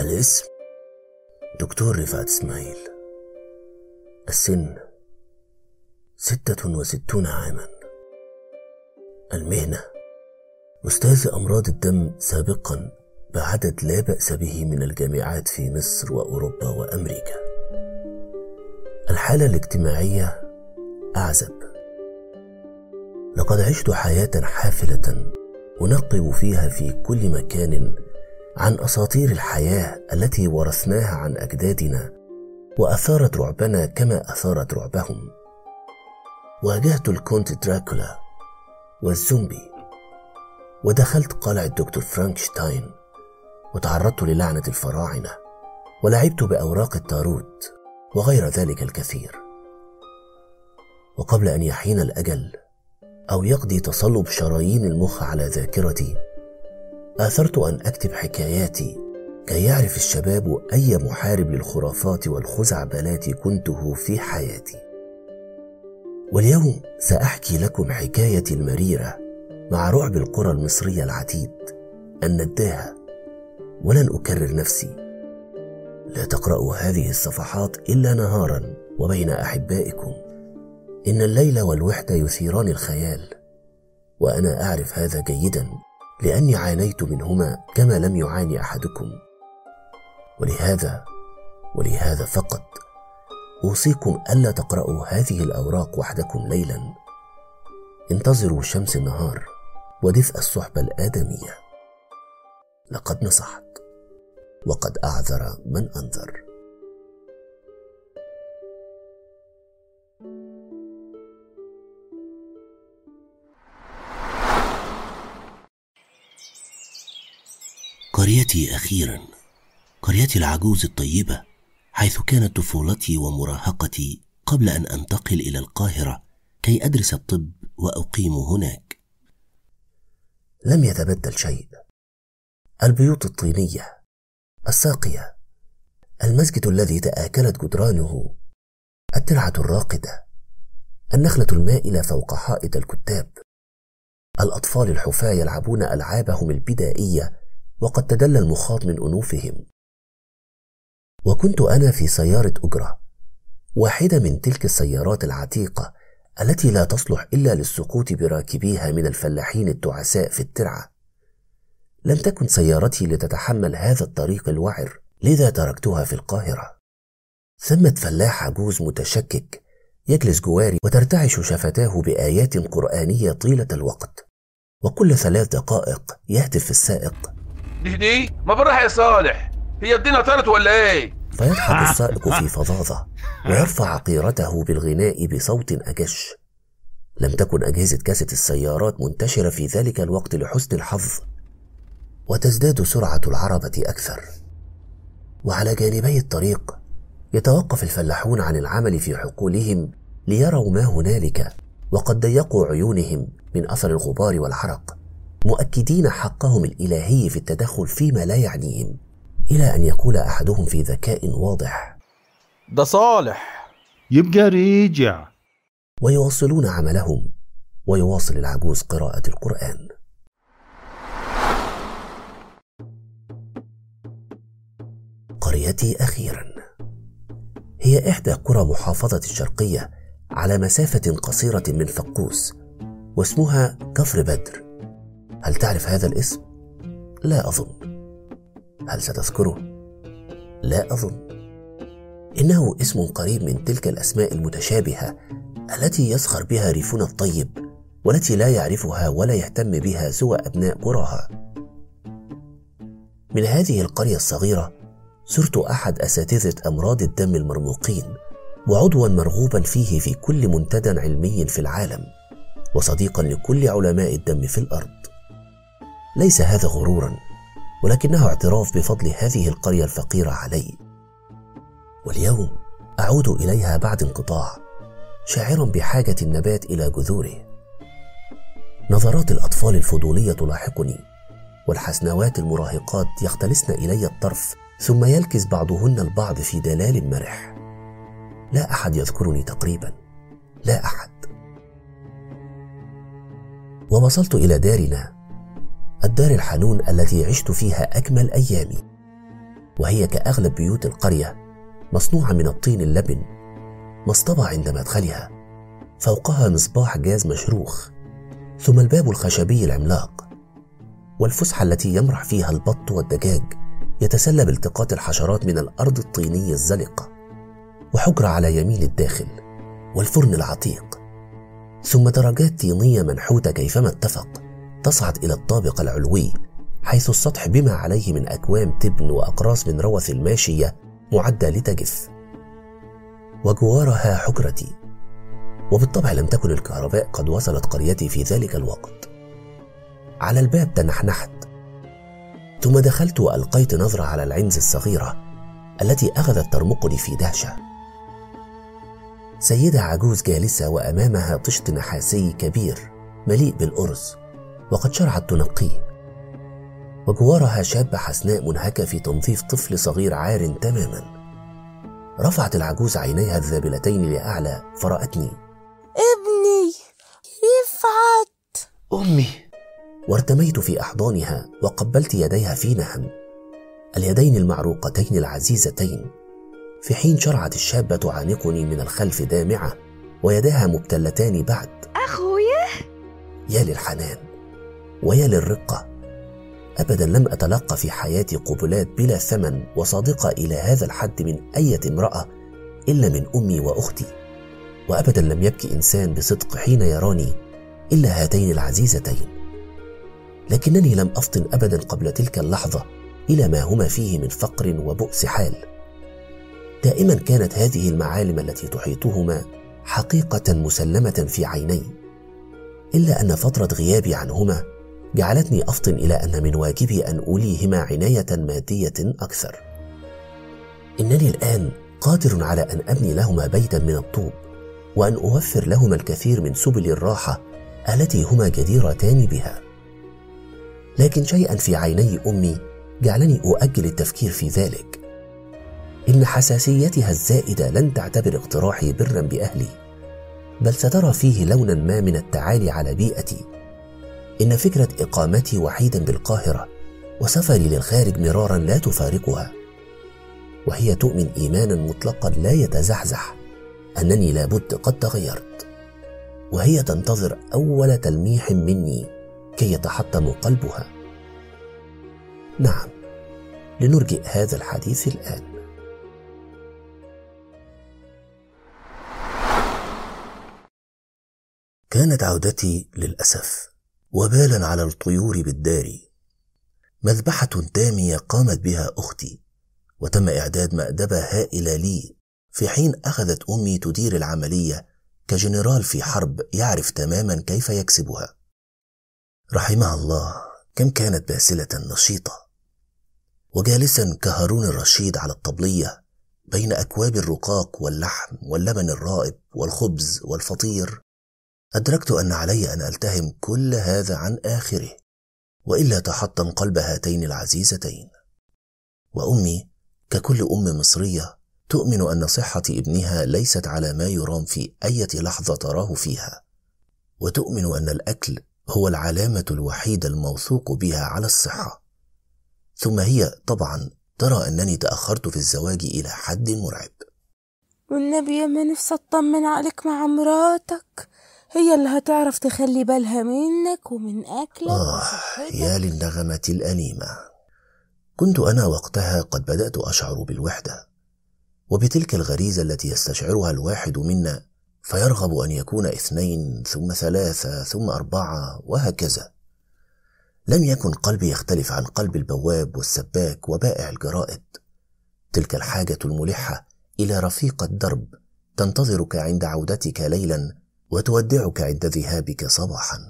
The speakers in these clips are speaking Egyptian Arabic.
الاسم دكتور رفعت اسماعيل السن ستة وستون عاما المهنة أستاذ أمراض الدم سابقا بعدد لا بأس به من الجامعات في مصر وأوروبا وأمريكا الحالة الاجتماعية أعزب لقد عشت حياة حافلة أنقب فيها في كل مكان عن أساطير الحياة التي ورثناها عن أجدادنا وأثارت رعبنا كما أثارت رعبهم واجهت الكونت دراكولا والزومبي ودخلت قلعة دكتور فرانكشتاين وتعرضت للعنة الفراعنة ولعبت بأوراق التاروت وغير ذلك الكثير وقبل أن يحين الأجل أو يقضي تصلب شرايين المخ على ذاكرتي آثرت أن أكتب حكاياتي كي يعرف الشباب أي محارب للخرافات والخزعبلات كنته في حياتي واليوم سأحكي لكم حكايتي المريرة مع رعب القرى المصرية العتيد النداهة ولن أكرر نفسي لا تقرأوا هذه الصفحات إلا نهارا وبين أحبائكم إن الليل والوحدة يثيران الخيال وأنا أعرف هذا جيدا لأني عانيت منهما كما لم يعاني أحدكم ولهذا ولهذا فقط أوصيكم ألا تقرأوا هذه الأوراق وحدكم ليلا انتظروا شمس النهار ودفء الصحبة الآدمية لقد نصحت وقد أعذر من أنذر قريتي أخيرا قريتي العجوز الطيبة حيث كانت طفولتي ومراهقتي قبل أن أنتقل إلى القاهرة كي أدرس الطب وأقيم هناك لم يتبدل شيء البيوت الطينية الساقية المسجد الذي تآكلت جدرانه الترعة الراقدة النخلة المائلة فوق حائط الكتاب الأطفال الحفاة يلعبون ألعابهم البدائية وقد تدلى المخاط من أنوفهم وكنت أنا في سيارة أجرة واحدة من تلك السيارات العتيقة التي لا تصلح إلا للسقوط براكبيها من الفلاحين التعساء في الترعة لم تكن سيارتي لتتحمل هذا الطريق الوعر لذا تركتها في القاهرة ثمة فلاح عجوز متشكك يجلس جواري وترتعش شفتاه بآيات قرآنية طيلة الوقت وكل ثلاث دقائق يهتف السائق دي دي ما بالراحة يا صالح هي الدنيا طارت ولا ايه فيضحك السائق في فظاظة ويرفع عقيرته بالغناء بصوت أجش لم تكن أجهزة كاسة السيارات منتشرة في ذلك الوقت لحسن الحظ وتزداد سرعة العربة أكثر وعلى جانبي الطريق يتوقف الفلاحون عن العمل في حقولهم ليروا ما هنالك وقد ضيقوا عيونهم من أثر الغبار والعرق مؤكدين حقهم الإلهي في التدخل فيما لا يعنيهم إلى أن يقول أحدهم في ذكاء واضح ده صالح يبقى ريجع ويواصلون عملهم ويواصل العجوز قراءة القرآن قريتي أخيرا هي إحدى قرى محافظة الشرقية على مسافة قصيرة من فقوس واسمها كفر بدر هل تعرف هذا الاسم؟ لا أظن هل ستذكره؟ لا أظن إنه اسم قريب من تلك الأسماء المتشابهة التي يسخر بها ريفنا الطيب والتي لا يعرفها ولا يهتم بها سوى أبناء قراها من هذه القرية الصغيرة صرت أحد أساتذة أمراض الدم المرموقين وعضوا مرغوبا فيه في كل منتدى علمي في العالم وصديقا لكل علماء الدم في الأرض ليس هذا غرورا ولكنه اعتراف بفضل هذه القرية الفقيرة علي واليوم أعود إليها بعد انقطاع شاعرا بحاجة النبات إلى جذوره نظرات الأطفال الفضولية تلاحقني والحسنوات المراهقات يختلسن إلي الطرف ثم يلكز بعضهن البعض في دلال مرح لا احد يذكرني تقريبا لا احد ووصلت الى دارنا الدار الحنون التي عشت فيها اجمل ايامي وهي كأغلب بيوت القرية مصنوعة من الطين اللبن مصطبة عند مدخلها فوقها مصباح جاز مشروخ ثم الباب الخشبي العملاق والفسحة التي يمرح فيها البط والدجاج يتسلى بالتقاط الحشرات من الأرض الطينية الزلقة وحجرة على يمين الداخل والفرن العتيق ثم درجات طينية منحوتة كيفما اتفق تصعد إلى الطابق العلوي حيث السطح بما عليه من أكوام تبن وأقراص من روث الماشية معدة لتجف وجوارها حجرتي وبالطبع لم تكن الكهرباء قد وصلت قريتي في ذلك الوقت على الباب تنحنحت ثم دخلت والقيت نظره على العنز الصغيره التي اخذت ترمقني في دهشه سيده عجوز جالسه وامامها طشت نحاسي كبير مليء بالارز وقد شرعت تنقيه وجوارها شابه حسناء منهكه في تنظيف طفل صغير عار تماما رفعت العجوز عينيها الذابلتين لاعلى فراتني ابني رفعت أمي وارتميت في احضانها وقبلت يديها في نهم اليدين المعروقتين العزيزتين في حين شرعت الشابه تعانقني من الخلف دامعه ويداها مبتلتان بعد أخويا يا للحنان ويا للرقه ابدا لم اتلقى في حياتي قبلات بلا ثمن وصادقه الى هذا الحد من ايه امراه الا من امي واختي وابدا لم يبكي انسان بصدق حين يراني الا هاتين العزيزتين لكنني لم افطن ابدا قبل تلك اللحظه الى ما هما فيه من فقر وبؤس حال دائما كانت هذه المعالم التي تحيطهما حقيقه مسلمه في عيني الا ان فتره غيابي عنهما جعلتني افطن الى ان من واجبي ان اوليهما عنايه ماديه اكثر انني الان قادر على ان ابني لهما بيتا من الطوب وان اوفر لهما الكثير من سبل الراحه التي هما جديرتان بها لكن شيئا في عيني امي جعلني اؤجل التفكير في ذلك ان حساسيتها الزائده لن تعتبر اقتراحي برا باهلي بل سترى فيه لونا ما من التعالي على بيئتي ان فكره اقامتي وحيدا بالقاهره وسفري للخارج مرارا لا تفارقها وهي تؤمن ايمانا مطلقا لا يتزحزح انني لابد قد تغيرت وهي تنتظر اول تلميح مني كي يتحطم قلبها نعم لنرجئ هذا الحديث الان كانت عودتي للاسف وبالا على الطيور بالدار مذبحه داميه قامت بها اختي وتم اعداد مادبه هائله لي في حين اخذت امي تدير العمليه كجنرال في حرب يعرف تماما كيف يكسبها رحمها الله كم كانت باسله نشيطه وجالسا كهارون الرشيد على الطبليه بين اكواب الرقاق واللحم واللبن الرائب والخبز والفطير ادركت ان علي ان التهم كل هذا عن اخره والا تحطم قلب هاتين العزيزتين وامي ككل ام مصريه تؤمن ان صحه ابنها ليست على ما يرام في ايه لحظه تراه فيها وتؤمن ان الاكل هو العلامه الوحيده الموثوق بها على الصحه ثم هي طبعا ترى انني تاخرت في الزواج الى حد مرعب والنبي يا ما نفسي اطمن عليك مع مراتك هي اللي هتعرف تخلي بالها منك ومن اكلك آه وصحتك. يا للنغمة الأليمة كنت أنا وقتها قد بدأت أشعر بالوحدة وبتلك الغريزة التي يستشعرها الواحد منا فيرغب أن يكون اثنين ثم ثلاثة ثم أربعة وهكذا لم يكن قلبي يختلف عن قلب البواب والسباك وبائع الجرائد تلك الحاجة الملحة إلى رفيقة درب تنتظرك عند عودتك ليلا وتودعك عند ذهابك صباحا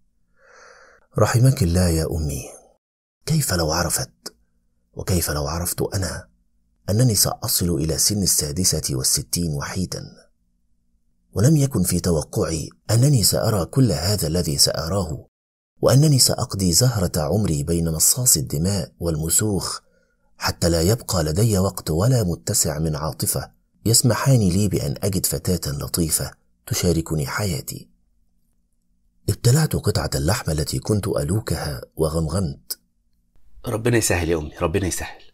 رحمك الله يا امي كيف لو عرفت وكيف لو عرفت انا انني ساصل الى سن السادسه والستين وحيدا ولم يكن في توقعي انني سارى كل هذا الذي ساراه وانني ساقضي زهره عمري بين مصاص الدماء والمسوخ حتى لا يبقى لدي وقت ولا متسع من عاطفه يسمحان لي بان اجد فتاه لطيفه تشاركني حياتي ابتلعت قطعه اللحم التي كنت الوكها وغمغمت ربنا يسهل يا أمي ربنا يسهل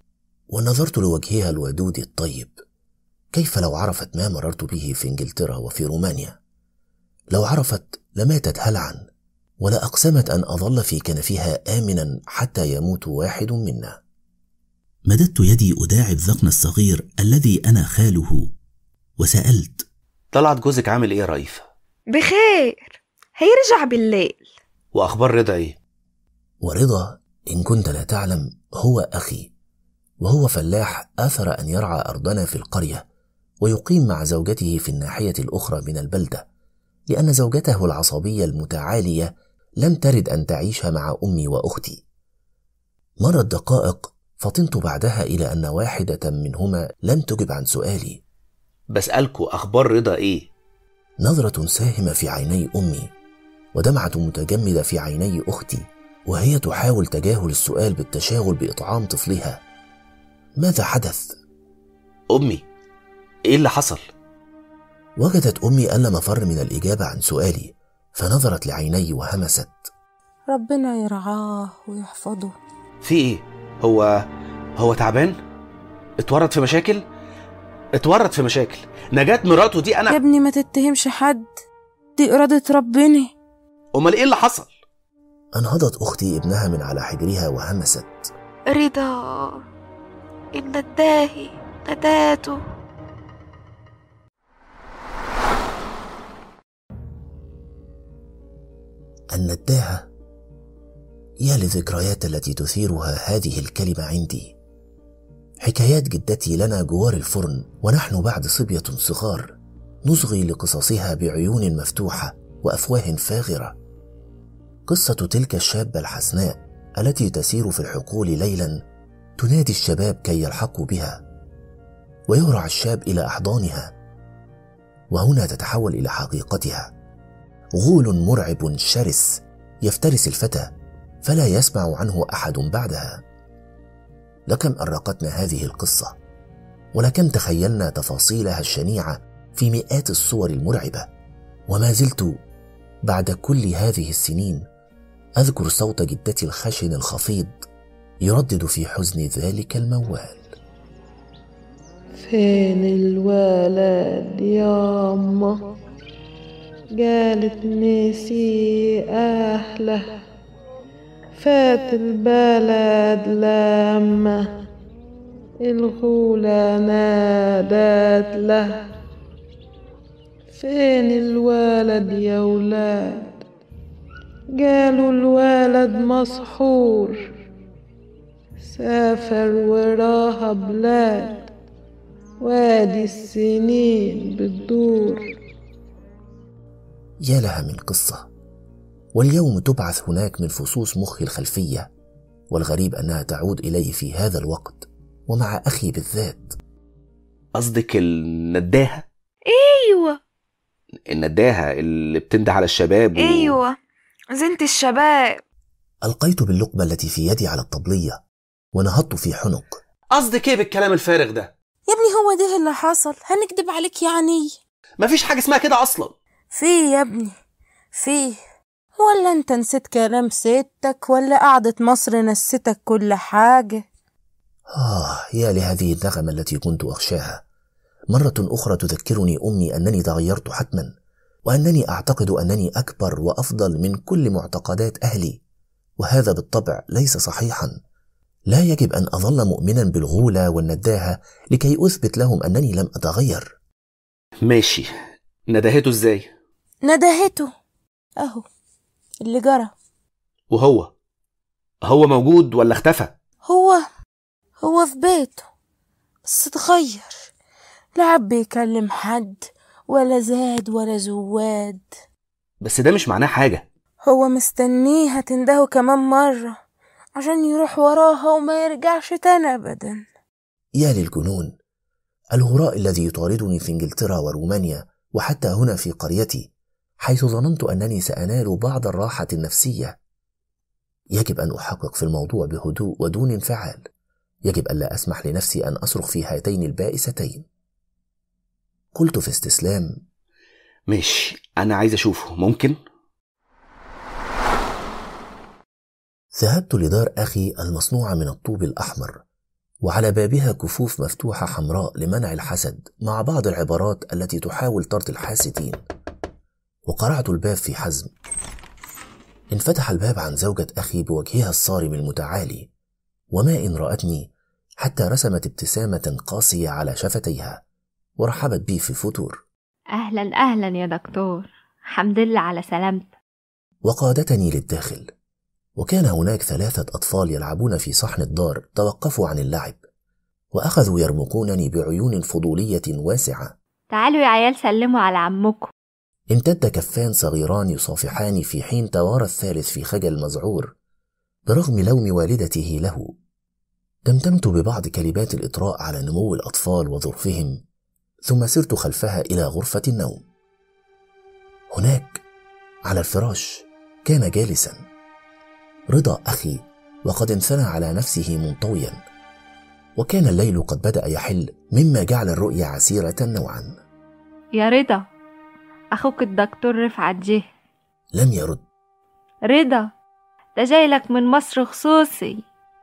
ونظرت لوجهها الودود الطيب كيف لو عرفت ما مررت به في انجلترا وفي رومانيا لو عرفت لماتت هلعا ولأقسمت أن أظل في كنفها آمنا حتى يموت واحد منا مددت يدي أداعب ذقن الصغير الذي أنا خاله وسألت طلعت جوزك عامل ايه يا رئيفة بخير هيرجع بالليل واخبار رضا ايه ورضا إن كنت لا تعلم هو أخي وهو فلاح آثر أن يرعى أرضنا في القرية ويقيم مع زوجته في الناحية الأخرى من البلدة لأن زوجته العصبية المتعالية لم ترد أن تعيش مع أمي وأختي مرت دقائق فطنت بعدها إلى أن واحدة منهما لم تجب عن سؤالي بسألكوا اخبار رضا ايه نظرة ساهمة في عيني أمي ودمعة متجمدة في عيني أختي وهي تحاول تجاهل السؤال بالتشاغل بإطعام طفلها ماذا حدث؟ امي ايه اللي حصل وجدت أمي ألا مفر من الإجابة عن سؤالي فنظرت لعيني وهمست ربنا يرعاه ويحفظه في ايه هو هو تعبان اتورط في مشاكل اتورط في مشاكل نجاة مراته دي يا انا ابني ما تتهمش حد دي إرادة ربنا امال ايه اللي حصل أنهضت أختي ابنها من على حجرها وهمست رضا النداهي نداته النداهة يا للذكريات التي تثيرها هذه الكلمة عندي حكايات جدتي لنا جوار الفرن ونحن بعد صبية صغار نصغي لقصصها بعيون مفتوحة وأفواه فاغرة قصة تلك الشابة الحسناء التي تسير في الحقول ليلا تنادي الشباب كي يلحقوا بها ويهرع الشاب إلى أحضانها وهنا تتحول إلى حقيقتها غول مرعب شرس يفترس الفتى فلا يسمع عنه احد بعدها لكم ارقتنا هذه القصه ولكم تخيلنا تفاصيلها الشنيعه في مئات الصور المرعبه وما زلت بعد كل هذه السنين اذكر صوت جدتي الخشن الخفيض يردد في حزن ذلك الموال فين الولد ياما قالت نسي أهله فات البلد لما الغولة نادت له فين الولد يا ولاد قالوا الولد مسحور سافر وراها بلاد وادي السنين بتدور يا لها من قصة واليوم تبعث هناك من فصوص مخي الخلفية والغريب أنها تعود إلي في هذا الوقت ومع أخي بالذات قصدك النداهة ايوه النداهة اللي بتنده على الشباب و... ايوه زنت الشباب ألقيت باللقمة التي في يدي على الطبلية ونهضت في حنق قصدك ايه بالكلام الفارغ ده يا ابني هو ده اللي حصل هنكدب عليك يعني مفيش حاجة اسمها كده اصلا في يا ابني في ولا انت نسيت كلام ستك ولا قعدة مصر نستك كل حاجة آه يا لهذه النغمة التي كنت أخشاها مرة أخرى تذكرني أمي أنني تغيرت حتما وأنني أعتقد أنني أكبر وأفضل من كل معتقدات أهلي وهذا بالطبع ليس صحيحا لا يجب أن أظل مؤمنا بالغولة والنداهة لكي أثبت لهم أنني لم أتغير ماشي ندهته ازاي ندهته أهو اللي جرى وهو هو موجود ولا اختفى هو هو في بيته بس اتغير لا عاد بيكلم حد ولا زاد ولا زواد بس ده مش معناه حاجة هو مستنيها تندهه كمان مرة عشان يروح وراها وما يرجعش تاني أبدا يا للجنون الهراء الذي يطاردني في انجلترا ورومانيا وحتى هنا في قريتي حيث ظننت انني سانال بعض الراحه النفسيه يجب ان احقق في الموضوع بهدوء ودون انفعال يجب الا اسمح لنفسي ان اصرخ في هاتين البائستين قلت في استسلام ماشي انا عايز اشوفه ممكن ذهبت لدار اخي المصنوعه من الطوب الاحمر وعلى بابها كفوف مفتوحة حمراء لمنع الحسد مع بعض العبارات التي تحاول طرد الحاسدين وقرعت الباب في حزم انفتح الباب عن زوجة أخي بوجهها الصارم المتعالي وما إن رأتني حتى رسمت ابتسامة قاسية على شفتيها ورحبت بي في فتور أهلا أهلا يا دكتور حمد لله على سلامتك وقادتني للداخل وكان هناك ثلاثة أطفال يلعبون في صحن الدار توقفوا عن اللعب وأخذوا يرمقونني بعيون فضولية واسعة تعالوا يا عيال سلموا على عمكم امتد كفان صغيران يصافحان في حين توارى الثالث في خجل مذعور برغم لوم والدته له تمتمت ببعض كلمات الإطراء على نمو الأطفال وظرفهم ثم سرت خلفها إلى غرفة النوم هناك على الفراش كان جالسا رضا أخي وقد انثنى على نفسه منطويا وكان الليل قد بدأ يحل مما جعل الرؤيا عسيرة نوعا يا رضا أخوك الدكتور رفعت جه لم يرد رضا ده جايلك من مصر خصوصي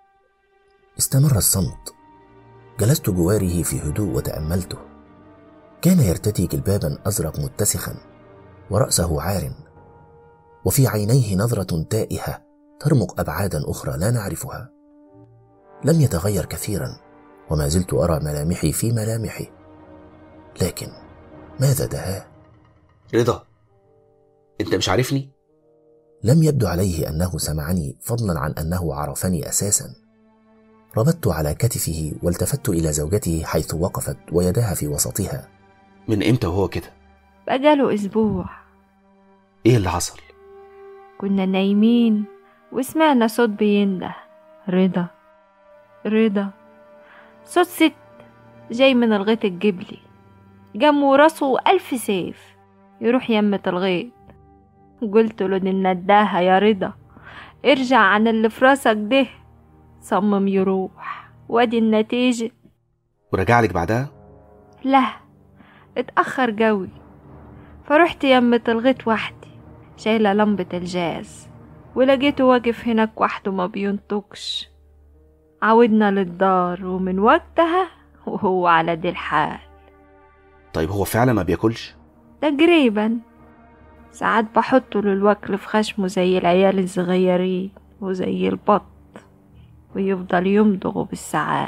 استمر الصمت جلست جواره في هدوء وتأملته كان يرتدي جلبابا أزرق متسخا ورأسه عار وفي عينيه نظرة تائهة ترمق أبعادا أخرى لا نعرفها لم يتغير كثيرا وما زلت أرى ملامحي في ملامحه لكن ماذا دهاه رضا انت مش عارفني لم يبدو عليه انه سمعني فضلا عن انه عرفني اساسا ربطت على كتفه والتفت الى زوجته حيث وقفت ويداها في وسطها من امتى وهو كده بقاله أسبوع ايه اللي حصل كنا نايمين وسمعنا صوت بينده رضا رضا صوت ست جاي من الغيط الجبلي جنبه راسه ألف سيف يروح يمة الغيط قلت له دي النداهة يا رضا ارجع عن اللي في راسك ده صمم يروح وادي النتيجة ورجع لك بعدها لا اتأخر جوي فرحت يمة الغيط وحدي شايلة لمبة الجاز ولقيته واقف هناك وحده ما بينطقش عودنا للدار ومن وقتها وهو على دي الحال طيب هو فعلا ما بياكلش تقريبا ساعات بحطه للوكل في خشمه زي العيال الصغيرين وزي البط ويفضل يمضغه بالساعات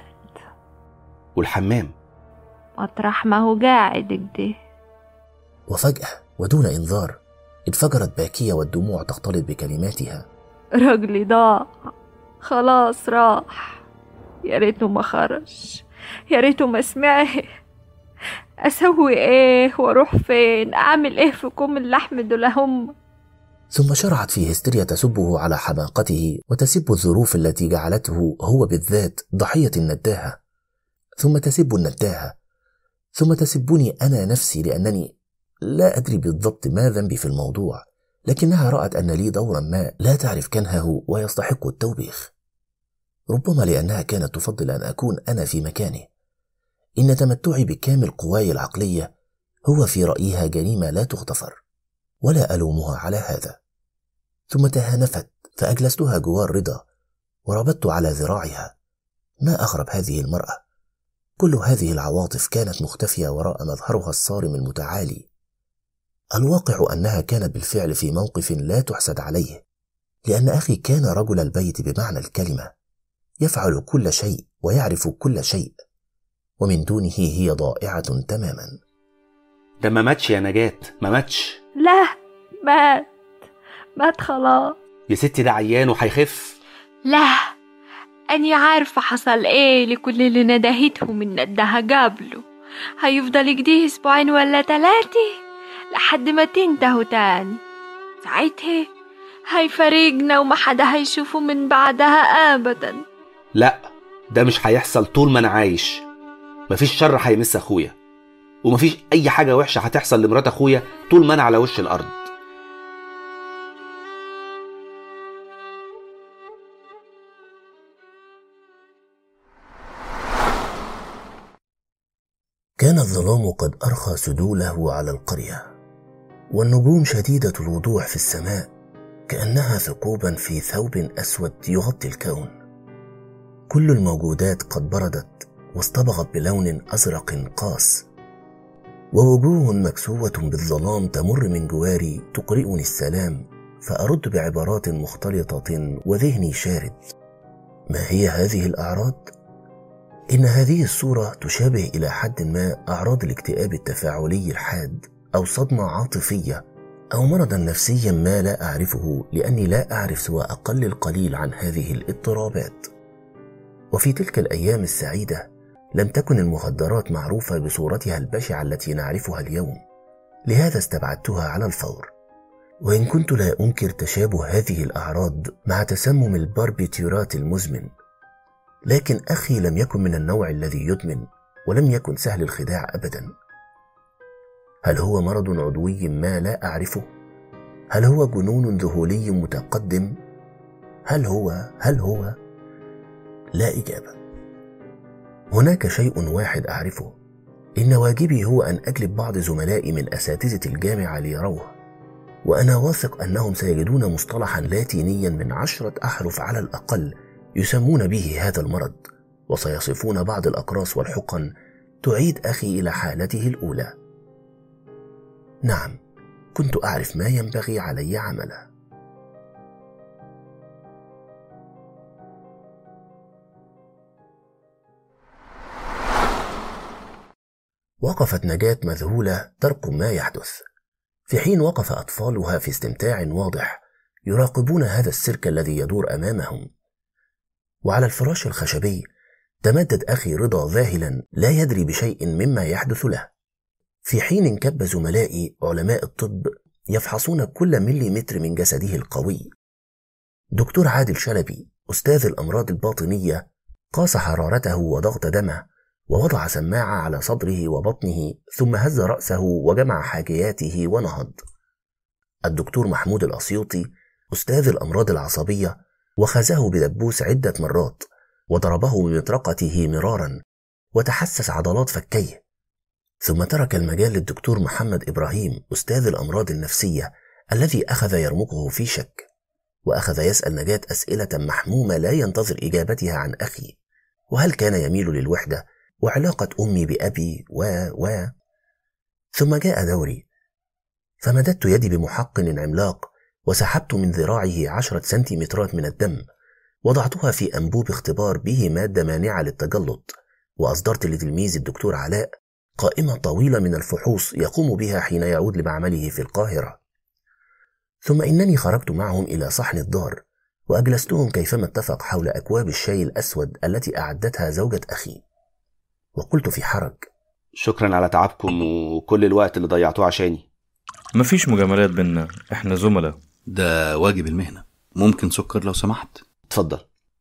والحمام مطرح ما هو قاعد كده وفجاه ودون انذار انفجرت باكيه والدموع تختلط بكلماتها رجلي ضاع خلاص راح يا ريته ما خرج يا ريته ما سمعه اسوي ايه واروح فين اعمل ايه في كم اللحم دول هم ثم شرعت في هستيريا تسبه على حماقته وتسب الظروف التي جعلته هو بالذات ضحيه النداهه ثم تسب النداهه ثم تسبني انا نفسي لانني لا ادري بالضبط ما ذنبي في الموضوع لكنها رات ان لي دورا ما لا تعرف كنهه ويستحق التوبيخ ربما لانها كانت تفضل ان اكون انا في مكانه ان تمتعي بكامل قواي العقليه هو في رايها جريمه لا تغتفر ولا الومها على هذا ثم تهانفت فاجلستها جوار رضا وربطت على ذراعها ما اغرب هذه المراه كل هذه العواطف كانت مختفيه وراء مظهرها الصارم المتعالي الواقع انها كانت بالفعل في موقف لا تحسد عليه لان اخي كان رجل البيت بمعنى الكلمه يفعل كل شيء ويعرف كل شيء ومن دونه هي ضائعه تماما ده ما ماتش يا نجاة ما ماتش لا مات مات خلاص يا ستي ده عيان وهيخف لا أني عارفة حصل إيه لكل اللي ندهتهم من ندها قبله هيفضل يجديه أسبوعين ولا تلاتة لحد ما تنتهوا تاني ساعتها هيفارقنا وما حدا هيشوفه من بعدها أبدا لا ده مش هيحصل طول ما انا عايش مفيش شر هيمس اخويا ومفيش اي حاجه وحشه هتحصل لمرات اخويا طول ما انا على وش الارض كان الظلام قد ارخى سدوله على القريه والنجوم شديده الوضوح في السماء كانها ثقوبا في ثوب اسود يغطي الكون كل الموجودات قد بردت واصطبغت بلون أزرق قاس ووجوه مكسوة بالظلام تمر من جواري تقرئني السلام فأرد بعبارات مختلطة وذهني شارد ما هي هذه الأعراض؟ إن هذه الصورة تشابه إلى حد ما أعراض الاكتئاب التفاعلي الحاد أو صدمة عاطفية أو مرضا نفسيا ما لا أعرفه لأني لا أعرف سوى أقل القليل عن هذه الاضطرابات وفي تلك الأيام السعيدة لم تكن المخدرات معروفة بصورتها البشعة التي نعرفها اليوم لهذا استبعدتها على الفور وإن كنت لا أنكر تشابه هذه الأعراض مع تسمم الباربيتيورات المزمن لكن أخي لم يكن من النوع الذي يدمن ولم يكن سهل الخداع أبدا هل هو مرض عضوي ما لا أعرفه؟ هل هو جنون ذهولي متقدم؟ هل هو هل هو؟ لا إجابة هناك شيء واحد أعرفه إن واجبي هو أن أجلب بعض زملائي من أساتذة الجامعة ليروه وأنا واثق أنهم سيجدون مصطلحا لاتينيا من عشرة أحرف على الأقل يسمون به هذا المرض وسيصفون بعض الأقراص والحقن تعيد أخي إلى حالته الأولى نعم كنت أعرف ما ينبغي علي عمله وقفت نجاة مذهولة ترقب ما يحدث في حين وقف أطفالها في استمتاع واضح يراقبون هذا السيرك الذي يدور أمامهم وعلى الفراش الخشبي تمدد أخي رضا ذاهلا لا يدري بشيء مما يحدث له في حين انكب زملائي علماء الطب يفحصون كل مليمتر من جسده القوي دكتور عادل شلبي أستاذ الأمراض الباطنية قاس حرارته وضغط دمه ووضع سماعة على صدره وبطنه ثم هز رأسه وجمع حاجياته ونهض الدكتور محمود الأسيوطي أستاذ الأمراض العصبية وخزه بدبوس عدة مرات وضربه بمطرقته مرارا وتحسس عضلات فكيه ثم ترك المجال للدكتور محمد إبراهيم أستاذ الأمراض النفسية الذي أخذ يرمقه في شك وأخذ يسأل نجاة أسئلة محمومة لا ينتظر إجابتها عن أخي وهل كان يميل للوحدة وعلاقة أمي بأبي و و ثم جاء دوري فمددت يدي بمحقن عملاق وسحبت من ذراعه عشرة سنتيمترات من الدم وضعتها في أنبوب اختبار به مادة مانعة للتجلط وأصدرت لتلميذي الدكتور علاء قائمة طويلة من الفحوص يقوم بها حين يعود لمعمله في القاهرة ثم إنني خرجت معهم إلى صحن الدار وأجلستهم كيفما اتفق حول أكواب الشاي الأسود التي أعدتها زوجة أخي وقلت في حرج شكرا على تعبكم وكل الوقت اللي ضيعتوه عشاني مفيش مجاملات بينا احنا زملاء ده واجب المهنة ممكن سكر لو سمحت اتفضل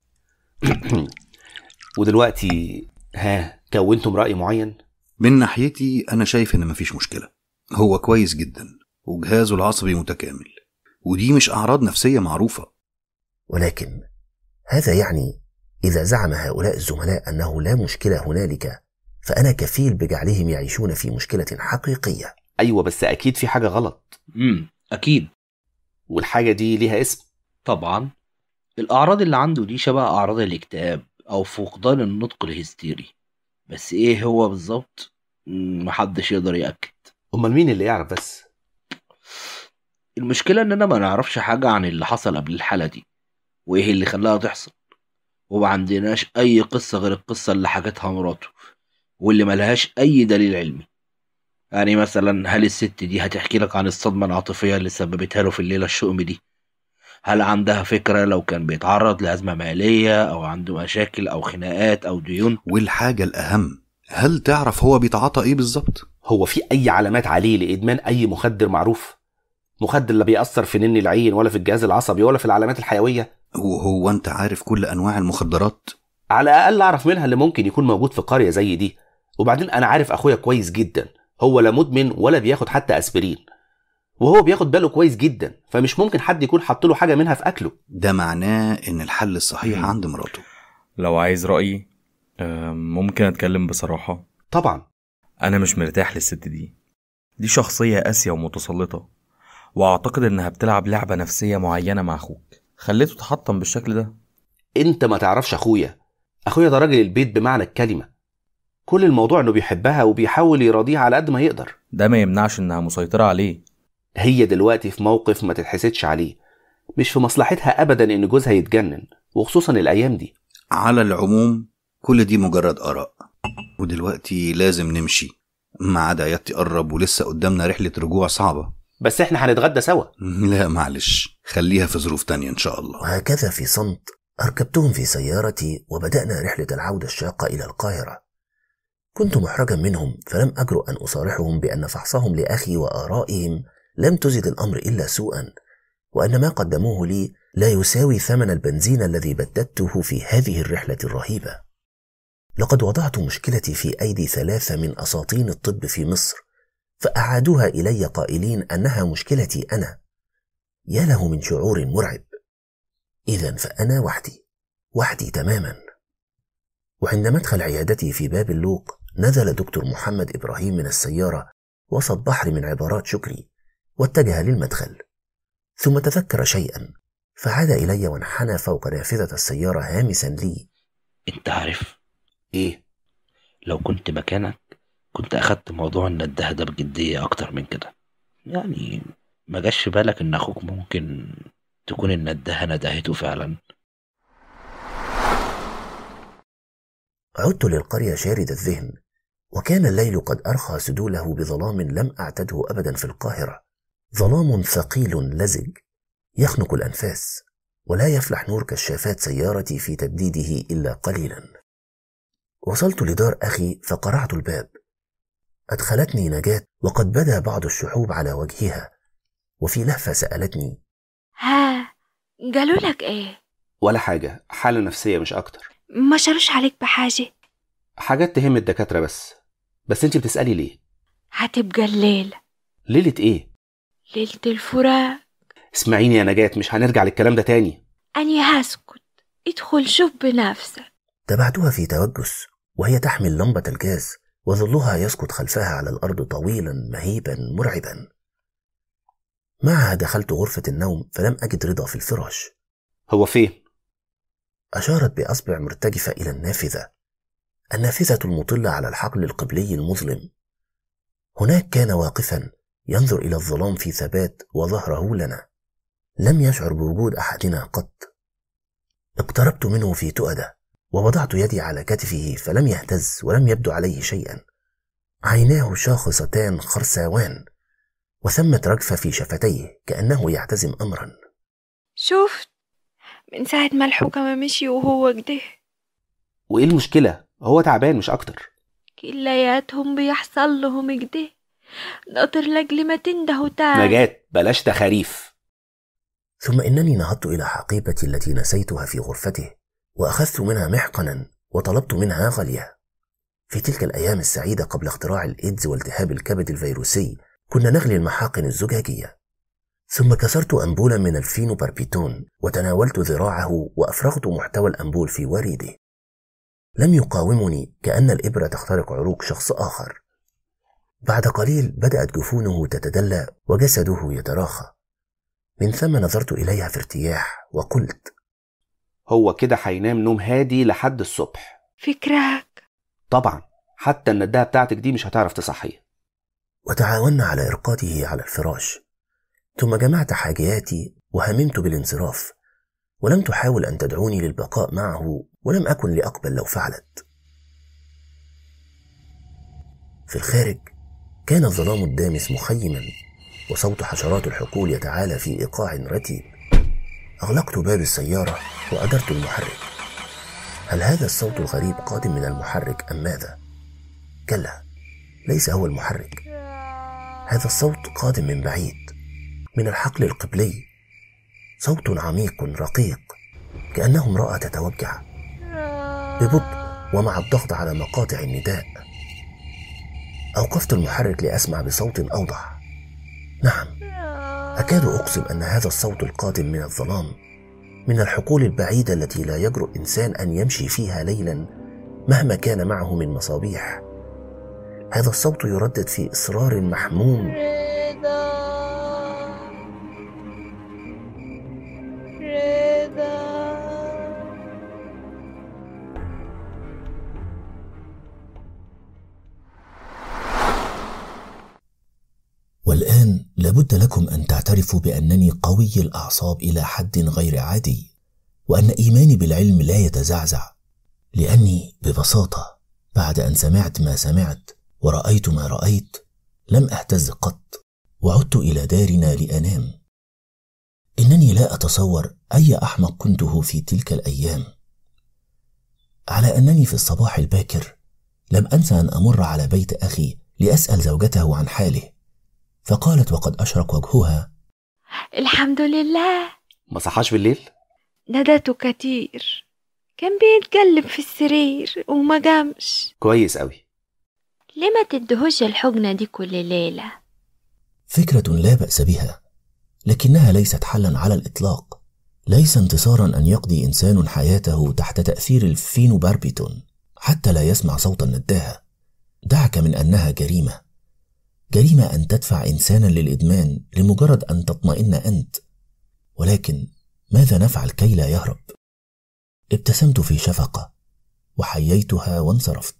ودلوقتي ها كونتم رأي معين من ناحيتي أنا شايف إن مفيش مشكلة هو كويس جدا وجهازه العصبي متكامل ودي مش أعراض نفسية معروفة ولكن هذا يعني إذا زعم هؤلاء الزملاء أنه لا مشكلة هنالك فأنا كفيل بجعلهم يعيشون في مشكلة حقيقية أيوة بس أكيد في حاجة غلط امم اكيد والحاجة دي ليها اسم طبعا الاعراض اللي عنده دي شبه اعراض الاكتئاب او فقدان النطق الهستيري بس ايه هو بالظبط مم، محدش يقدر ياكد أمال مين اللي يعرف بس المشكله اننا ما نعرفش حاجه عن اللي حصل قبل الحاله دي وايه اللي خلاها تحصل وما عندناش اي قصه غير القصه اللي حكتها مراته واللي ملهاش اي دليل علمي يعني مثلا هل الست دي هتحكي لك عن الصدمه العاطفيه اللي سببتها له في الليله الشؤم دي هل عندها فكره لو كان بيتعرض لازمه ماليه او عنده مشاكل او خناقات او ديون والحاجة الأهم هل تعرف هو بيتعاطى إيه بالظبط؟ هو في أي علامات عليه لإدمان أي مخدر معروف مخدر لا بيأثر في نن العين ولا في الجهاز العصبي ولا في العلامات الحيوية وهو أنت عارف كل أنواع المخدرات؟ على الأقل أعرف منها اللي ممكن يكون موجود في قرية زي دي وبعدين أنا عارف أخويا كويس جدا هو لا مدمن ولا بياخد حتى أسبرين وهو بياخد باله كويس جدا فمش ممكن حد يكون حط له حاجة منها في أكله ده معناه إن الحل الصحيح عند مراته لو عايز رأيي آم، ممكن أتكلم بصراحة طبعا أنا مش مرتاح للست دي دي شخصية قاسية ومتسلطة وأعتقد إنها بتلعب لعبة نفسية معينة مع أخوك خليته تحطم بالشكل ده أنت ما تعرفش أخويا اخويا ده راجل البيت بمعنى الكلمه كل الموضوع انه بيحبها وبيحاول يراضيها على قد ما يقدر ده ما يمنعش انها مسيطرة عليه هي دلوقتي في موقف ما تتحسدش عليه مش في مصلحتها ابدا ان جوزها يتجنن وخصوصا الايام دي على العموم كل دي مجرد آراء ودلوقتي لازم نمشي ميعاد عيادتي قرب ولسه قدامنا رحلة رجوع صعبة بس احنا هنتغدى سوا لا معلش خليها في ظروف تانية إن شاء الله وهكذا في صمت أركبتهم في سيارتي وبدأنا رحلة العودة الشاقة إلى القاهرة كنت محرجا منهم فلم أجرؤ أن أصارحهم بأن فحصهم لأخي وآرائهم لم تزد الأمر إلا سوءا وأن ما قدموه لي لا يساوي ثمن البنزين الذي بددته في هذه الرحلة الرهيبة لقد وضعت مشكلتي في أيدي ثلاثة من أساطين الطب في مصر فأعادوها إلي قائلين أنها مشكلتي أنا يا له من شعور مرعب إذا فأنا وحدي وحدي تماما وعند مدخل عيادتي في باب اللوق نزل دكتور محمد إبراهيم من السيارة وسط بحر من عبارات شكري واتجه للمدخل ثم تذكر شيئا فعاد إلي وانحنى فوق نافذة السيارة هامسا لي انت عارف ايه لو كنت مكانك كنت اخدت موضوع الندهة ده بجدية اكتر من كده يعني ما جاش في بالك ان اخوك ممكن تكون الندهة ندهته فعلا عدت للقرية شارد الذهن وكان الليل قد أرخى سدوله بظلام لم أعتده أبدا في القاهرة ظلام ثقيل لزج يخنق الأنفاس ولا يفلح نور كشافات سيارتي في تبديده إلا قليلا وصلت لدار أخي فقرعت الباب أدخلتني نجاة وقد بدا بعض الشحوب على وجهها وفي لهفة سألتني ها قالوا لك ايه ولا حاجه حاله نفسيه مش اكتر ما شروش عليك بحاجة حاجات تهم الدكاتره بس بس انت بتسالي ليه هتبقى الليلة ليله ايه ليلة الفراق اسمعيني يا نجاة مش هنرجع للكلام ده تاني أني هسكت ادخل شوف بنفسك تبعتها في توجس وهي تحمل لمبة الجاز وظلها يسقط خلفها على الأرض طويلا مهيبا مرعبا معها دخلت غرفة النوم فلم أجد رضا في الفراش هو فين أشارت بأصبع مرتجفة إلى النافذة النافذة المطلة على الحقل القبلي المظلم هناك كان واقفا ينظر إلى الظلام في ثبات وظهره لنا لم يشعر بوجود أحدنا قط اقتربت منه في تؤدة ووضعت يدي على كتفه فلم يهتز ولم يبدو عليه شيئا عيناه شاخصتان خرساوان وثمة رجفة في شفتيه كأنه يعتزم أمرا شفت من ساعة ما الحكمة مشي وهو كده وايه المشكله هو تعبان مش اكتر كلياتهم بيحصل لهم كده ناطر لاجل ما تنده تعال نجاة بلاش تخاريف ثم إنني نهضت إلى حقيبتي التي نسيتها في غرفته وأخذت منها محقنا وطلبت منها غالية في تلك الأيام السعيدة قبل اختراع الإيدز والتهاب الكبد الفيروسي كنا نغلي المحاقن الزجاجية ثم كسرت أنبولا من الفينوباربيتون وتناولت ذراعه وأفرغت محتوى الأنبول في وريده لم يقاومني كأن الإبرة تخترق عروق شخص آخر بعد قليل بدأت جفونه تتدلى وجسده يتراخى من ثم نظرت إليها في ارتياح وقلت هو كده هينام نوم هادي لحد الصبح فكرك طبعا حتى الندهه بتاعتك دي مش هتعرف تصحيه وتعاوننا على إرقاده على الفراش ثم جمعت حاجياتي وهممت بالانصراف ولم تحاول أن تدعوني للبقاء معه ولم أكن لأقبل لو فعلت في الخارج كان الظلام الدامس مخيما وصوت حشرات الحقول يتعالى في إيقاع رتيب أغلقت باب السيارة وأدرت المحرك هل هذا الصوت الغريب قادم من المحرك أم ماذا؟ كلا ليس هو المحرك هذا الصوت قادم من بعيد من الحقل القبلي صوت عميق رقيق كأنه امرأة تتوجع ببطء ومع الضغط على مقاطع النداء أوقفت المحرك لأسمع بصوت أوضح نعم أكاد أقسم أن هذا الصوت القادم من الظلام من الحقول البعيدة التي لا يجرؤ إنسان أن يمشي فيها ليلا مهما كان معه من مصابيح هذا الصوت يردد في إصرار محموم والآن لابد لكم أن تعترفوا بأنني قوي الأعصاب إلى حد غير عادي وأن إيماني بالعلم لا يتزعزع لأني ببساطة بعد أن سمعت ما سمعت ورأيت ما رأيت لم أهتز قط وعدت إلى دارنا لأنام إنني لا أتصور أي أحمق كنته في تلك الأيام على أنني في الصباح الباكر لم أنسى أن أمر على بيت أخي لأسأل زوجته عن حاله فقالت وقد أشرق وجهها الحمد لله ما صحاش بالليل ندته كتير كان بيتقلب في السرير وما قامش كويس قوي ليه ما تدهوش الحجنة دي كل ليلة فكرة لا بأس بها لكنها ليست حلا على الإطلاق ليس انتصارا أن يقضي إنسان حياته تحت تأثير الفينوباربيتون حتى لا يسمع صوت النداهة دعك من أنها جريمة جريمة أن تدفع إنسانا للإدمان لمجرد أن تطمئن أنت ولكن ماذا نفعل كي لا يهرب ابتسمت في شفقة وحييتها وانصرفت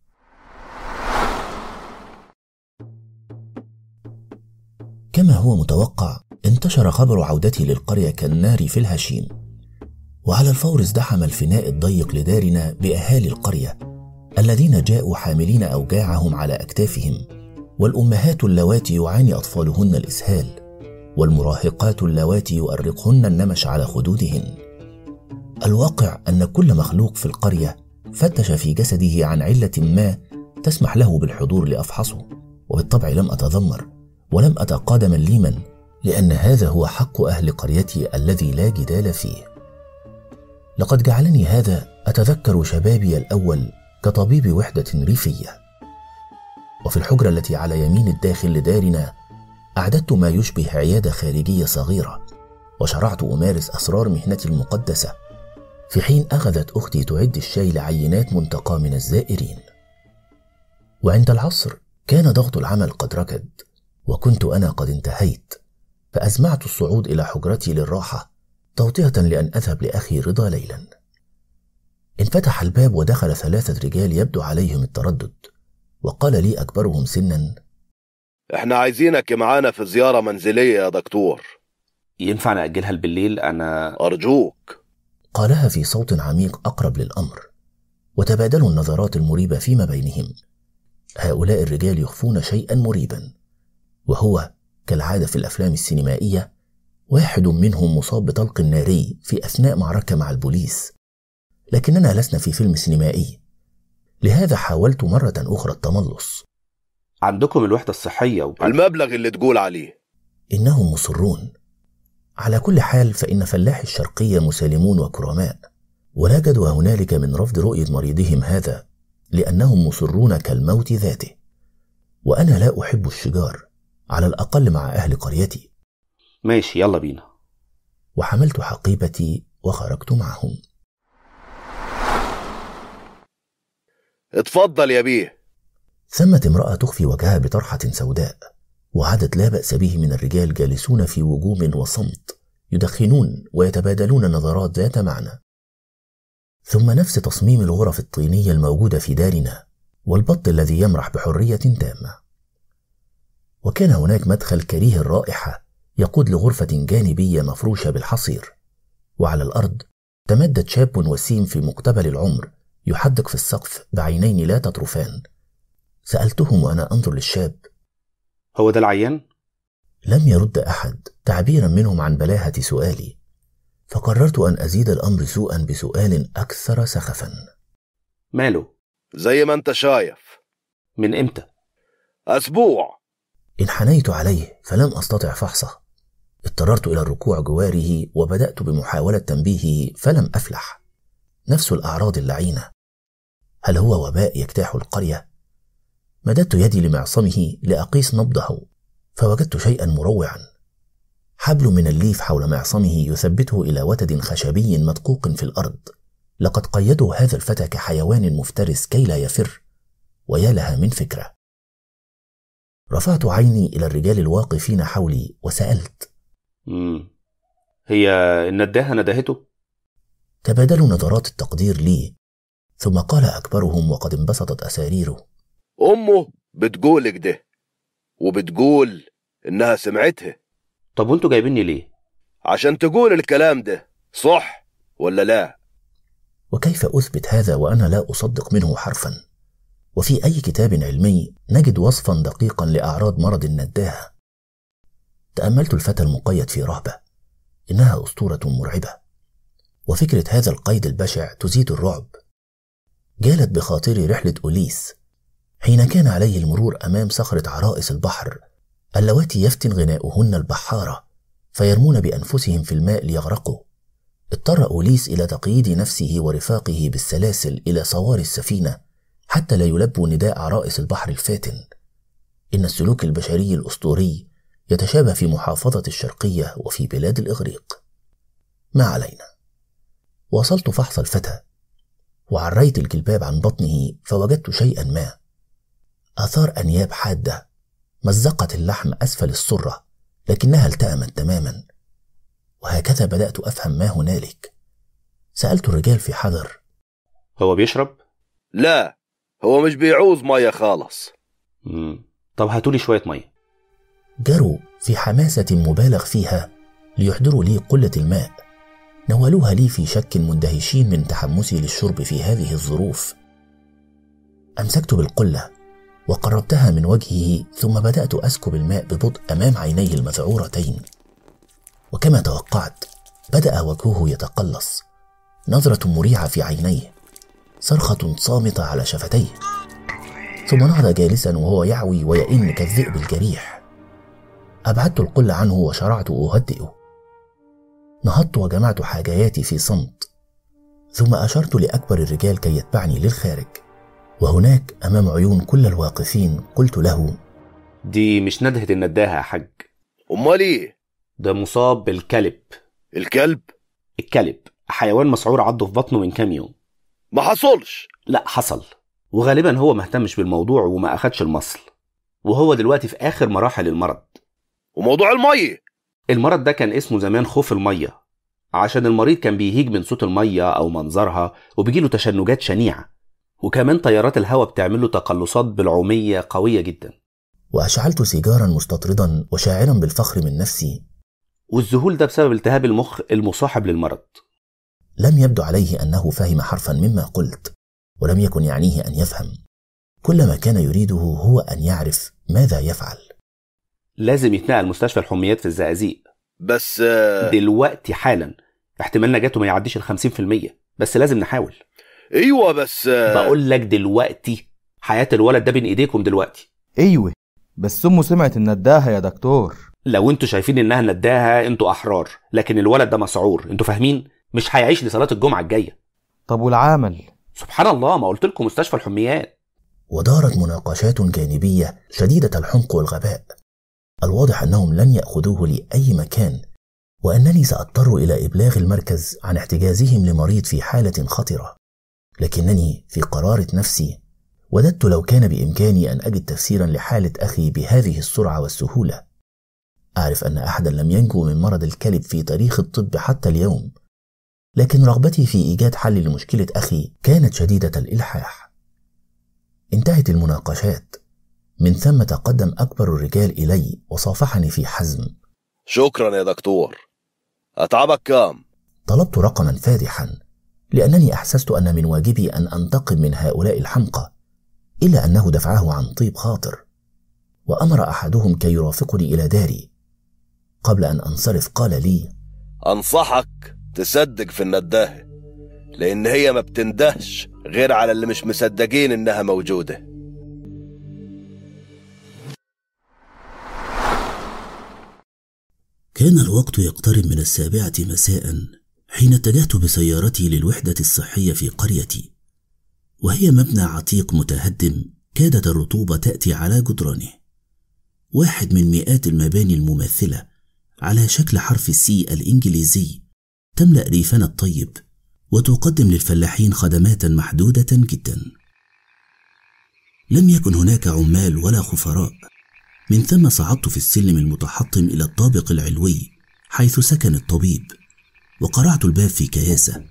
كما هو متوقع انتشر خبر عودتي للقرية كالنار في الهشيم وعلى الفور ازدحم الفناء الضيق لدارنا بأهالي القرية الذين جاءوا حاملين أوجاعهم على أكتافهم والأمهات اللواتي يعاني أطفالهن الإسهال والمراهقات اللواتي يؤرقهن النمش على خدودهن الواقع أن كل مخلوق في القرية فتش في جسده عن علة ما تسمح له بالحضور لأفحصه وبالطبع لم أتذمر ولم أتقادم ليما لأن هذا هو حق أهل قريتي الذي لا جدال فيه لقد جعلني هذا أتذكر شبابي الأول كطبيب وحدة ريفية وفي الحجرة التي على يمين الداخل لدارنا أعددت ما يشبه عيادة خارجية صغيرة وشرعت أمارس أسرار مهنتي المقدسة في حين أخذت أختي تعد الشاي لعينات منتقى من الزائرين وعند العصر كان ضغط العمل قد ركد وكنت أنا قد انتهيت فأزمعت الصعود إلى حجرتي للراحة توطئة لأن أذهب لأخي رضا ليلا انفتح الباب ودخل ثلاثة رجال يبدو عليهم التردد وقال لي أكبرهم سنا احنا عايزينك معانا في زيارة منزلية يا دكتور ينفع نأجلها بالليل أنا أرجوك قالها في صوت عميق أقرب للأمر وتبادلوا النظرات المريبة فيما بينهم هؤلاء الرجال يخفون شيئا مريبا وهو كالعادة في الأفلام السينمائية واحد منهم مصاب بطلق ناري في أثناء معركة مع البوليس لكننا لسنا في فيلم سينمائي لهذا حاولت مرة أخرى التملص عندكم الوحدة الصحية و... المبلغ اللي تقول عليه إنهم مصرون على كل حال فإن فلاحي الشرقية مسالمون وكرماء ولا جدوى هنالك من رفض رؤية مريضهم هذا لأنهم مصرون كالموت ذاته وأنا لا أحب الشجار على الأقل مع أهل قريتي ماشي يلا بينا وحملت حقيبتي وخرجت معهم اتفضل يا بيه ثمة امرأة تخفي وجهها بطرحة سوداء وعدد لا بأس به من الرجال جالسون في وجوم وصمت يدخنون ويتبادلون نظرات ذات معنى ثم نفس تصميم الغرف الطينية الموجودة في دارنا والبط الذي يمرح بحرية تامة وكان هناك مدخل كريه الرائحة يقود لغرفة جانبية مفروشة بالحصير وعلى الأرض تمدد شاب وسيم في مقتبل العمر يحدق في السقف بعينين لا تطرفان سألتهم وأنا أنظر للشاب هو ده العيان؟ لم يرد أحد تعبيرا منهم عن بلاهة سؤالي فقررت أن أزيد الأمر سوءا بسؤال أكثر سخفا ماله؟ زي ما انت شايف من امتى؟ أسبوع انحنيت عليه فلم أستطع فحصه اضطررت إلى الركوع جواره وبدأت بمحاولة تنبيهه فلم أفلح نفس الأعراض اللعينة هل هو وباء يجتاح القرية؟ مددت يدي لمعصمه لأقيس نبضه فوجدت شيئا مروعا حبل من الليف حول معصمه يثبته إلى وتد خشبي مدقوق في الأرض لقد قيدوا هذا الفتى كحيوان مفترس كي لا يفر ويا لها من فكرة رفعت عيني إلى الرجال الواقفين حولي وسألت مم. هي النداهة ندهته؟ تبادلوا نظرات التقدير لي ثم قال أكبرهم وقد انبسطت أساريره أمه بتقول كده وبتقول إنها سمعتها طب وانتوا جايبيني ليه عشان تقول الكلام ده صح ولا لا وكيف أثبت هذا وأنا لا أصدق منه حرفا وفي أي كتاب علمي نجد وصفا دقيقا لأعراض مرض النداهة تأملت الفتى المقيد في رهبة إنها أسطورة مرعبة وفكرة هذا القيد البشع تزيد الرعب جالت بخاطري رحلة أوليس حين كان عليه المرور أمام صخرة عرائس البحر اللواتي يفتن غناؤهن البحارة فيرمون بأنفسهم في الماء ليغرقوا اضطر أوليس إلى تقييد نفسه ورفاقه بالسلاسل إلى صوار السفينة حتى لا يلبوا نداء عرائس البحر الفاتن إن السلوك البشري الأسطوري يتشابه في محافظة الشرقية وفي بلاد الإغريق ما علينا واصلت فحص الفتى وعريت الجلباب عن بطنه فوجدت شيئا ما آثار أنياب حادة مزقت اللحم أسفل السرة لكنها التأمت تماما وهكذا بدأت أفهم ما هنالك سألت الرجال في حذر هو بيشرب لا هو مش بيعوز مية خالص مم. طب هاتولي شوية مية جروا في حماسة مبالغ فيها ليحضروا لي قلة الماء نولوها لي في شك مندهشين من تحمسي للشرب في هذه الظروف أمسكت بالقلة وقربتها من وجهه ثم بدأت أسكب الماء ببطء أمام عينيه المذعورتين وكما توقعت بدأ وجهه يتقلص نظرة مريعة في عينيه صرخة صامتة على شفتيه ثم نهض جالسا وهو يعوي ويئن كالذئب الجريح أبعدت القل عنه وشرعت أهدئه نهضت وجمعت حاجياتي في صمت ثم أشرت لأكبر الرجال كي يتبعني للخارج وهناك أمام عيون كل الواقفين قلت له دي مش ندهة النداهة يا حاج أمال إيه ده مصاب بالكلب الكلب الكلب حيوان مسعور عضه في بطنه من كام يوم ما حصلش لا حصل وغالبا هو ما اهتمش بالموضوع وما أخدش المصل وهو دلوقتي في آخر مراحل المرض وموضوع المية المرض ده كان اسمه زمان خوف المية عشان المريض كان بيهيج من صوت المية أو منظرها وبيجيله تشنجات شنيعة وكمان تيارات الهواء بتعمله تقلصات بالعومية قوية جدا وأشعلت سيجارا مستطردا وشاعرا بالفخر من نفسي والذهول ده بسبب التهاب المخ المصاحب للمرض لم يبدو عليه أنه فهم حرفا مما قلت ولم يكن يعنيه أن يفهم كل ما كان يريده هو أن يعرف ماذا يفعل لازم يتنقل مستشفى الحميات في الزقازيق بس آه، دلوقتي حالا احتمال نجاته ما يعديش ال 50% بس لازم نحاول ايوه بس آه، بقول لك دلوقتي حياة الولد ده بين ايديكم دلوقتي ايوه بس امه سمعت النداهه يا دكتور لو انتوا شايفين انها نداها انتوا احرار لكن الولد ده مسعور انتوا فاهمين مش هيعيش لصلاة الجمعة الجاية طب والعمل سبحان الله ما قلت لكم مستشفى الحميات ودارت مناقشات جانبية شديدة الحمق والغباء الواضح أنهم لن يأخذوه لأي مكان وأنني سأضطر إلى إبلاغ المركز عن احتجازهم لمريض في حالة خطرة لكنني في قرارة نفسي وددت لو كان بإمكاني أن أجد تفسيرا لحالة أخي بهذه السرعة والسهولة أعرف أن أحدا لم ينجو من مرض الكلب في تاريخ الطب حتى اليوم لكن رغبتي في إيجاد حل لمشكلة أخي كانت شديدة الإلحاح انتهت المناقشات من ثم تقدم أكبر الرجال إلي وصافحني في حزم شكرا يا دكتور اتعبك كام طلبت رقما فادحا لأنني أحسست أن من واجبي أن أنتقم من هؤلاء الحمقى إلا أنه دفعه عن طيب خاطر وأمر أحدهم كي يرافقني إلى داري قبل أن أنصرف قال لي انصحك تصدق في النداهة لان هي ما بتندهش غير على اللي مش مصدقين انها موجودة كان الوقت يقترب من السابعة مساء حين اتجهت بسيارتي للوحدة الصحية في قريتي وهي مبنى عتيق متهدم كادت الرطوبة تأتي على جدرانه واحد من مئات المباني المماثلة على شكل حرف السي الإنجليزي تملأ ريفنا الطيب وتقدم للفلاحين خدمات محدودة جدا لم يكن هناك عمال ولا خفراء من ثم صعدت في السلم المتحطم إلى الطابق العلوي حيث سكن الطبيب وقرعت الباب في كياسة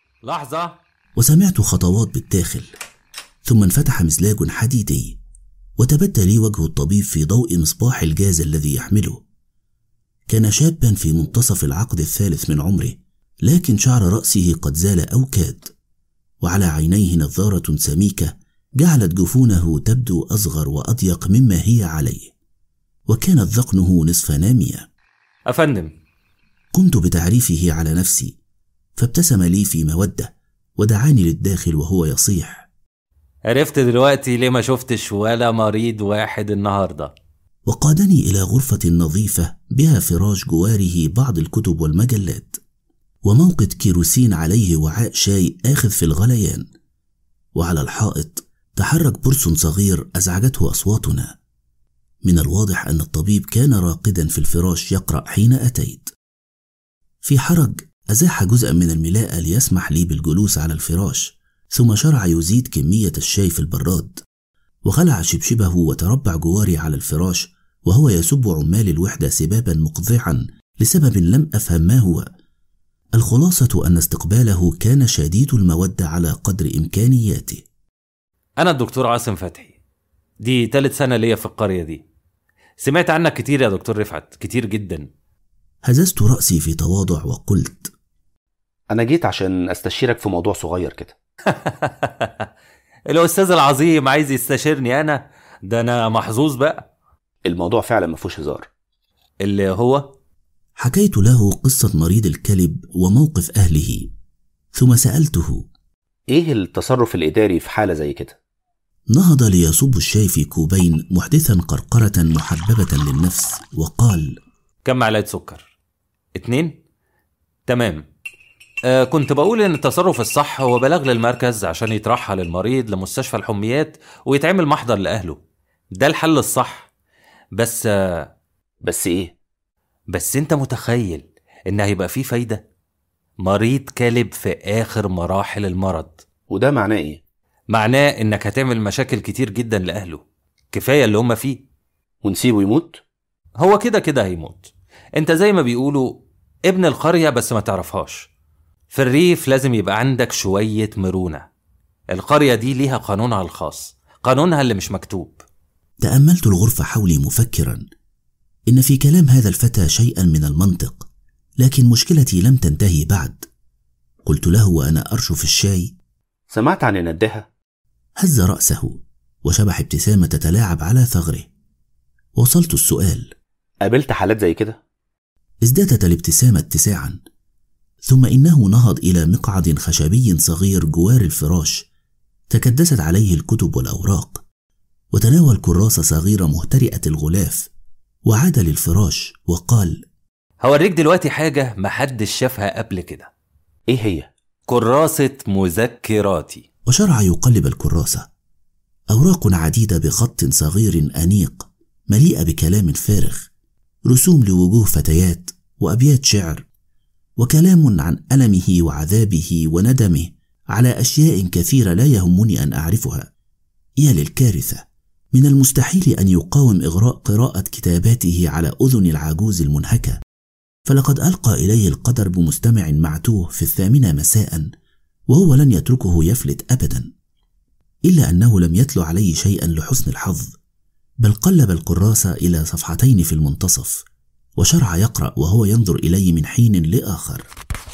لحظة وسمعت خطوات بالداخل ثم انفتح مزلاج حديدي وتبدى لي وجه الطبيب في ضوء مصباح الجاز الذي يحمله كان شابا في منتصف العقد الثالث من عمره لكن شعر راسه قد زال او كاد وعلى عينيه نظاره سميكه جعلت جفونه تبدو اصغر واضيق مما هي عليه وكانت ذقنه نصف ناميه أفندم قمت بتعريفه على نفسي فابتسم لي في موده ودعاني للداخل وهو يصيح عرفت دلوقتي ليه ما شفتش ولا مريض واحد النهاردة وقادني الى غرفه نظيفه بها فراش جواره بعض الكتب والمجلات وموقد كيروسين عليه وعاء شاي اخذ في الغليان وعلى الحائط تحرك برص صغير ازعجته اصواتنا من الواضح ان الطبيب كان راقدا في الفراش يقرا حين اتيت في حرج ازاح جزءا من الملاءه ليسمح لي بالجلوس على الفراش ثم شرع يزيد كميه الشاي في البراد وخلع شبشبه وتربع جواري على الفراش وهو يسب عمال الوحده سبابا مقذعا لسبب لم افهم ما هو الخلاصه ان استقباله كان شديد الموده على قدر امكانياته أنا الدكتور عاصم فتحي دي تالت سنة ليا في القرية دي سمعت عنك كتير يا دكتور رفعت كتير جدا هززت راسي في تواضع وقلت انا جيت عشان استشيرك في موضوع صغير كده الأستاذ العظيم عايز يستشيرني أنا ده أنا محظوظ بقى الموضوع فعلا ما فيهوش هزار اللي هو حكيت له قصه مريض الكلب وموقف اهله ثم سالته ايه التصرف الاداري في حاله زي كده نهض ليصب الشاي في كوبين محدثا قرقره محببه للنفس وقال كم معلقة سكر اتنين تمام آه كنت بقول ان التصرف الصح هو بلاغ للمركز عشان يترحل المريض لمستشفى الحميات ويتعمل محضر لأهله ده الحل الصح بس آه بس ايه بس انت متخيل ان هيبقى فيه فايدة مريض كلب في اخر مراحل المرض وده معناه ايه معناه انك هتعمل مشاكل كتير جدا لأهله كفاية اللي هم فيه ونسيبه يموت هو كده كده هيموت انت زي ما بيقولوا ابن القرية بس ما تعرفهاش في الريف لازم يبقى عندك شوية مرونة القرية دي ليها قانونها الخاص قانونها اللي مش مكتوب تاملت الغرفه حولي مفكرا ان في كلام هذا الفتى شيئا من المنطق لكن مشكلتي لم تنتهي بعد قلت له وانا ارشف الشاي سمعت عن الندهه هز راسه وشبح ابتسامه تتلاعب على ثغره وصلت السؤال قابلت حالات زي كده ازدادت الابتسامه اتساعا ثم انه نهض الى مقعد خشبي صغير جوار الفراش تكدست عليه الكتب والاوراق وتناول كراسه صغيره مهترئه الغلاف وعاد للفراش وقال هوريك دلوقتي حاجة محدش شافها قبل كده ايه هي كراسة مذكراتي وشرع يقلب الكراسه اوراق عديده بخط صغير انيق مليئه بكلام فارغ رسوم لوجوه فتيات وابيات شعر وكلام عن المه وعذابه وندمه على اشياء كثيره لا يهمني ان اعرفها يا للكارثه من المستحيل ان يقاوم اغراء قراءه كتاباته على اذن العجوز المنهكه فلقد القى اليه القدر بمستمع معتوه في الثامنه مساء وهو لن يتركه يفلت ابدا الا انه لم يتلو عليه شيئا لحسن الحظ بل قلب الكراسه الى صفحتين في المنتصف وشرع يقرا وهو ينظر الي من حين لاخر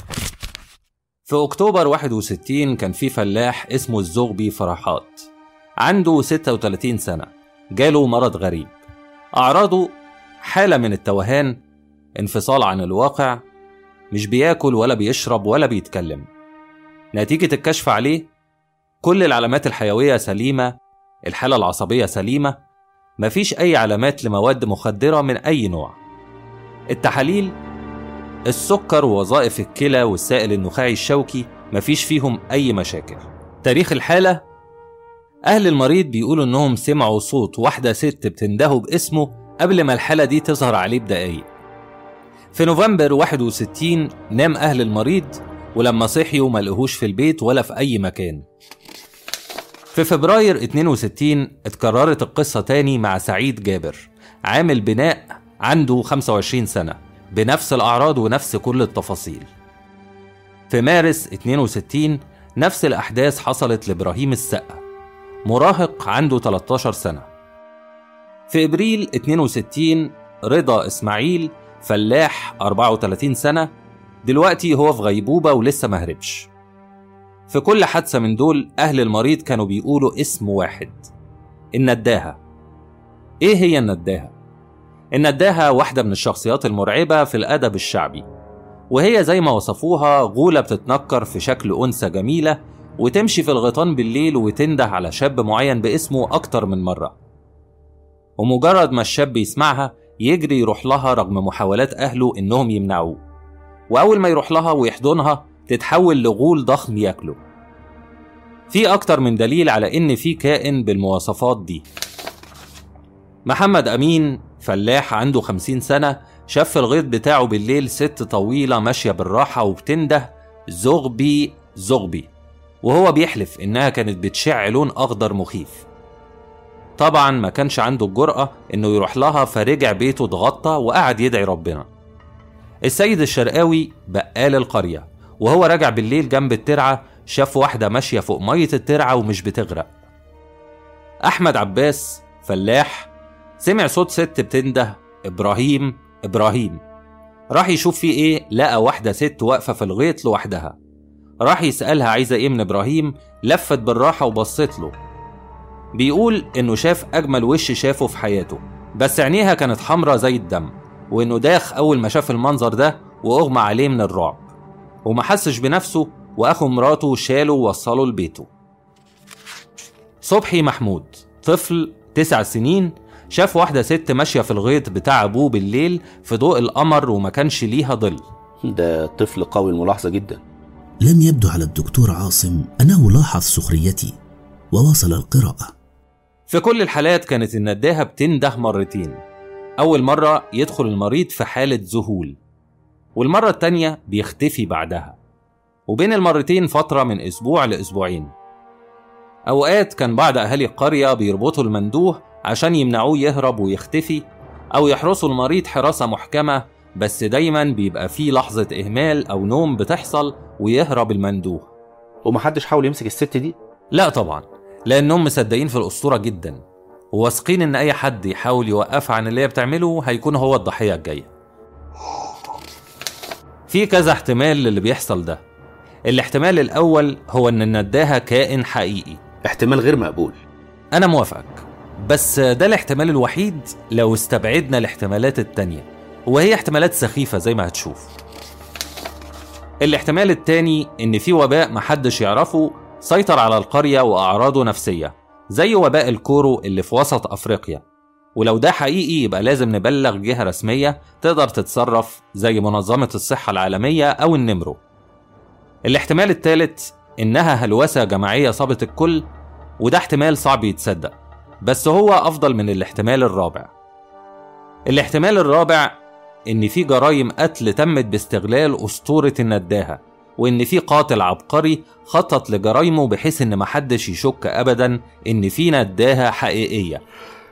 في أكتوبر 61 كان في فلاح اسمه الزغبي فرحات عنده 36 سنة جاله مرض غريب أعراضه حالة من التوهان انفصال عن الواقع مش بياكل ولا بيشرب ولا بيتكلم نتيجة الكشف عليه كل العلامات الحيوية سليمة الحالة العصبية سليمة مفيش أي علامات لمواد مخدرة من أي نوع التحاليل السكر ووظائف الكلى والسائل النخاعي الشوكي مفيش فيهم أي مشاكل تاريخ الحالة أهل المريض بيقولوا إنهم سمعوا صوت واحدة ست بتندهه باسمه قبل ما الحالة دي تظهر عليه بدقايق في نوفمبر 61 نام أهل المريض ولما صحيوا ما لقوهوش في البيت ولا في أي مكان في فبراير 62 اتكررت القصة تاني مع سعيد جابر عامل بناء عنده 25 سنة بنفس الأعراض ونفس كل التفاصيل في مارس 62 نفس الأحداث حصلت لإبراهيم السقا مراهق عنده 13 سنة في إبريل 62 رضا إسماعيل فلاح 34 سنة دلوقتي هو في غيبوبة ولسه مهربش في كل حادثة من دول أهل المريض كانوا بيقولوا اسم واحد النداهة إيه هي النداهة؟ النداهة واحدة من الشخصيات المرعبة في الأدب الشعبي وهي زي ما وصفوها غولة بتتنكر في شكل أنثى جميلة وتمشي في الغيطان بالليل وتنده على شاب معين باسمه أكتر من مرة ومجرد ما الشاب يسمعها يجري يروح لها رغم محاولات أهله إنهم يمنعوه وأول ما يروح لها ويحضنها تتحول لغول ضخم ياكله في أكتر من دليل على إن في كائن بالمواصفات دي محمد أمين فلاح عنده خمسين سنة شاف في الغيط بتاعه بالليل ست طويلة ماشية بالراحة وبتنده زغبي زغبي وهو بيحلف إنها كانت بتشع لون أخضر مخيف طبعا ما كانش عنده الجرأة إنه يروح لها فرجع بيته اتغطى وقعد يدعي ربنا السيد الشرقاوي بقال القرية وهو راجع بالليل جنب الترعة شاف واحدة ماشية فوق مية الترعة ومش بتغرق أحمد عباس فلاح سمع صوت ست بتنده إبراهيم إبراهيم راح يشوف في إيه لقى واحدة ست واقفة في الغيط لوحدها راح يسألها عايزة إيه من إبراهيم لفت بالراحة وبصت له بيقول إنه شاف أجمل وش شافه في حياته بس عينيها كانت حمرة زي الدم وإنه داخ أول ما شاف المنظر ده وأغمى عليه من الرعب وما حسش بنفسه وأخو مراته شاله ووصله لبيته صبحي محمود طفل تسع سنين شاف واحدة ست ماشية في الغيط بتاع أبوه بالليل في ضوء القمر وما كانش ليها ظل ده طفل قوي الملاحظة جدا لم يبدو على الدكتور عاصم أنه لاحظ سخريتي وواصل القراءة في كل الحالات كانت النداهة بتنده مرتين أول مرة يدخل المريض في حالة ذهول والمرة التانية بيختفي بعدها وبين المرتين فترة من أسبوع لأسبوعين أوقات كان بعض أهالي القرية بيربطوا المندوه عشان يمنعوه يهرب ويختفي أو يحرسوا المريض حراسة محكمة بس دايما بيبقى فيه لحظة إهمال أو نوم بتحصل ويهرب المندوه ومحدش حاول يمسك الست دي؟ لا طبعا لأنهم مصدقين في الأسطورة جدا وواثقين إن أي حد يحاول يوقفها عن اللي هي بتعمله هيكون هو الضحية الجاية في كذا احتمال للي بيحصل ده الاحتمال الأول هو إن النداهة كائن حقيقي احتمال غير مقبول أنا موافقك بس ده الاحتمال الوحيد لو استبعدنا الاحتمالات التانية وهي احتمالات سخيفة زي ما هتشوف الاحتمال التاني إن في وباء محدش يعرفه سيطر على القرية وأعراضه نفسية زي وباء الكورو اللي في وسط أفريقيا ولو ده حقيقي يبقى لازم نبلغ جهة رسمية تقدر تتصرف زي منظمة الصحة العالمية أو النمرو الاحتمال الثالث إنها هلوسة جماعية صابت الكل وده احتمال صعب يتصدق بس هو أفضل من الاحتمال الرابع الاحتمال الرابع إن في جرائم قتل تمت باستغلال أسطورة النداهة وإن في قاتل عبقري خطط لجرايمه بحيث إن محدش يشك أبدا إن في نداهة حقيقية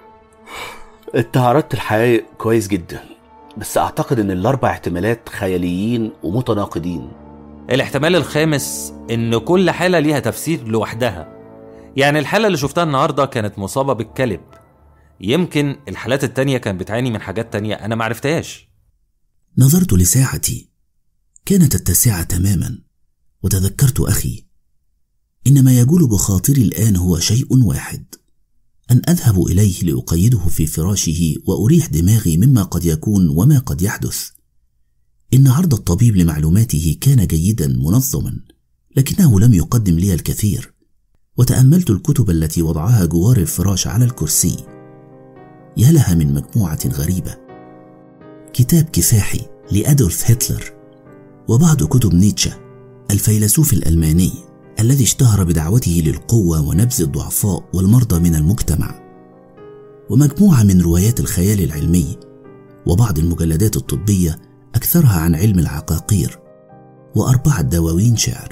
انت عرضت الحقائق كويس جدا بس اعتقد ان الاربع احتمالات خياليين ومتناقضين الاحتمال الخامس إن كل حالة ليها تفسير لوحدها يعني الحالة اللي شفتها النهاردة كانت مصابة بالكلب يمكن الحالات التانية كانت بتعاني من حاجات تانية أنا معرفتهاش نظرت لساعتي كانت التاسعة تماما وتذكرت أخي إن ما يجول بخاطري الآن هو شيء واحد أن أذهب إليه لأقيده في فراشه وأريح دماغي مما قد يكون وما قد يحدث إن عرض الطبيب لمعلوماته كان جيدا منظما لكنه لم يقدم لي الكثير وتأملت الكتب التي وضعها جوار الفراش على الكرسي يا لها من مجموعة غريبة كتاب كفاحي لأدولف هتلر وبعض كتب نيتشه الفيلسوف الألماني الذي اشتهر بدعوته للقوة ونبذ الضعفاء والمرضى من المجتمع ومجموعة من روايات الخيال العلمي وبعض المجلدات الطبية أكثرها عن علم العقاقير وأربعة دواوين شعر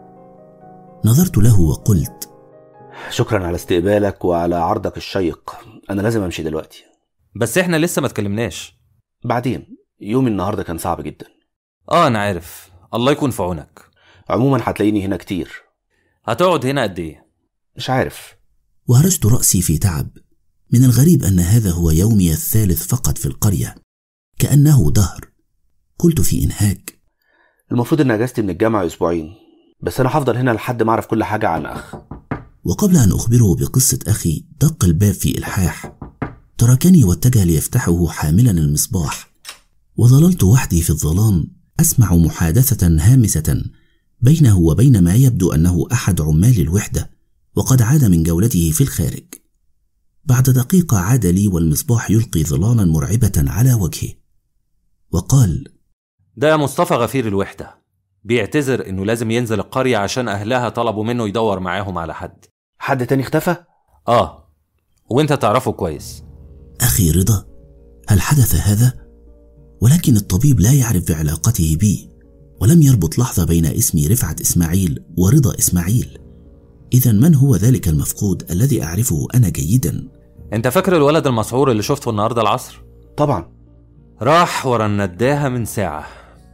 نظرت له وقلت شكرا على استقبالك وعلى عرضك الشيق انا لازم امشي دلوقتي بس احنا لسه ما اتكلمناش بعدين يوم النهارده كان صعب جدا اه انا عارف الله يكون في عونك عموما هتلاقيني هنا كتير هتقعد هنا قد ايه مش عارف وهرجت رأسي في تعب من الغريب أن هذا هو يومي الثالث فقط في القرية كأنه دهر قلت في إنهاك المفروض ان اجازتي من الجامعه اسبوعين بس انا هفضل هنا لحد ما اعرف كل حاجه عن اخ وقبل أن أخبره بقصة أخي دق الباب في إلحاح تركني واتجه ليفتحه حاملا المصباح وظللت وحدي في الظلام أسمع محادثة هامسة بينه وبين ما يبدو أنه أحد عمال الوحدة وقد عاد من جولته في الخارج بعد دقيقة عاد لي والمصباح يلقي ظلالا مرعبة على وجهه وقال ده مصطفى غفير الوحدة بيعتذر إنه لازم ينزل القرية عشان أهلها طلبوا منه يدور معاهم على حد حد تاني اختفى؟ آه وأنت تعرفه كويس أخي رضا هل حدث هذا؟ ولكن الطبيب لا يعرف بعلاقته بي ولم يربط لحظة بين اسمي رفعت إسماعيل ورضا إسماعيل إذا من هو ذلك المفقود الذي أعرفه أنا جيدا؟ أنت فاكر الولد المسعور اللي شفته النهاردة العصر؟ طبعا راح ورا النداهة من ساعة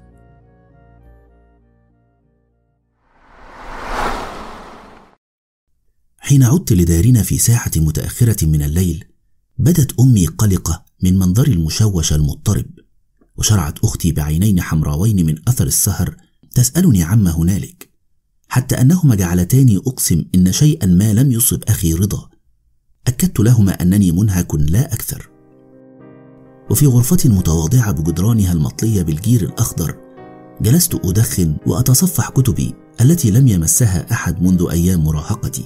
حين عدت لدارنا في ساعة متأخرة من الليل بدت أمي قلقة من منظري المشوش المضطرب وشرعت أختي بعينين حمراوين من أثر السهر تسألني عما هنالك حتى أنهما جعلتاني أقسم إن شيئا ما لم يصب أخي رضا أكدت لهما أنني منهك لا أكثر وفي غرفتي المتواضعة بجدرانها المطلية بالجير الأخضر جلست أدخن وأتصفح كتبي التي لم يمسها أحد منذ أيام مراهقتي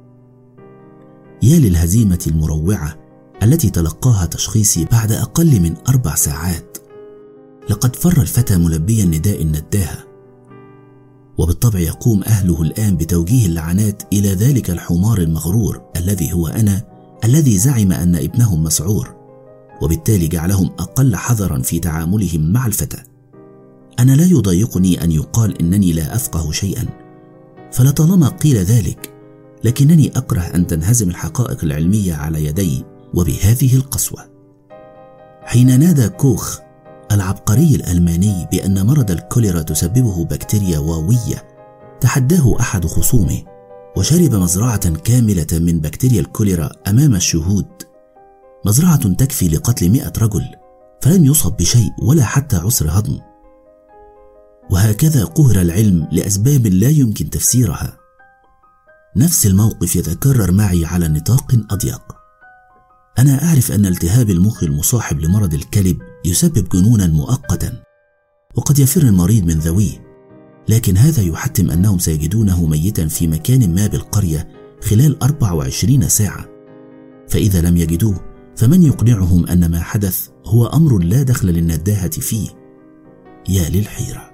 يا للهزيمة المروعة التي تلقاها تشخيصي بعد أقل من أربع ساعات لقد فر الفتى ملبيا نداء النداهة وبالطبع يقوم أهله الآن بتوجيه اللعنات إلى ذلك الحمار المغرور الذي هو أنا الذي زعم أن ابنهم مسعور وبالتالي جعلهم أقل حذرا في تعاملهم مع الفتى أنا لا يضايقني أن يقال إنني لا أفقه شيئا فلطالما قيل ذلك لكنني أكره أن تنهزم الحقائق العلمية على يدي وبهذه القسوة حين نادى كوخ العبقري الألماني بأن مرض الكوليرا تسببه بكتيريا واوية تحداه أحد خصومه وشرب مزرعة كاملة من بكتيريا الكوليرا أمام الشهود مزرعة تكفي لقتل مئة رجل فلم يصب بشيء ولا حتى عسر هضم وهكذا قهر العلم لأسباب لا يمكن تفسيرها نفس الموقف يتكرر معي على نطاق أضيق أنا أعرف أن التهاب المخ المصاحب لمرض الكلب يسبب جنونا مؤقتا وقد يفر المريض من ذويه لكن هذا يحتم أنهم سيجدونه ميتا في مكان ما بالقرية خلال 24 ساعة فإذا لم يجدوه فمن يقنعهم أن ما حدث هو أمر لا دخل للنداهة فيه يا للحيرة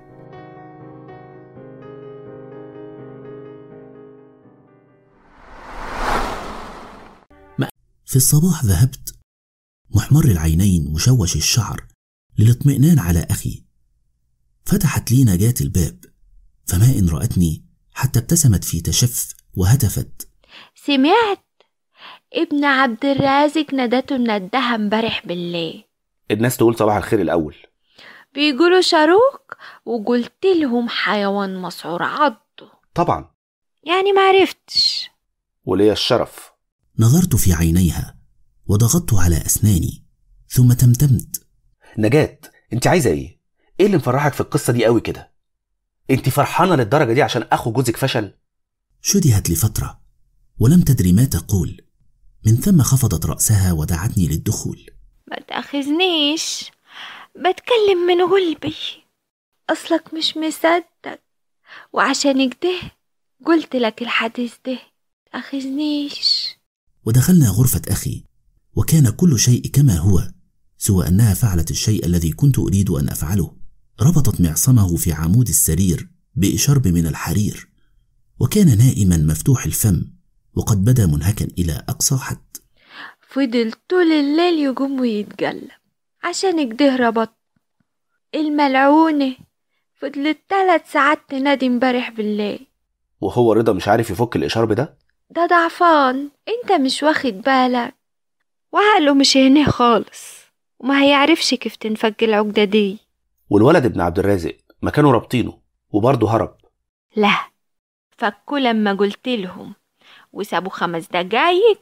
في الصباح ذهبت محمر العينين مشوش الشعر للاطمئنان على أخي فتحت لي نجاة الباب فما إن رأتني حتى ابتسمت في تشف وهتفت سمعت ابن عبد الرازق ندته الندهة امبارح بالليل الناس تقول صباح الخير الأول بيقولوا شاروك وقلت لهم حيوان مسعور عضه طبعا يعني معرفتش وليا الشرف نظرت في عينيها وضغطت على أسناني ثم تمتمت نجاة انت عايزة ايه؟ ايه اللي مفرحك في القصة دي قوي كده؟ انت فرحانة للدرجة دي عشان اخو جوزك فشل؟ شدهت لفترة ولم تدري ما تقول من ثم خفضت رأسها ودعتني للدخول ما تأخذنيش بتكلم من قلبي أصلك مش مصدق وعشان كده قلت لك الحديث ده تأخذنيش ودخلنا غرفة أخي وكان كل شيء كما هو سوى أنها فعلت الشيء الذي كنت أريد أن أفعله ربطت معصمه في عمود السرير بإشرب من الحرير وكان نائما مفتوح الفم وقد بدا منهكا إلى أقصى حد فضل طول الليل يقوم ويتقلب عشان كده ربط الملعونة فضلت ثلاث ساعات تنادي امبارح بالليل وهو رضا مش عارف يفك الإشارب ده؟ ده ضعفان انت مش واخد بالك وعقله مش هنا خالص وما هيعرفش كيف تنفك العقدة دي والولد ابن عبد الرازق ما كانوا رابطينه وبرضه هرب لا فكوا لما قلت لهم وسابوا خمس دقايق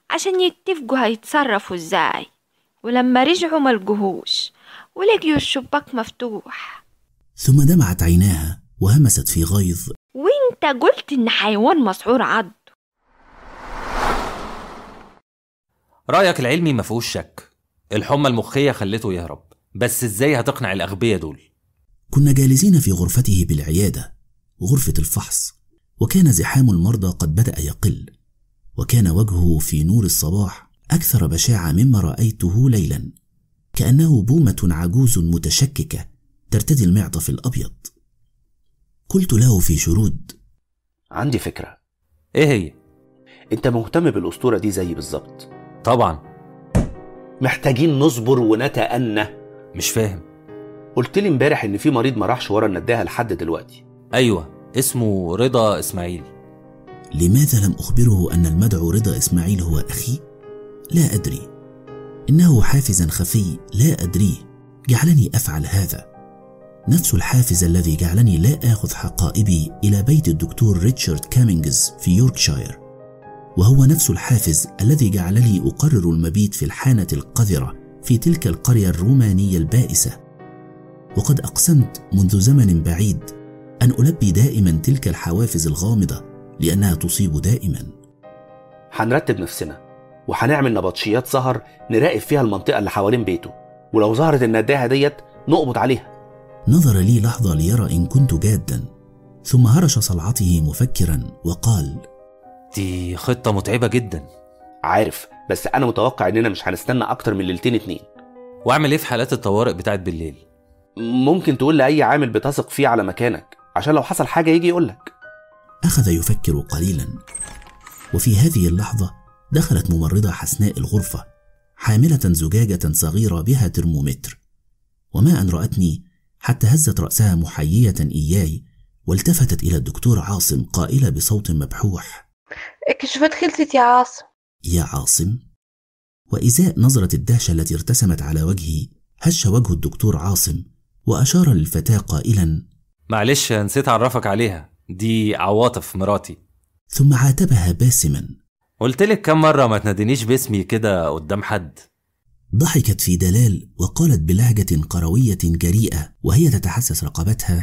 عشان يتفقوا هيتصرفوا ازاي ولما رجعوا ملقوهوش ولقيوا الشباك مفتوح ثم دمعت عيناها وهمست في غيظ وانت قلت ان حيوان مسعور عض رأيك العلمي ما فيهوش شك الحمى المخية خلته يهرب بس ازاي هتقنع الأغبياء دول كنا جالسين في غرفته بالعيادة غرفة الفحص وكان زحام المرضى قد بدأ يقل وكان وجهه في نور الصباح أكثر بشاعة مما رأيته ليلا كأنه بومة عجوز متشككة ترتدي المعطف الأبيض قلت له في شرود عندي فكرة ايه هي انت مهتم بالأسطورة دي زيي بالظبط طبعا محتاجين نصبر ونتأنى مش فاهم قلت لي امبارح ان في مريض ما راحش ورا النداهة لحد دلوقتي ايوه اسمه رضا اسماعيل لماذا لم أخبره أن المدعو رضا إسماعيل هو أخي؟ لا أدري إنه حافزا خفي لا أدريه جعلني أفعل هذا نفس الحافز الذي جعلني لا آخذ حقائبي إلى بيت الدكتور ريتشارد كامينجز في يوركشاير وهو نفس الحافز الذي جعلني أقرر المبيت في الحانة القذرة في تلك القرية الرومانية البائسة وقد أقسمت منذ زمن بعيد أن ألبي دائما تلك الحوافز الغامضة لأنها تصيب دائما هنرتب نفسنا وهنعمل نبطشيات سهر نراقب فيها المنطقة اللي حوالين بيته ولو ظهرت النداهة ديت نقبض عليها نظر لي لحظة ليرى إن كنت جادا ثم هرش صلعته مفكرا وقال دي خطة متعبة جدا عارف بس أنا متوقع إننا مش هنستنى أكتر من ليلتين اتنين واعمل ايه في حالات الطوارئ بتاعت بالليل ممكن تقول لأي عامل بتثق فيه على مكانك عشان لو حصل حاجة يجي يقولك أخذ يفكر قليلا وفي هذه اللحظة دخلت ممرضة حسناء الغرفة حاملة زجاجة صغيرة بها ترمومتر وما أن رأتني حتى هزت رأسها محيية إياي والتفتت إلى الدكتور عاصم قائلة بصوت مبحوح اكشفت خلصت يا عاصم يا عاصم وإزاء نظرة الدهشة التي ارتسمت على وجهي هش وجه الدكتور عاصم وأشار للفتاة قائلا معلش نسيت اعرفك عليها دي عواطف مراتي ثم عاتبها باسما قلت لك كم مرة ما تنادينيش باسمي كده قدام حد ضحكت في دلال وقالت بلهجة قروية جريئة وهي تتحسس رقبتها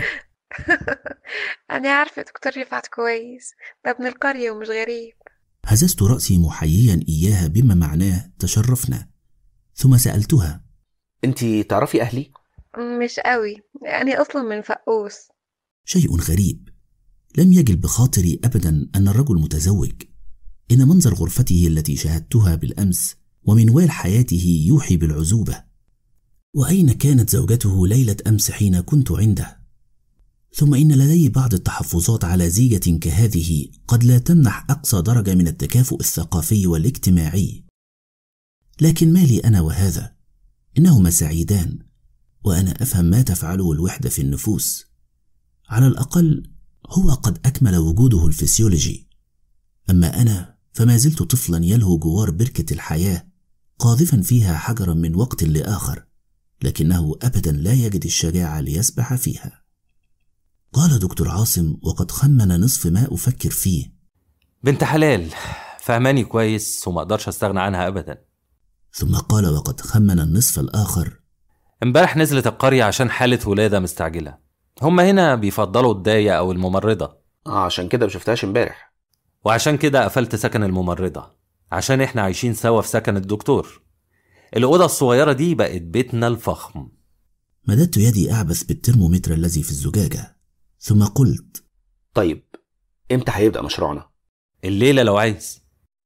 أنا عارفة دكتور رفعت كويس ده ابن القرية ومش غريب هززت رأسي محييا إياها بما معناه تشرفنا ثم سألتها انت تعرفي أهلي؟ مش قوي أنا أصلا من فقوس شيء غريب لم يجل بخاطري أبدا أن الرجل متزوج إن منظر غرفته التي شاهدتها بالأمس ومنوال حياته يوحي بالعزوبة وأين كانت زوجته ليلة أمس حين كنت عنده؟ ثم إن لدي بعض التحفظات على زيجة كهذه قد لا تمنح أقصى درجة من التكافؤ الثقافي والاجتماعي لكن ما لي أنا وهذا إنهما سعيدان وأنا أفهم ما تفعله الوحدة في النفوس على الأقل هو قد أكمل وجوده الفسيولوجي أما أنا فما زلت طفلا يلهو جوار بركة الحياة قاذفا فيها حجرا من وقت لآخر لكنه أبدا لا يجد الشجاعة ليسبح فيها قال دكتور عاصم وقد خمن نصف ما أفكر فيه بنت حلال فهماني كويس وما اقدرش استغنى عنها ابدا ثم قال وقد خمن النصف الآخر امبارح نزلت القرية عشان حالة ولادة مستعجلة هما هنا بيفضلوا الداية أو الممرضة اه عشان كده ما شفتهاش امبارح وعشان كده قفلت سكن الممرضة عشان احنا عايشين سوا في سكن الدكتور الأوضة الصغيرة دي بقت بيتنا الفخم مددت يدي أعبث بالترمومتر الذي في الزجاجة ثم قلت طيب امتى هيبدأ مشروعنا؟ الليلة لو عايز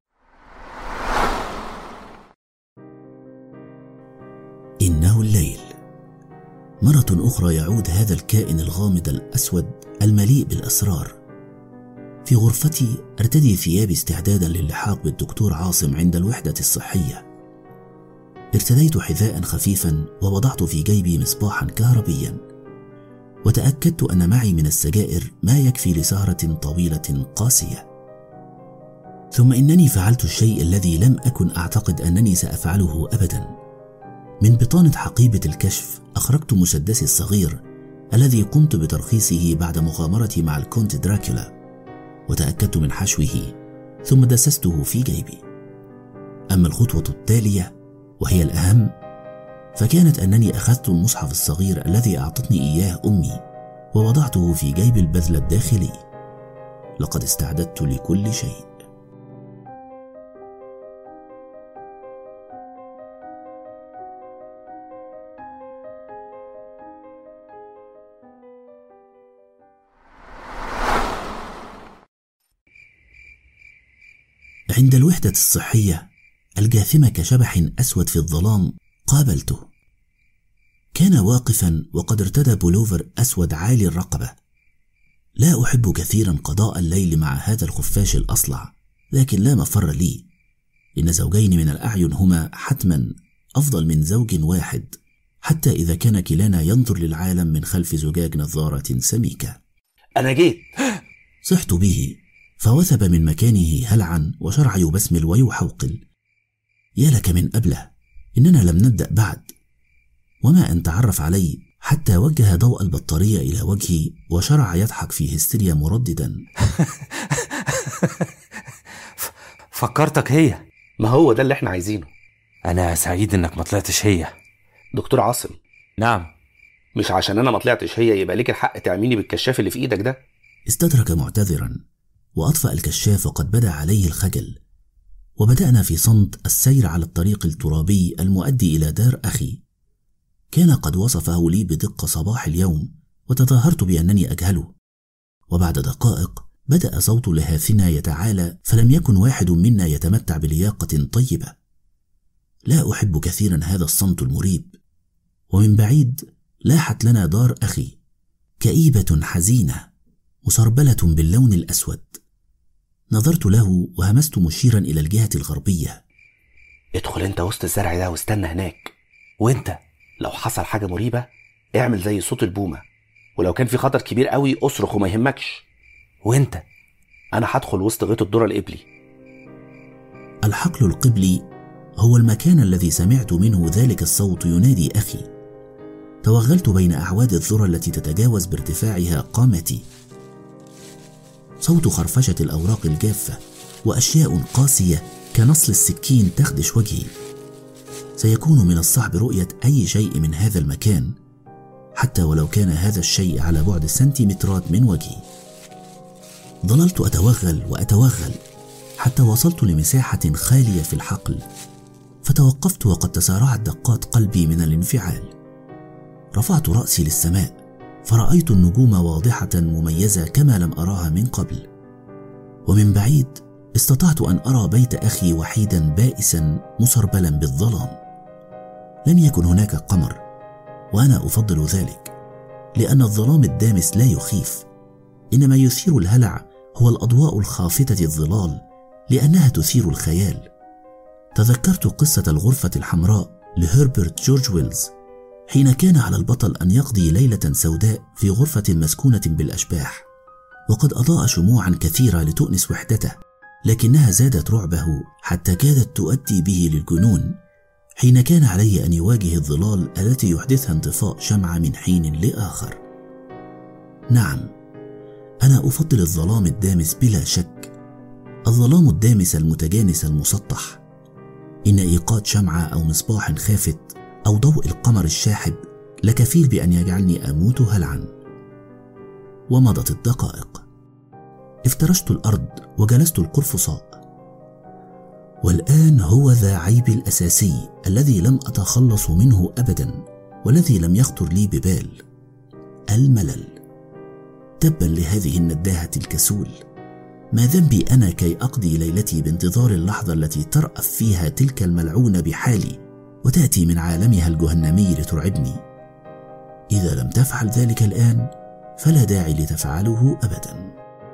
إنه الليل مرة أخرى يعود هذا الكائن الغامض الأسود المليء بالأسرار في غرفتي أرتدي ثيابي استعدادا للحاق بالدكتور عاصم عند الوحدة الصحية ارتديت حذاء خفيفا ووضعت في جيبي مصباحا كهربيا وتأكدت أن معي من السجائر ما يكفي لسهرة طويلة قاسية ثم إنني فعلت الشيء الذي لم أكن أعتقد أنني سأفعله أبدا من بطانة حقيبة الكشف أخرجت مسدسي الصغير الذي قمت بترخيصه بعد مغامرتي مع الكونت دراكولا وتأكدت من حشوه ثم دسسته في جيبي أما الخطوة التالية وهي الأهم فكانت أنني أخذت المصحف الصغير الذي أعطتني إياه أمي ووضعته في جيب البذل الداخلي لقد استعددت لكل شيء عند الوحدة الصحية الجاثمة كشبح أسود في الظلام قابلته كان واقفا وقد ارتدى بولوفر أسود عالي الرقبة لا أحب كثيرا قضاء الليل مع هذا الخفاش الأصلع لكن لا مفر لي إن زوجين من الأعين هما حتما أفضل من زوج واحد حتى إذا كان كلانا ينظر للعالم من خلف زجاج نظارة سميكة أنا جيت صحت به فوثب من مكانه هلعا وشرع يبسمل ويحوقل يا لك من أبله إننا لم نبدأ بعد وما أن تعرف علي حتى وجه ضوء البطارية إلى وجهي وشرع يضحك في هستيريا مرددا فكرتك هي ما هو ده اللي احنا عايزينه أنا سعيد إنك ما طلعتش هي دكتور عاصم نعم مش عشان أنا ما طلعتش هي يبقى ليك الحق تعميني بالكشاف اللي في إيدك ده استدرك معتذرا وأطفأ الكشاف وقد بدا عليه الخجل وبدأنا في صمت السير على الطريق الترابي المؤدي إلى دار أخي كان قد وصفه لي بدقة صباح اليوم وتظاهرت بأنني أجهله وبعد دقائق بدأ صوت لهاثنا يتعالى فلم يكن واحد منا يتمتع بلياقة طيبة لا أحب كثيرا هذا الصمت المريب ومن بعيد لاحت لنا دار أخي كئيبة حزينة مسربلة باللون الأسود نظرت له وهمست مشيرا إلى الجهة الغربية ادخل انت وسط الزرع ده واستنى هناك وانت لو حصل حاجة مريبة اعمل زي صوت البومة ولو كان في خطر كبير قوي اصرخ وما يهمكش وانت انا هدخل وسط غيط الذرة القبلي الحقل القبلي هو المكان الذي سمعت منه ذلك الصوت ينادي أخي توغلت بين أعواد الذرة التي تتجاوز بارتفاعها قامتي صوت خرفشة الأوراق الجافة وأشياء قاسية كنصل السكين تخدش وجهي سيكون من الصعب رؤية أي شيء من هذا المكان حتى ولو كان هذا الشيء على بعد سنتيمترات من وجهي ظللت أتوغل وأتوغل حتى وصلت لمساحة خالية في الحقل فتوقفت وقد تسارعت دقات قلبي من الانفعال رفعت رأسي للسماء فرأيت النجوم واضحة مميزة كما لم أراها من قبل ومن بعيد استطعت أن أرى بيت أخي وحيدا بائسا مسربلا بالظلام لم يكن هناك قمر وأنا أفضل ذلك لأن الظلام الدامس لا يخيف إنما يثير الهلع هو الأضواء الخافتة الظلال لأنها تثير الخيال تذكرت قصة الغرفة الحمراء لهربرت جورج ويلز حين كان على البطل أن يقضي ليلة سوداء في غرفة مسكونة بالأشباح وقد أضاء شموعا كثيرة لتؤنس وحدته لكنها زادت رعبه حتى كادت تؤدي به للجنون حين كان عليه أن يواجه الظلال التي يحدثها انطفاء شمعة من حين لآخر نعم أنا أفضل الظلام الدامس بلا شك الظلام الدامس المتجانس المسطح إن إيقاد شمعة أو مصباح خافت أو ضوء القمر الشاحب لكفيل بأن يجعلني أموت هلعا ومضت الدقائق افترشت الأرض وجلست القرفصاء والآن هو ذا عيبي الأساسي الذي لم أتخلص منه أبدا والذي لم يخطر لي ببال الملل تبا لهذه النداهة الكسول ما ذنبي أنا كي أقضي ليلتي بانتظار اللحظة التي ترأف فيها تلك الملعونة بحالي وتأتي من عالمها الجهنمي لترعبني إذا لم تفعل ذلك الآن فلا داعي لتفعله أبدا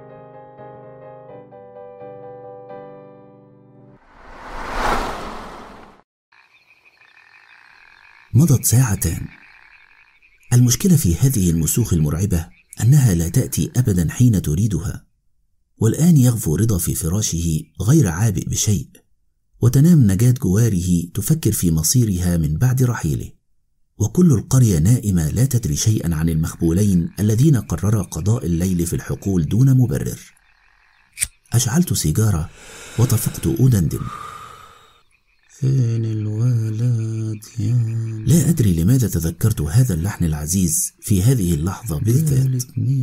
مضت ساعتان المشكلة في هذه المسوخ المرعبة أنها لا تأتي أبدا حين تريدها والآن يغفو رضا في فراشه غير عابئ بشيء وتنام نجاة جواره تفكر في مصيرها من بعد رحيله وكل القرية نائمة لا تدري شيئا عن المخبولين الذين قررا قضاء الليل في الحقول دون مبرر أشعلت سيجارة وطفقت أدندن فين الولد يا لا أدري لماذا تذكرت هذا اللحن العزيز في هذه اللحظة بالذات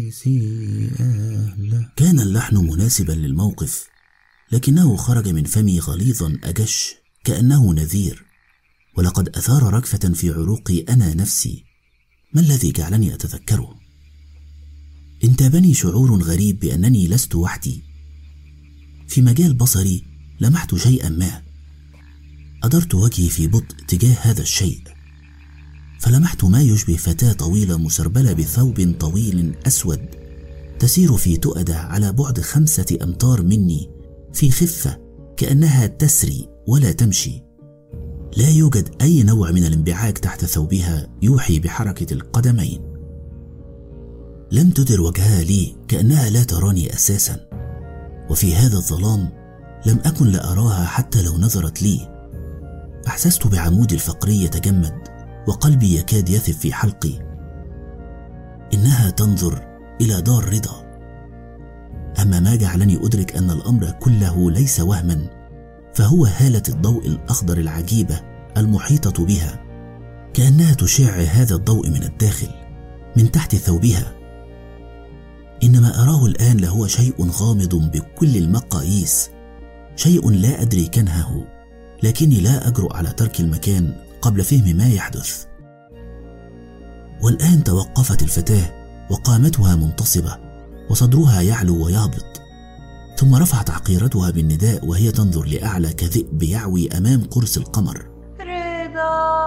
كان اللحن مناسبا للموقف لكنه خرج من فمي غليظا أجش كأنه نذير ولقد أثار رجفة في عروقي أنا نفسي ما الذي جعلني أتذكره؟ انتابني شعور غريب بأنني لست وحدي في مجال بصري لمحت شيئا ما أدرت وجهي في بطء تجاه هذا الشيء فلمحت ما يشبه فتاة طويلة مسربلة بثوب طويل أسود تسير في تؤدة على بعد خمسة أمتار مني في خفة كأنها تسري ولا تمشي لا يوجد أي نوع من الانبعاج تحت ثوبها يوحي بحركة القدمين لم تدر وجهها لي كأنها لا تراني أساسا وفي هذا الظلام لم أكن لأراها حتى لو نظرت لي احسست بعمودي الفقري يتجمد وقلبي يكاد يثب في حلقي انها تنظر الى دار رضا اما ما جعلني ادرك ان الامر كله ليس وهما فهو هاله الضوء الاخضر العجيبه المحيطه بها كانها تشع هذا الضوء من الداخل من تحت ثوبها انما اراه الان لهو شيء غامض بكل المقاييس شيء لا ادري كنهه لكني لا اجرؤ على ترك المكان قبل فهم ما يحدث والان توقفت الفتاه وقامتها منتصبه وصدرها يعلو ويهبط ثم رفعت عقيرتها بالنداء وهي تنظر لاعلى كذئب يعوي امام قرص القمر رضا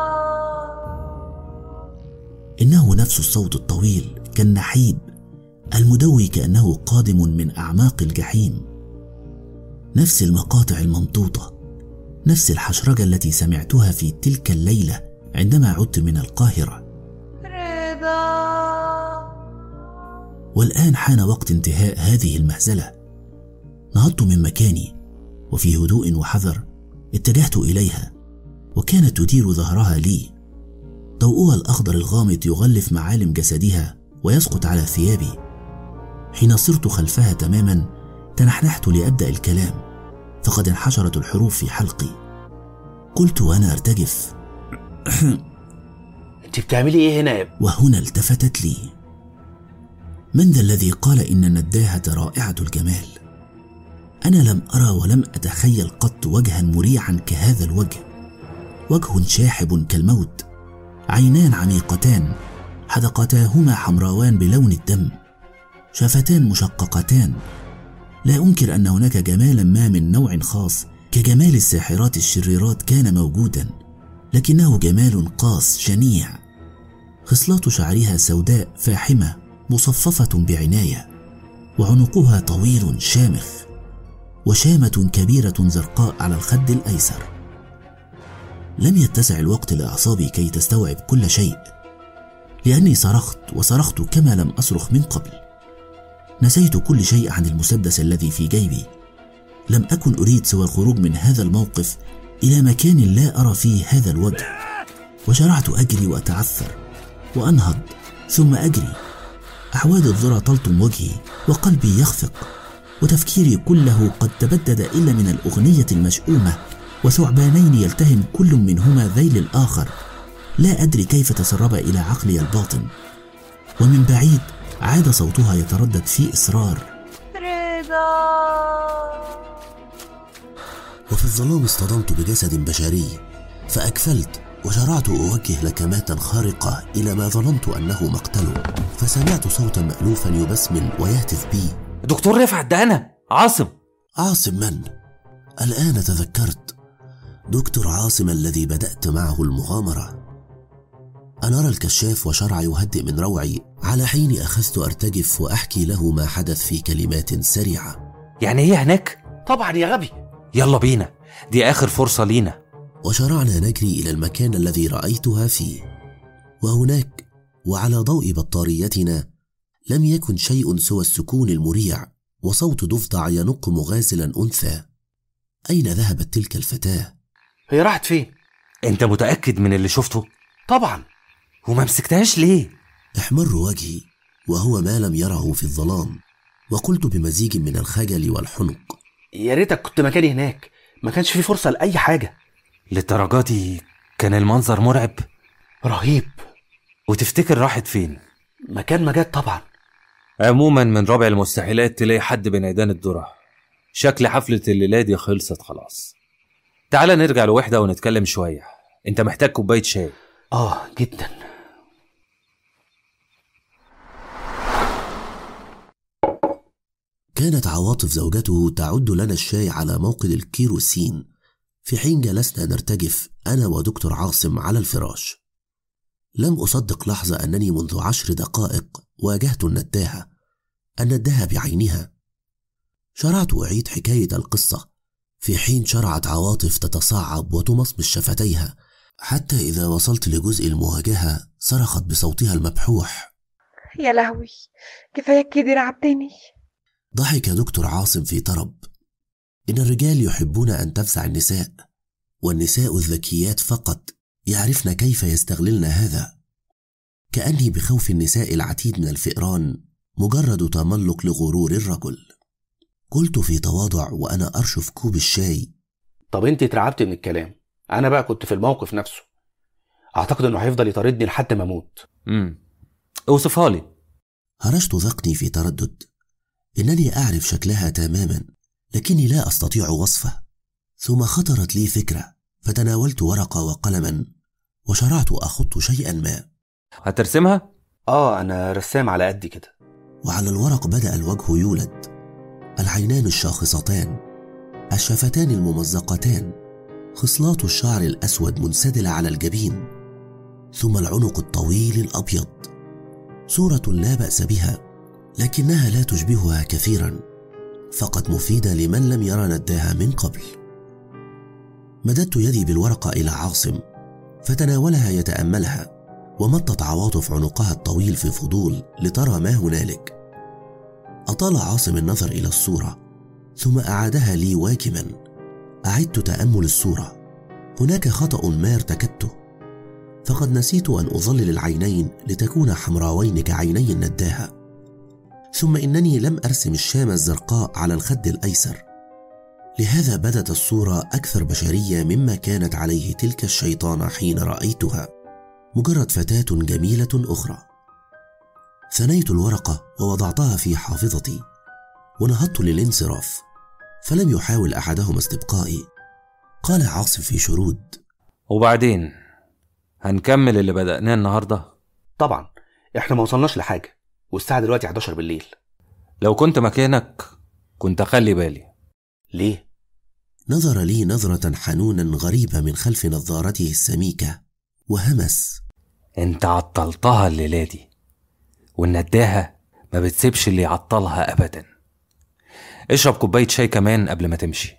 انه نفس الصوت الطويل كالنحيب المدوي كانه قادم من اعماق الجحيم نفس المقاطع الممطوطه نفس الحشرجه التي سمعتها في تلك الليله عندما عدت من القاهره رضا والان حان وقت انتهاء هذه المهزله نهضت من مكاني وفي هدوء وحذر اتجهت اليها وكانت تدير ظهرها لي ضوءها الاخضر الغامض يغلف معالم جسدها ويسقط على ثيابي حين صرت خلفها تماما تنحنحت لابدا الكلام فقد انحشرت الحروف في حلقي قلت وانا ارتجف انت بتعملي ايه هنا يا ابني وهنا التفتت لي من ذا الذي قال ان النداهه رائعه الجمال انا لم ارى ولم اتخيل قط وجها مريعا كهذا الوجه وجه شاحب كالموت عينان عميقتان حدقتاهما حمراوان بلون الدم شفتان مشققتان لا انكر ان هناك جمالا ما من نوع خاص كجمال الساحرات الشريرات كان موجودا لكنه جمال قاس شنيع خصلات شعرها سوداء فاحمه مصففه بعنايه وعنقها طويل شامخ وشامه كبيره زرقاء على الخد الايسر لم يتسع الوقت لاعصابي كي تستوعب كل شيء لاني صرخت وصرخت كما لم اصرخ من قبل نسيت كل شيء عن المسدس الذي في جيبي لم اكن اريد سوى الخروج من هذا الموقف الى مكان لا ارى فيه هذا الوجه وشرعت اجري واتعثر وانهض ثم اجري اعواد الذرى تلطم وجهي وقلبي يخفق وتفكيري كله قد تبدد الا من الاغنيه المشؤومه وثعبانين يلتهم كل منهما ذيل الاخر لا ادري كيف تسرب الى عقلي الباطن ومن بعيد عاد صوتها يتردد في اصرار رضا وفي الظلام اصطدمت بجسد بشري فأكفلت وشرعت أوجه لكمات خارقة إلى ما ظننت أنه مقتله فسمعت صوتا مألوفا يبسمل ويهتف بي دكتور رفعت ده أنا عاصم عاصم من؟ الآن تذكرت دكتور عاصم الذي بدأت معه المغامرة أنا أرى الكشاف وشرع يهدئ من روعي على حين أخذت أرتجف وأحكي له ما حدث في كلمات سريعة يعني هي هناك طبعا يا غبي يلا بينا دي آخر فرصة لينا وشرعنا نجري إلى المكان الذي رأيتها فيه وهناك وعلى ضوء بطاريتنا لم يكن شيء سوى السكون المريع وصوت ضفدع ينق مغازلا أنثى أين ذهبت تلك الفتاة؟ هي راحت فين انت متأكد من اللي شفته طبعا وما مسكتهاش ليه احمر وجهي وهو ما لم يره في الظلام وقلت بمزيج من الخجل والحنق يا ريتك كنت مكاني هناك ما كانش في فرصه لاي حاجه للدرجة دي كان المنظر مرعب رهيب وتفتكر راحت فين مكان ما جت طبعا عموما من رابع المستحيلات تلاقي حد بين عيدان الذرة شكل حفلة الليلة دي خلصت خلاص تعال نرجع لوحدة ونتكلم شوية انت محتاج كوباية شاي اه جدا كانت عواطف زوجته تعد لنا الشاي على موقد الكيروسين في حين جلسنا نرتجف أنا ودكتور عاصم على الفراش لم أصدق لحظة أنني منذ عشر دقائق واجهت النداهة النداهة بعينها شرعت أعيد حكاية القصة في حين شرعت عواطف تتصاعب وتمصمص شفتيها حتى إذا وصلت لجزء المواجهة صرخت بصوتها المبحوح يا لهوي كفاية كده رعبتني ضحك دكتور عاصم في طرب إن الرجال يحبون أن تفزع النساء والنساء الذكيات فقط يعرفن كيف يستغللن هذا كأني بخوف النساء العتيد من الفئران مجرد تملق لغرور الرجل قلت في تواضع وأنا أرشف كوب الشاي طب انت اترعبت من الكلام انا بقى كنت في الموقف نفسه اعتقد انه هيفضل يطاردني لحد ما اموت امم اوصفها لي هرشت ذقني في تردد إنني أعرف شكلها تماما لكني لا أستطيع وصفه ثم خطرت لي فكرة فتناولت ورقة وقلما وشرعت أخط شيئا ما هترسمها؟ اه انا رسام على قد كده وعلى الورق بدأ الوجه يولد العينان الشاخصتان الشفتان الممزقتان خصلات الشعر الأسود منسدلة على الجبين ثم العنق الطويل الأبيض صورة لا بأس بها لكنها لا تشبهها كثيرا فقط مفيدة لمن لم يرى نداها من قبل مددت يدي بالورقة إلى عاصم فتناولها يتأملها ومطت عواطف عنقها الطويل في فضول لترى ما هنالك أطال عاصم النظر إلى الصورة ثم أعادها لي واكما أعدت تأمل الصورة هناك خطأ ما ارتكبته فقد نسيت أن أظلل العينين لتكون حمراوين كعيني النداهة ثم إنني لم أرسم الشامة الزرقاء على الخد الأيسر لهذا بدت الصورة أكثر بشرية مما كانت عليه تلك الشيطانة حين رأيتها مجرد فتاة جميلة أخرى ثنيت الورقة ووضعتها في حافظتي ونهضت للانصراف فلم يحاول أحدهما استبقائي قال عاصم في شرود وبعدين هنكمل اللي بدأناه النهاردة طبعا احنا ما وصلناش لحاجة والساعة دلوقتي 11 بالليل لو كنت مكانك كنت أخلي بالي ليه؟ نظر لي نظرة حنونا غريبة من خلف نظارته السميكة وهمس انت عطلتها الليلة دي والنداهة ما بتسيبش اللي يعطلها أبدا اشرب كوباية شاي كمان قبل ما تمشي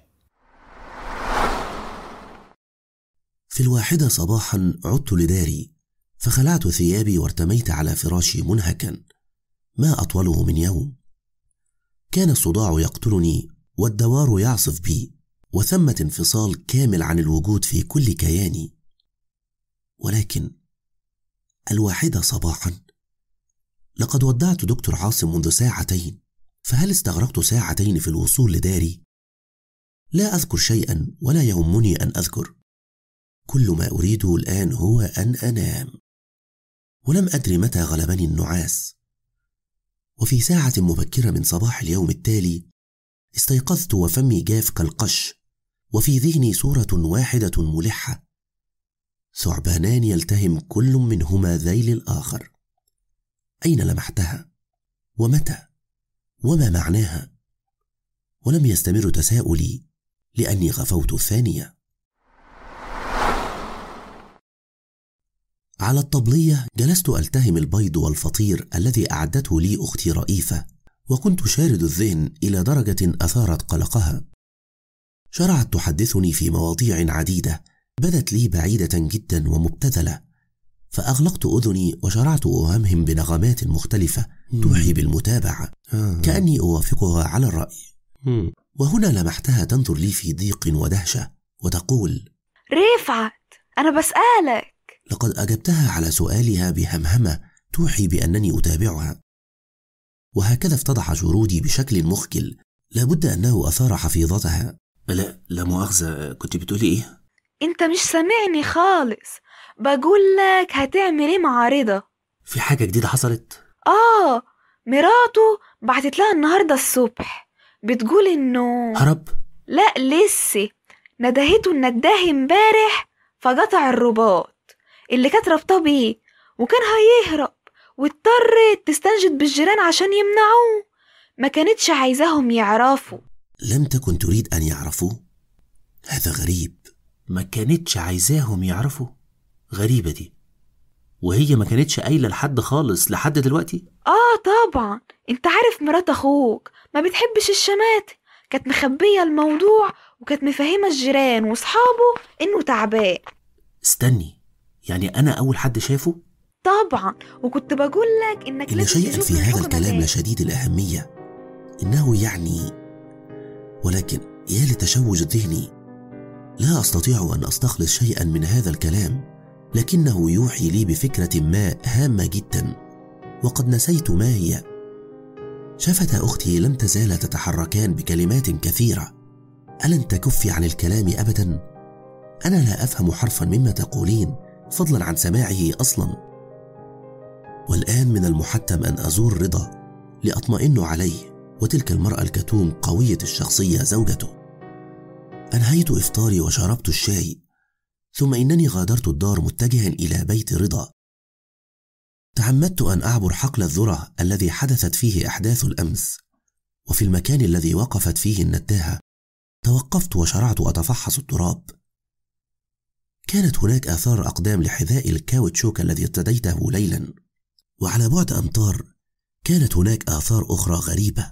في الواحدة صباحا عدت لداري فخلعت ثيابي وارتميت على فراشي منهكا ما أطوله من يوم كان الصداع يقتلني والدوار يعصف بي وثمة انفصال كامل عن الوجود في كل كياني ولكن الواحدة صباحا لقد ودعت دكتور عاصم منذ ساعتين فهل استغرقت ساعتين في الوصول لداري لا اذكر شيئا ولا يهمني ان اذكر كل ما اريده الان هو ان انام ولم ادري متى غلبني النعاس وفي ساعه مبكره من صباح اليوم التالي استيقظت وفمي جاف كالقش وفي ذهني صوره واحده ملحه ثعبانان يلتهم كل منهما ذيل الاخر اين لمحتها ومتى وما معناها ولم يستمر تساؤلي لاني غفوت الثانيه على الطبليه جلست التهم البيض والفطير الذي اعدته لي اختي رئيفه وكنت شارد الذهن الى درجه اثارت قلقها شرعت تحدثني في مواضيع عديده بدت لي بعيده جدا ومبتذله فاغلقت اذني وشرعت اهمهم بنغمات مختلفه توحي بالمتابعه كاني اوافقها على الراي وهنا لمحتها تنظر لي في ضيق ودهشه وتقول رفعت أنا بسألك لقد اجبتها على سؤالها بهمهمه توحي بانني اتابعها وهكذا افتضح شرودي بشكل مخجل لابد انه اثار حفيظتها لا لا مؤاخذه كنت بتقولي ايه انت مش سامعني خالص بقول لك هتعمل ايه مع رضا في حاجة جديدة حصلت؟ اه مراته بعتت لها النهارده الصبح بتقول انه هرب؟ لا لسه ندهته النداه امبارح فقطع الرباط اللي كانت رابطاه بيه وكان هيهرب واضطرت تستنجد بالجيران عشان يمنعوه ما كانتش عايزاهم يعرفوا لم تكن تريد أن يعرفوه؟ هذا غريب ما كانتش عايزاهم يعرفوا غريبة دي وهي ما كانتش قايلة لحد خالص لحد دلوقتي اه طبعا انت عارف مرات اخوك ما بتحبش الشمات كانت مخبية الموضوع وكانت مفهمة الجيران واصحابه انه تعبان استني يعني أنا أول حد شافه؟ طبعا وكنت بقول لك انك إن لازم شيئا تشوف في هذا الحكم الكلام ده. لشديد الأهمية إنه يعني ولكن يا لتشوش ذهني لا أستطيع أن أستخلص شيئا من هذا الكلام لكنه يوحي لي بفكرة ما هامة جدا وقد نسيت ما هي شفتا أختي لم تزال تتحركان بكلمات كثيرة ألن تكفي عن الكلام أبدا؟ أنا لا أفهم حرفا مما تقولين فضلا عن سماعه أصلا والآن من المحتم أن أزور رضا لأطمئن عليه وتلك المرأة الكتوم قوية الشخصية زوجته أنهيت إفطاري وشربت الشاي ثم إنني غادرت الدار متجها إلى بيت رضا تعمدت أن أعبر حقل الذرة الذي حدثت فيه أحداث الأمس وفي المكان الذي وقفت فيه النداهة توقفت وشرعت أتفحص التراب كانت هناك آثار أقدام لحذاء الكاوتشوك الذي ارتديته ليلا وعلى بعد أمتار كانت هناك آثار أخرى غريبة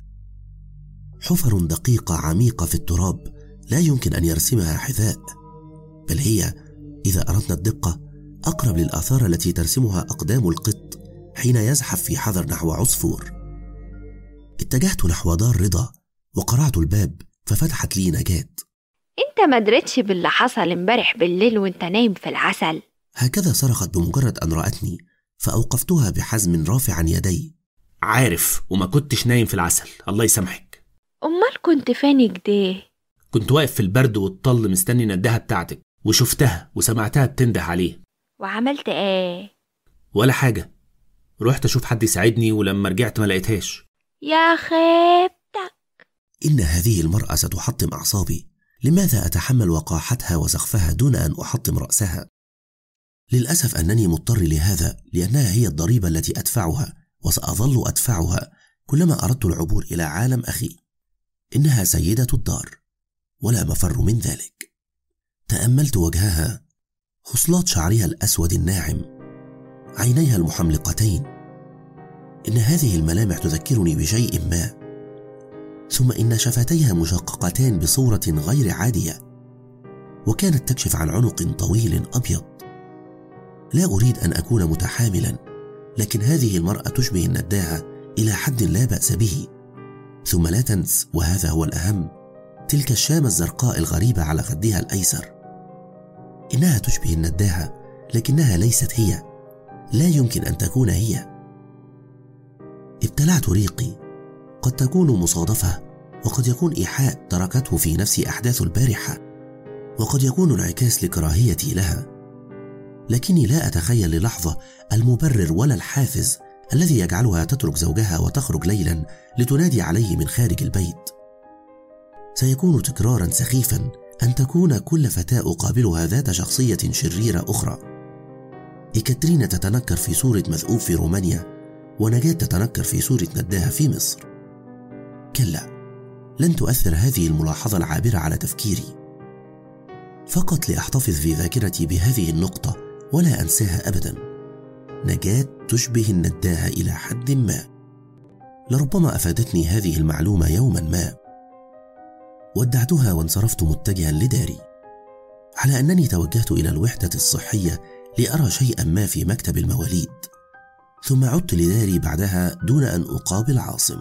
حفر دقيقة عميقة في التراب لا يمكن أن يرسمها حذاء بل هي إذا أردنا الدقة أقرب للآثار التي ترسمها أقدام القط حين يزحف في حذر نحو عصفور اتجهت نحو دار رضا وقرعت الباب ففتحت لي نجاة انت ما دريتش باللي حصل امبارح بالليل وانت نايم في العسل هكذا صرخت بمجرد أن رأتني فأوقفتها بحزم رافعا يدي عارف وما كنتش نايم في العسل الله يسامحك امال كنت فين كده كنت واقف في البرد والطل مستني الندهة بتاعتك وشفتها وسمعتها بتنده عليه وعملت ايه ولا حاجة رحت أشوف حد يساعدني ولما رجعت ما لقيتهاش يا خيبتك إن هذه المرأة ستحطم أعصابي لماذا أتحمل وقاحتها وسخفها دون أن أحطم رأسها؟ للأسف أنني مضطر لهذا لأنها هي الضريبة التي أدفعها وسأظل أدفعها كلما أردت العبور إلى عالم أخي إنها سيدة الدار ولا مفر من ذلك تأملت وجهها خصلات شعرها الأسود الناعم عينيها المحملقتين إن هذه الملامح تذكرني بشيء ما ثم إن شفتيها مشققتان بصورة غير عادية وكانت تكشف عن عنق طويل أبيض لا أريد أن أكون متحاملا لكن هذه المرأة تشبه النداهة إلى حد لا بأس به ثم لا تنس وهذا هو الأهم تلك الشامة الزرقاء الغريبة على خدها الأيسر إنها تشبه النداهة لكنها ليست هي لا يمكن أن تكون هي ابتلعت ريقي قد تكون مصادفة وقد يكون إيحاء تركته في نفسي أحداث البارحة وقد يكون انعكاس لكراهيتي لها لكني لا أتخيل للحظة المبرر ولا الحافز الذي يجعلها تترك زوجها وتخرج ليلا لتنادي عليه من خارج البيت سيكون تكرارا سخيفا أن تكون كل فتاة أقابلها ذات شخصية شريرة أخرى إكاترينا تتنكر في صورة مذؤوب في رومانيا ونجاة تتنكر في صورة نداها في مصر كلا لن تؤثر هذه الملاحظة العابرة على تفكيري فقط لأحتفظ في ذاكرتي بهذه النقطة ولا أنساها أبدا نجاة تشبه النداهة إلى حد ما لربما أفادتني هذه المعلومة يوما ما ودعتها وانصرفت متجها لداري على أنني توجهت إلى الوحدة الصحية لأرى شيئا ما في مكتب المواليد ثم عدت لداري بعدها دون أن أقابل عاصم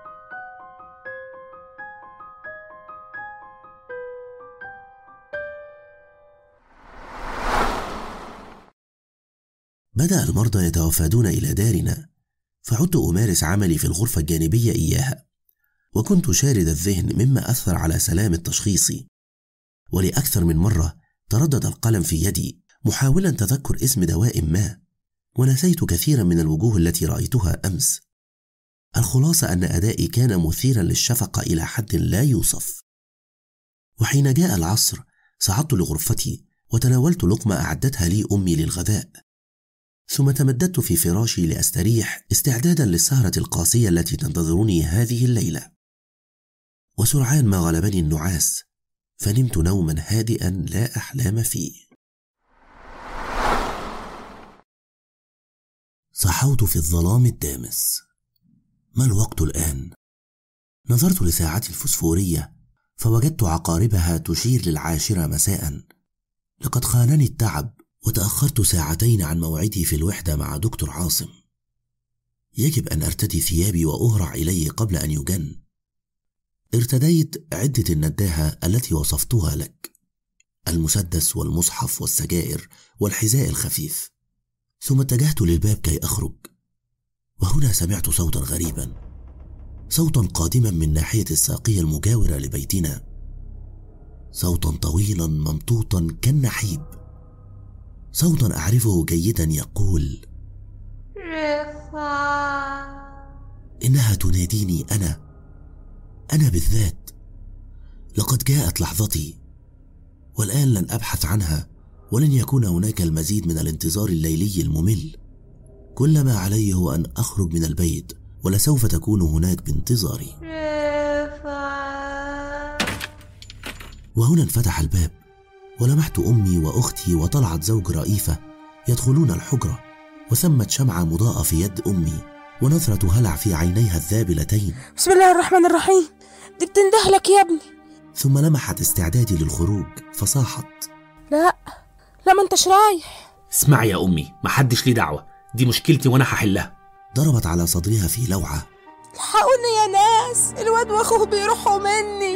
بدأ المرضى يتوافدون إلى دارنا فعدت أمارس عملي في الغرفة الجانبية إياها وكنت شارد الذهن مما أثر على سلام تشخيصي ولأكثر من مرة تردد القلم في يدي محاولا تذكر اسم دواء ما ونسيت كثيرا من الوجوه التي رايتها امس الخلاصه ان ادائي كان مثيرا للشفقه الى حد لا يوصف وحين جاء العصر صعدت لغرفتي وتناولت لقمه اعدتها لي امي للغذاء ثم تمددت في فراشي لاستريح استعدادا للسهره القاسيه التي تنتظرني هذه الليله وسرعان ما غلبني النعاس فنمت نوما هادئا لا احلام فيه صحوت في الظلام الدامس ما الوقت الان نظرت لساعتي الفسفوريه فوجدت عقاربها تشير للعاشره مساء لقد خانني التعب وتاخرت ساعتين عن موعدي في الوحده مع دكتور عاصم يجب ان ارتدي ثيابي واهرع اليه قبل ان يجن ارتديت عده النداهه التي وصفتها لك المسدس والمصحف والسجائر والحذاء الخفيف ثم اتجهت للباب كي اخرج وهنا سمعت صوتا غريبا صوتا قادما من ناحيه الساقيه المجاوره لبيتنا صوتا طويلا ممطوطا كالنحيب صوتا اعرفه جيدا يقول انها تناديني انا انا بالذات لقد جاءت لحظتي والان لن ابحث عنها ولن يكون هناك المزيد من الانتظار الليلي الممل كل ما علي هو ان اخرج من البيت ولسوف تكون هناك بانتظاري وهنا انفتح الباب ولمحت امي واختي وطلعت زوج رئيفه يدخلون الحجره وثمة شمعة مضاءة في يد أمي ونظرة هلع في عينيها الذابلتين بسم الله الرحمن الرحيم دي بتنده لك يا ابني ثم لمحت استعدادي للخروج فصاحت لا لا ما انتش رايح اسمعي يا امي محدش ليه دعوه دي مشكلتي وانا هحلها ضربت على صدرها في لوعة الحقوني يا ناس الواد واخوه بيروحوا مني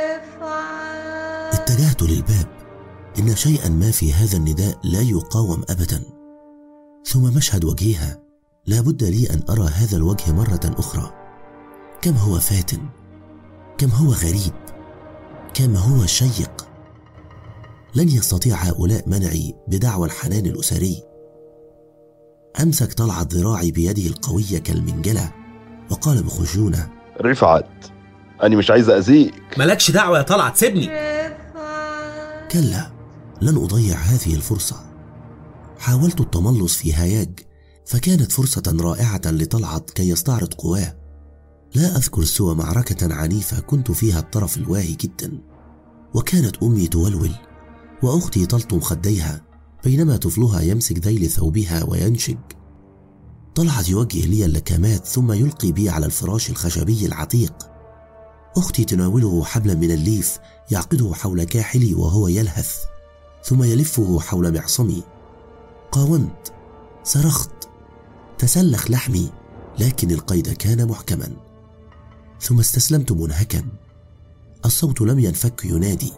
اتجهت للباب إن شيئا ما في هذا النداء لا يقاوم أبدا ثم مشهد وجهها لا بد لي أن أرى هذا الوجه مرة أخرى كم هو فاتن كم هو غريب كم هو شيق لن يستطيع هؤلاء منعي بدعوى الحنان الأسري أمسك طلعت ذراعي بيده القوية كالمنجلة وقال بخشونة رفعت أنا مش عايز أذيك مالكش دعوة يا طلعت سيبني كلا لن أضيع هذه الفرصة حاولت التملص في هياج فكانت فرصة رائعة لطلعت كي يستعرض قواه لا أذكر سوى معركة عنيفة كنت فيها الطرف الواهي جدا وكانت أمي تولول وأختي تلطم خديها بينما طفلها يمسك ذيل ثوبها وينشج طلعت يوجه لي اللكمات ثم يلقي بي على الفراش الخشبي العتيق أختي تناوله حبلا من الليف يعقده حول كاحلي وهو يلهث ثم يلفه حول معصمي قاومت صرخت تسلخ لحمي لكن القيد كان محكما ثم استسلمت منهكا الصوت لم ينفك ينادي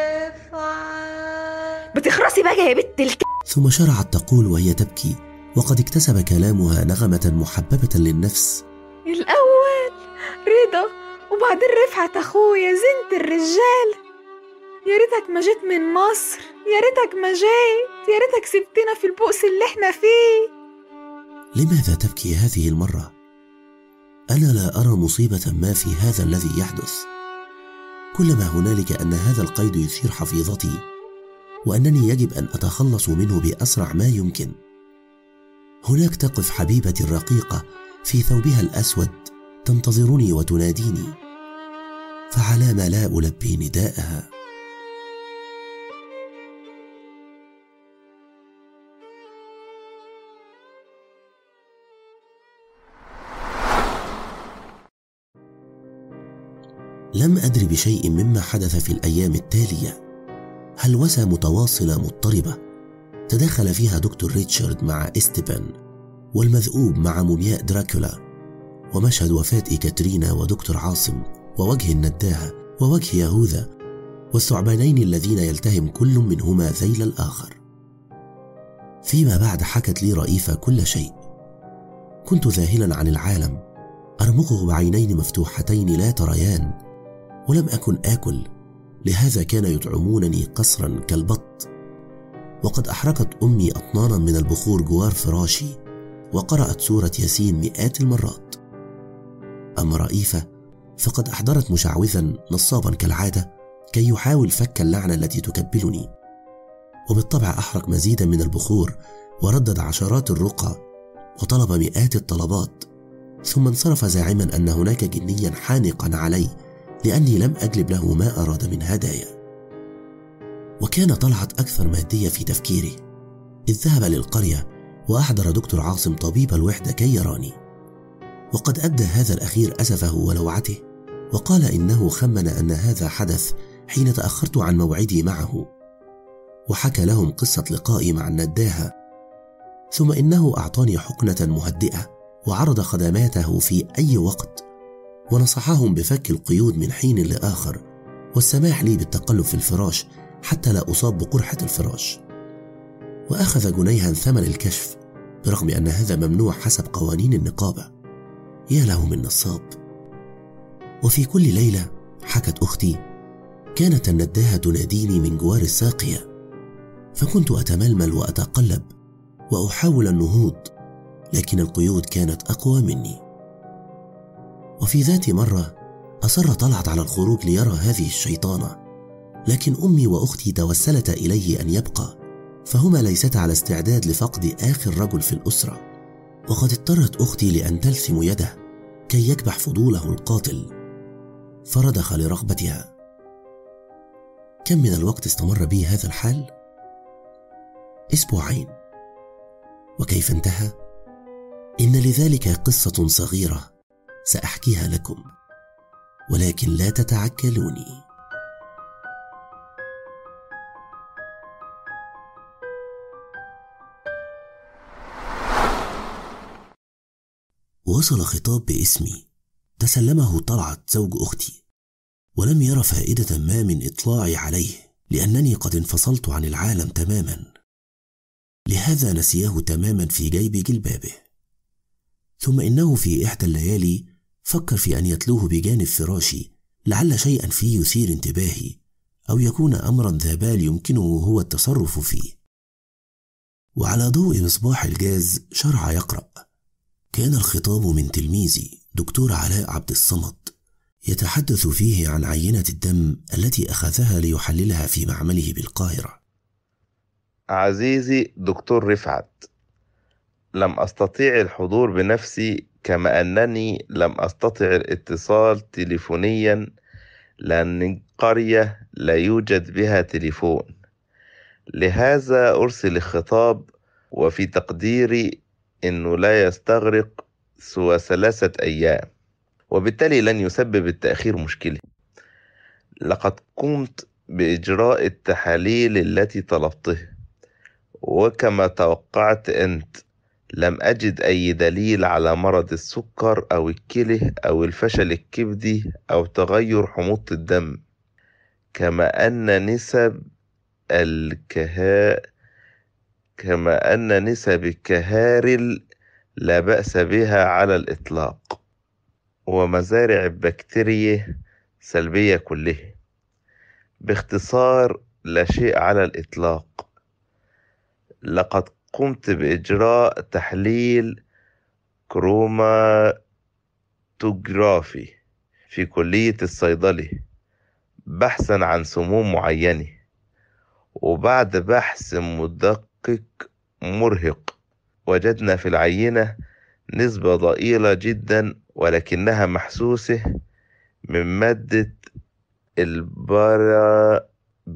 بتخرسي بقى يا بنت الك... ثم شرعت تقول وهي تبكي وقد اكتسب كلامها نغمة محببة للنفس الأول رضا وبعدين رفعت أخويا زنت الرجال يا ريتك ما جيت من مصر يا ريتك ما جيت يا ريتك سبتنا في البؤس اللي احنا فيه لماذا تبكي هذه المرة؟ أنا لا أرى مصيبة ما في هذا الذي يحدث كل ما هنالك أن هذا القيد يثير حفيظتي وأنني يجب أن أتخلص منه بأسرع ما يمكن هناك تقف حبيبتي الرقيقة في ثوبها الأسود تنتظرني وتناديني فعلى ما لا ألبي نداءها لم أدر بشيء مما حدث في الأيام التالية هلوسة متواصلة مضطربة تداخل فيها دكتور ريتشارد مع إستبان والمذؤوب مع مومياء دراكولا ومشهد وفاة إيكاترينا ودكتور عاصم ووجه النداهة ووجه يهوذا والثعبانين الذين يلتهم كل منهما ذيل الآخر فيما بعد حكت لي رئيفة كل شيء كنت ذاهلا عن العالم أرمقه بعينين مفتوحتين لا تريان ولم أكن آكل لهذا كان يطعمونني قصرا كالبط وقد أحرقت أمي أطنانا من البخور جوار فراشي وقرأت سورة ياسين مئات المرات أما رئيفة فقد أحضرت مشعوذا نصابا كالعادة كي يحاول فك اللعنة التي تكبلني وبالطبع أحرق مزيدا من البخور وردد عشرات الرقى وطلب مئات الطلبات ثم انصرف زاعما أن هناك جنيا حانقا علي لأني لم أجلب له ما أراد من هدايا وكان طلعت أكثر مادية في تفكيره إذ ذهب للقرية وأحضر دكتور عاصم طبيب الوحدة كي يراني وقد أبدى هذا الأخير أسفه ولوعته وقال إنه خمن أن هذا حدث حين تأخرت عن موعدي معه وحكى لهم قصة لقائي مع النداهة ثم إنه أعطاني حقنة مهدئة وعرض خدماته في أي وقت ونصحهم بفك القيود من حين لآخر والسماح لي بالتقلب في الفراش حتى لا أصاب بقرحة الفراش وأخذ جنيها ثمن الكشف برغم أن هذا ممنوع حسب قوانين النقابة يا له من نصاب وفي كل ليلة حكت أختي كانت النداهة تناديني من جوار الساقية فكنت أتململ وأتقلب وأحاول النهوض لكن القيود كانت أقوى مني وفي ذات مرة أصر طلعت على الخروج ليرى هذه الشيطانة لكن أمي وأختي توسلتا إليه أن يبقى فهما ليستا على استعداد لفقد آخر رجل في الأسرة وقد اضطرت أختي لأن تلثم يده كي يكبح فضوله القاتل فرضخ لرغبتها كم من الوقت استمر بي هذا الحال اسبوعين وكيف انتهى ان لذلك قصه صغيره ساحكيها لكم ولكن لا تتعجلوني وصل خطاب باسمي تسلمه طلعت زوج اختي ولم ير فائده ما من اطلاعي عليه لانني قد انفصلت عن العالم تماما لهذا نسيه تماما في جيب جلبابه ثم انه في احدى الليالي فكر في ان يتلوه بجانب فراشي لعل شيئا فيه يثير انتباهي او يكون امرا ذا بال يمكنه هو التصرف فيه وعلى ضوء مصباح الجاز شرع يقرا كان الخطاب من تلميذي دكتور علاء عبد الصمد يتحدث فيه عن عينه الدم التي اخذها ليحللها في معمله بالقاهره عزيزي دكتور رفعت لم استطيع الحضور بنفسي كما انني لم استطع الاتصال تليفونيا لان القريه لا يوجد بها تليفون لهذا ارسل الخطاب وفي تقديري انه لا يستغرق سوى ثلاثه ايام وبالتالي لن يسبب التاخير مشكله لقد قمت باجراء التحاليل التي طلبتها وكما توقعت انت لم اجد اي دليل على مرض السكر او الكلى او الفشل الكبدي او تغير حموضه الدم كما ان نسب الكهاء كما ان نسب الكهارل لا باس بها على الاطلاق ومزارع البكتيريا سلبيه كلها باختصار لا شيء على الاطلاق لقد قمت بإجراء تحليل كروماتوجرافي في كلية الصيدلة بحثا عن سموم معينة وبعد بحث مدقق مرهق وجدنا في العينة نسبة ضئيلة جدا ولكنها محسوسة من مادة البرا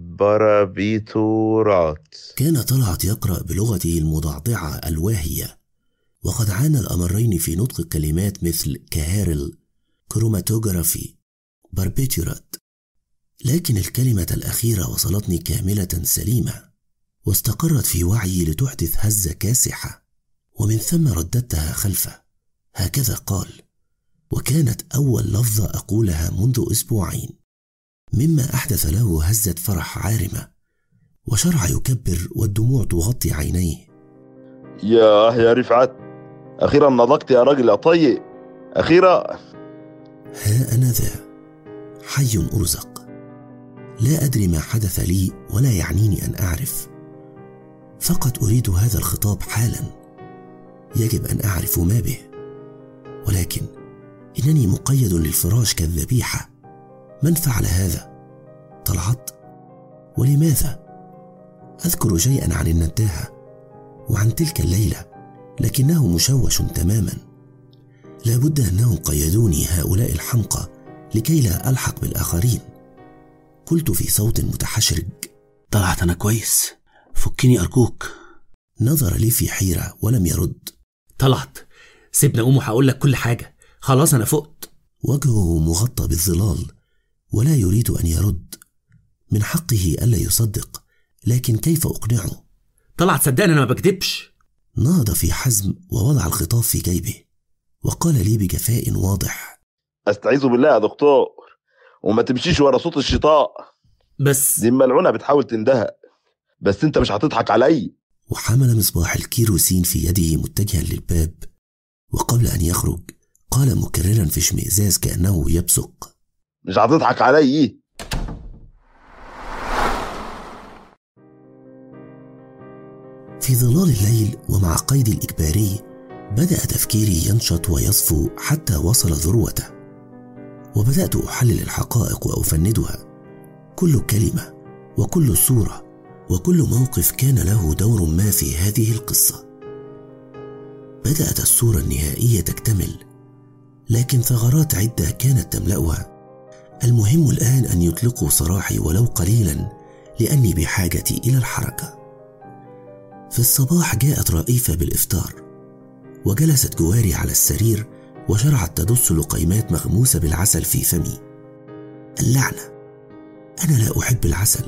برابيتورات كان طلعت يقرأ بلغته المضعضعة الواهية وقد عانى الأمرين في نطق الكلمات مثل كهارل كروماتوجرافي باربيتورات لكن الكلمة الأخيرة وصلتني كاملة سليمة واستقرت في وعيي لتحدث هزة كاسحة ومن ثم رددتها خلفه هكذا قال وكانت أول لفظة أقولها منذ أسبوعين مما أحدث له هزة فرح عارمة وشرع يكبر والدموع تغطي عينيه ياه يا رفعت أخيرا نضجت يا راجل يا طيب أخيرا ها أنا ذا حي أرزق لا أدري ما حدث لي ولا يعنيني أن أعرف فقط اريد هذا الخطاب حالا يجب ان اعرف ما به ولكن انني مقيد للفراش كالذبيحه من فعل هذا طلعت ولماذا اذكر شيئا عن النداهه وعن تلك الليله لكنه مشوش تماما لابد انهم قيدوني هؤلاء الحمقى لكي لا الحق بالاخرين قلت في صوت متحشرج طلعت انا كويس فكني ارجوك نظر لي في حيره ولم يرد طلعت سيبني اقوم وهقول لك كل حاجه خلاص انا فقت وجهه مغطى بالظلال ولا يريد ان يرد من حقه الا يصدق لكن كيف اقنعه طلعت صدقني انا ما بكدبش نهض في حزم ووضع الخطاب في جيبه وقال لي بجفاء واضح استعيذ بالله يا دكتور وما تمشيش ورا صوت الشيطان بس دي الملعونه بتحاول تندهق بس انت مش هتضحك علي وحمل مصباح الكيروسين في يده متجها للباب وقبل ان يخرج قال مكررا في اشمئزاز كانه يبصق مش هتضحك علي في ظلال الليل ومع قيد الإجباري بدأ تفكيري ينشط ويصفو حتى وصل ذروته وبدأت أحلل الحقائق وأفندها كل كلمة وكل صورة وكل موقف كان له دور ما في هذه القصة بدأت الصورة النهائية تكتمل لكن ثغرات عدة كانت تملأها المهم الآن أن يطلقوا سراحي ولو قليلا لأني بحاجة إلى الحركة في الصباح جاءت رئيفة بالإفطار وجلست جواري على السرير وشرعت تدس لقيمات مغموسة بالعسل في فمي اللعنة أنا لا أحب العسل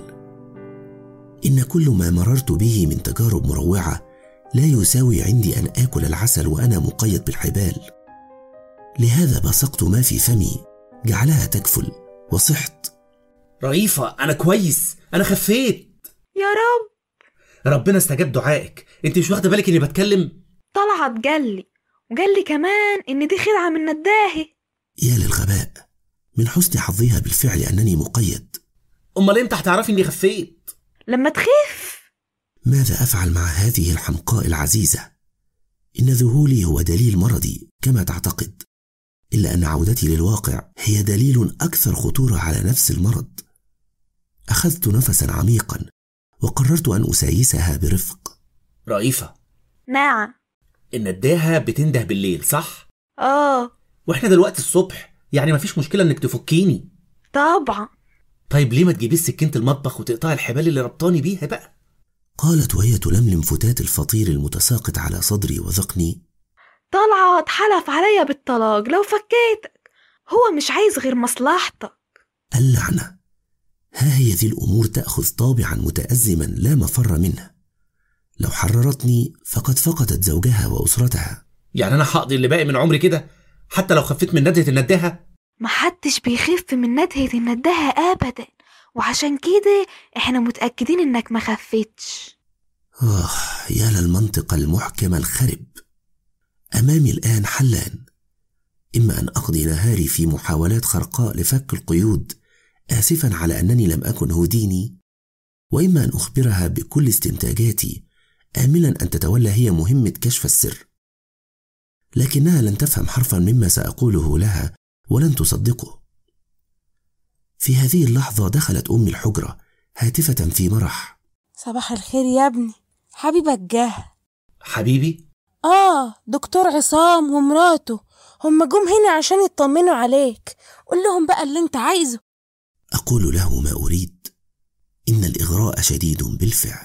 إن كل ما مررت به من تجارب مروعة لا يساوي عندي أن آكل العسل وأنا مقيد بالحبال لهذا بصقت ما في فمي جعلها تكفل وصحت رئيفة أنا كويس أنا خفيت يا رب ربنا استجاب دعائك انت مش واخده بالك اني بتكلم طلعت جلي وجلي كمان ان دي خدعه من نداهي يا للغباء من حسن حظها بالفعل انني مقيد امال امتى هتعرفي اني خفيت لما تخف ماذا افعل مع هذه الحمقاء العزيزه ان ذهولي هو دليل مرضي كما تعتقد الا ان عودتي للواقع هي دليل اكثر خطوره على نفس المرض اخذت نفسا عميقا وقررت أن أسايسها برفق رئيفة نعم النداهة بتنده بالليل صح؟ آه وإحنا دلوقتي الصبح يعني مفيش مشكلة إنك تفكيني طبعا طيب ليه ما تجيبيش سكينة المطبخ وتقطعي الحبال اللي ربطاني بيها بقى؟ قالت وهي تلملم فتات الفطير المتساقط على صدري وذقني طلعت حلف عليا بالطلاق لو فكيتك هو مش عايز غير مصلحتك اللعنة ها هي ذي الامور تاخذ طابعا متازما لا مفر منه لو حررتني فقد فقدت زوجها واسرتها يعني انا هقضي اللي باقي من عمري كده حتى لو خفيت من ندهه النداهه محدش بيخف من ندهه النداهه ابدا وعشان كده احنا متاكدين انك ما خفتش آه يا للمنطق المحكم الخرب أمامي الآن حلان إما أن أقضي نهاري في محاولات خرقاء لفك القيود آسفا على أنني لم أكن هوديني وإما أن أخبرها بكل استنتاجاتي آملا أن تتولى هي مهمة كشف السر لكنها لن تفهم حرفا مما سأقوله لها ولن تصدقه في هذه اللحظة دخلت أمي الحجرة هاتفة في مرح صباح الخير يا ابني حبيبك جه حبيبي آه دكتور عصام ومراته هم جم هنا عشان يطمنوا عليك قول لهم بقى اللي انت عايزه أقول له ما أريد إن الإغراء شديد بالفعل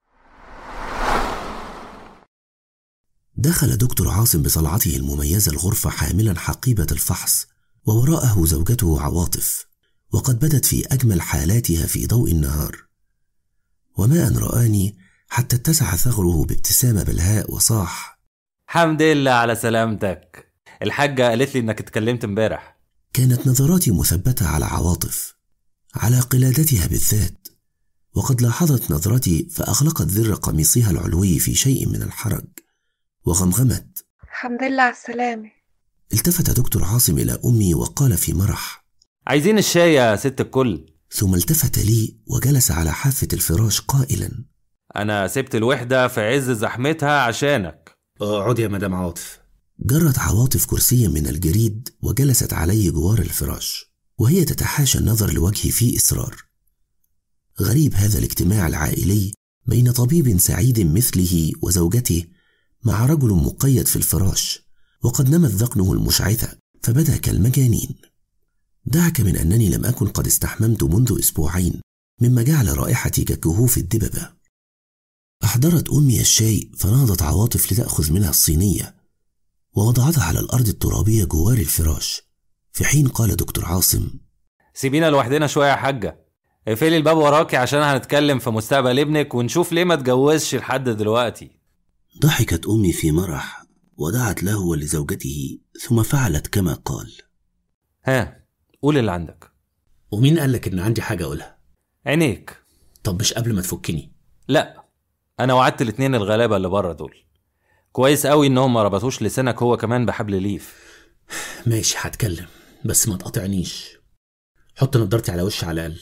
دخل دكتور عاصم بصلعته المميزة الغرفة حاملا حقيبة الفحص ووراءه زوجته عواطف وقد بدت في أجمل حالاتها في ضوء النهار وما أن رآني حتى اتسع ثغره بابتسامة بلهاء وصاح حمد لله على سلامتك الحاجة قالت لي انك اتكلمت امبارح كانت نظراتي مثبتة على عواطف على قلادتها بالذات وقد لاحظت نظرتي فأغلقت ذر قميصها العلوي في شيء من الحرج وغمغمت الحمد لله على السلامة التفت دكتور عاصم إلى أمي وقال في مرح عايزين الشاي يا ست الكل ثم التفت لي وجلس على حافة الفراش قائلا انا سبت الوحده في عز زحمتها عشانك اقعد يا مدام عاطف جرت عواطف كرسيا من الجريد وجلست عليه جوار الفراش وهي تتحاشى النظر لوجهي فيه إصرار غريب هذا الاجتماع العائلي بين طبيب سعيد مثله وزوجته مع رجل مقيد في الفراش وقد نمت ذقنه المشعثة فبدا كالمجانين دعك من أنني لم أكن قد استحممت منذ أسبوعين مما جعل رائحتي ككهوف الدببة أحضرت أمي الشاي فنهضت عواطف لتأخذ منها الصينية ووضعتها على الأرض الترابية جوار الفراش في حين قال دكتور عاصم سيبينا لوحدنا شويه يا حاجه اقفلي الباب وراكي عشان هنتكلم في مستقبل ابنك ونشوف ليه ما اتجوزش لحد دلوقتي ضحكت أمي في مرح ودعت له ولزوجته ثم فعلت كما قال ها قول اللي عندك ومين قالك إن عندي حاجة أقولها؟ عينيك طب مش قبل ما تفكني لا انا وعدت الاتنين الغلابه اللي بره دول كويس قوي انهم ما ربطوش لسانك هو كمان بحبل ليف ماشي هتكلم بس ما تقاطعنيش حط نضارتي على وشي على الأقل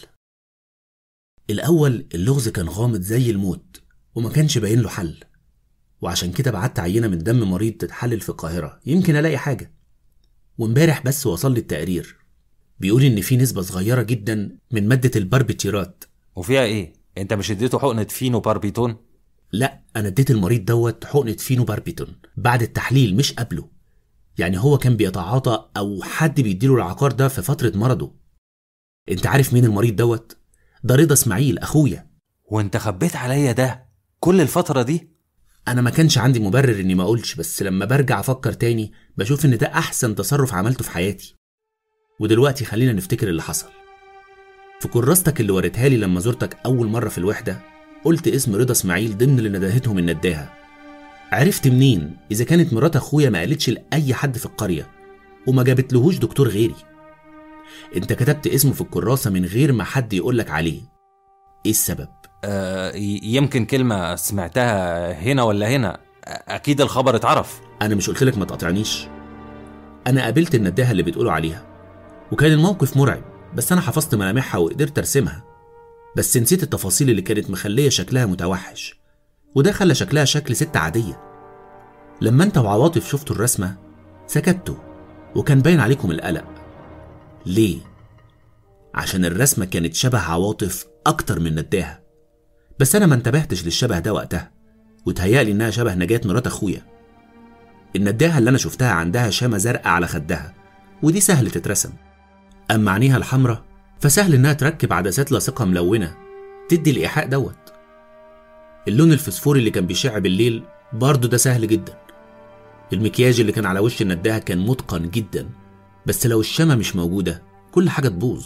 الأول اللغز كان غامض زي الموت وما كانش باين له حل وعشان كده بعت عينة من دم مريض تتحلل في القاهرة يمكن ألاقي حاجة وامبارح بس وصل لي التقرير بيقول إن في نسبة صغيرة جدا من مادة الباربيتيرات وفيها ايه انت مش اديته حقنه فينو باربيتون لا أنا اديت المريض دوت حقنة فينو باربيتون بعد التحليل مش قبله يعني هو كان بيتعاطى أو حد بيديله العقار ده في فترة مرضه أنت عارف مين المريض دوت؟ ده رضا إسماعيل أخويا وانت خبيت عليا ده كل الفتره دي أنا ما كانش عندي مبرر إني ما أقولش بس لما برجع أفكر تاني بشوف إن ده أحسن تصرف عملته في حياتي ودلوقتي خلينا نفتكر اللي حصل في كراستك اللي وريتها لي لما زرتك أول مرة في الوحدة قلت اسم رضا إسماعيل ضمن اللي ندهتهم النداهة عرفت منين إذا كانت مرات أخويا ما قالتش لأي حد في القرية وما جابتلهوش دكتور غيري أنت كتبت اسمه في الكراسة من غير ما حد يقولك عليه إيه السبب؟ آه ي- يمكن كلمه سمعتها هنا ولا هنا آه، اكيد الخبر اتعرف أنا مش قلتلك ما تقاطعنيش أنا قابلت النداهة اللي بتقولوا عليها وكان الموقف مرعب بس أنا حفظت ملامحها وقدرت أرسمها بس نسيت التفاصيل اللي كانت مخلية شكلها متوحش وده خلى شكلها شكل ست عادية لما انت وعواطف شفتوا الرسمة سكتوا وكان باين عليكم القلق ليه؟ عشان الرسمة كانت شبه عواطف أكتر من نداها بس أنا ما انتبهتش للشبه ده وقتها وتهيألي إنها شبه نجاة مرات أخويا النداهة اللي أنا شفتها عندها شامة زرقاء على خدها ودي سهل تترسم أما عينيها الحمرة فسهل إنها تركب عدسات لاصقة ملونة تدي الإيحاء دوت اللون الفسفوري اللي كان بيشع بالليل برضه ده سهل جدا المكياج اللي كان على وش النداهة كان متقن جدا بس لو الشمع مش موجودة كل حاجة تبوظ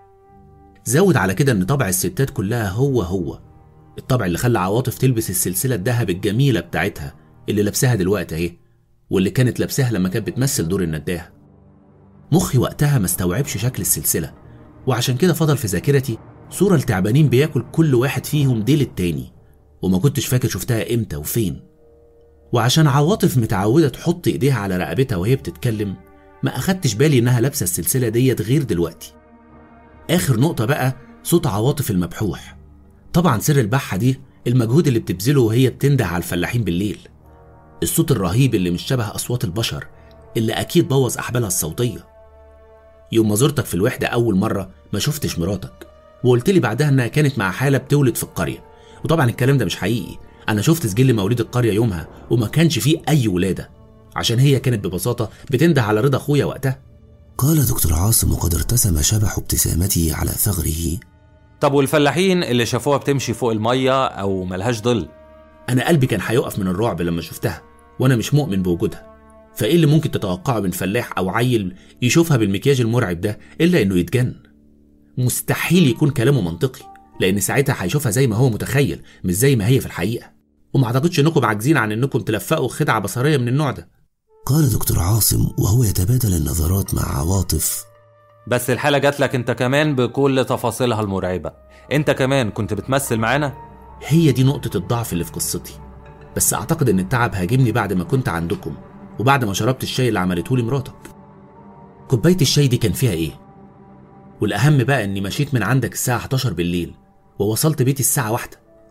زود على كده ان طبع الستات كلها هو هو الطبع اللي خلى عواطف تلبس السلسلة الذهب الجميلة بتاعتها اللي لابساها دلوقتي اهي واللي كانت لابساها لما كانت بتمثل دور النداهة مخي وقتها ما استوعبش شكل السلسلة وعشان كده فضل في ذاكرتي صورة لتعبانين بياكل كل واحد فيهم ديل التاني وما كنتش فاكر شفتها امتى وفين وعشان عواطف متعودة تحط ايديها على رقبتها وهي بتتكلم ما اخدتش بالي انها لابسة السلسلة ديت غير دلوقتي اخر نقطة بقى صوت عواطف المبحوح طبعا سر البحة دي المجهود اللي بتبذله وهي بتنده على الفلاحين بالليل الصوت الرهيب اللي مش شبه اصوات البشر اللي اكيد بوظ احبالها الصوتية يوم ما زرتك في الوحدة اول مرة ما شفتش مراتك وقلت لي بعدها انها كانت مع حالة بتولد في القرية وطبعا الكلام ده مش حقيقي انا شفت سجل مواليد القرية يومها وما كانش فيه اي ولادة عشان هي كانت ببساطة بتنده على رضا اخويا وقتها قال دكتور عاصم وقد ارتسم شبح ابتسامته على ثغره طب والفلاحين اللي شافوها بتمشي فوق الميه او ملهاش ظل انا قلبي كان هيقف من الرعب لما شفتها وانا مش مؤمن بوجودها فايه اللي ممكن تتوقعه من فلاح او عيل يشوفها بالمكياج المرعب ده الا انه يتجن مستحيل يكون كلامه منطقي لان ساعتها هيشوفها زي ما هو متخيل مش زي ما هي في الحقيقه وما اعتقدش انكم عاجزين عن انكم تلفقوا خدعه بصريه من النوع ده قال دكتور عاصم وهو يتبادل النظرات مع عواطف بس الحالة جات لك انت كمان بكل تفاصيلها المرعبة انت كمان كنت بتمثل معانا هي دي نقطه الضعف اللي في قصتي بس اعتقد ان التعب هاجمني بعد ما كنت عندكم وبعد ما شربت الشاي اللي عملته لي مراتك كوبايه الشاي دي كان فيها ايه والاهم بقى اني مشيت من عندك الساعه 11 بالليل ووصلت بيتي الساعه واحدة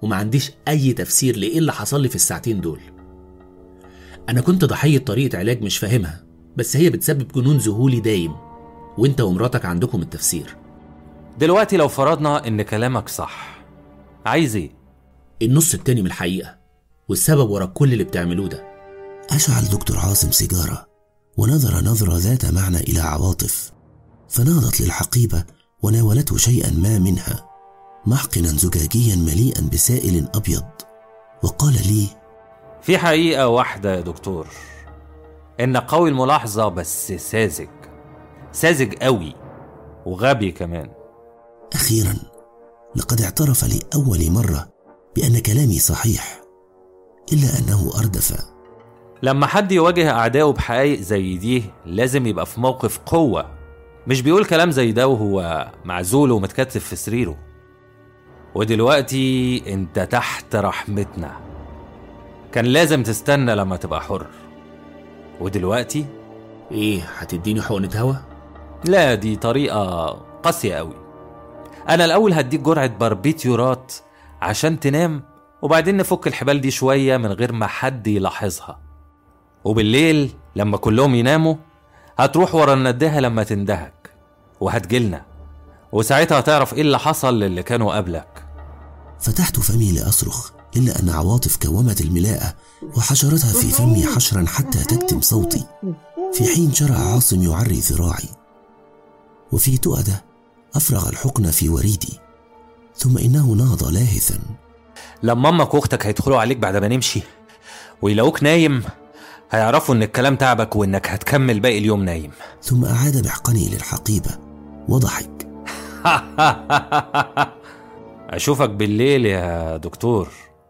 وما عنديش أي تفسير لإيه اللي حصل لي في الساعتين دول أنا كنت ضحية طريقة علاج مش فاهمها بس هي بتسبب جنون ذهولي دايم وانت ومراتك عندكم التفسير دلوقتي لو فرضنا ان كلامك صح عايز ايه النص التاني من الحقيقة والسبب ورا كل اللي بتعملوه ده أشعل دكتور عاصم سيجارة ونظر نظرة ذات معنى إلى عواطف فنهضت للحقيبة وناولته شيئا ما منها محقنا زجاجيا مليئا بسائل أبيض وقال لي في حقيقة واحدة يا دكتور إنك قوي الملاحظة بس ساذج ساذج قوي وغبي كمان أخيرا لقد اعترف لأول مرة بأن كلامي صحيح إلا أنه أردف لما حد يواجه أعدائه بحقائق زي دي لازم يبقى في موقف قوة مش بيقول كلام زي ده وهو معزول ومتكتف في سريره ودلوقتي انت تحت رحمتنا كان لازم تستنى لما تبقى حر ودلوقتي ايه هتديني حقنة هوا؟ لا دي طريقة قاسية قوي أنا الأول هديك جرعة باربيتيورات عشان تنام وبعدين نفك الحبال دي شوية من غير ما حد يلاحظها وبالليل لما كلهم يناموا هتروح ورا النداهة لما تندهك وهتجيلنا وساعتها هتعرف ايه اللي حصل للي كانوا قبلك فتحت فمي لأصرخ إلا أن عواطف كومت الملاءة وحشرتها في فمي حشرا حتى تكتم صوتي في حين شرع عاصم يعري ذراعي وفي تؤدة أفرغ الحقن في وريدي ثم إنه نهض لاهثا لما امك واختك هيدخلوا عليك بعد ما نمشي ويلاقوك نايم هيعرفوا ان الكلام تعبك وانك هتكمل باقي اليوم نايم ثم أعاد بحقني للحقيبة وضحك اشوفك بالليل يا دكتور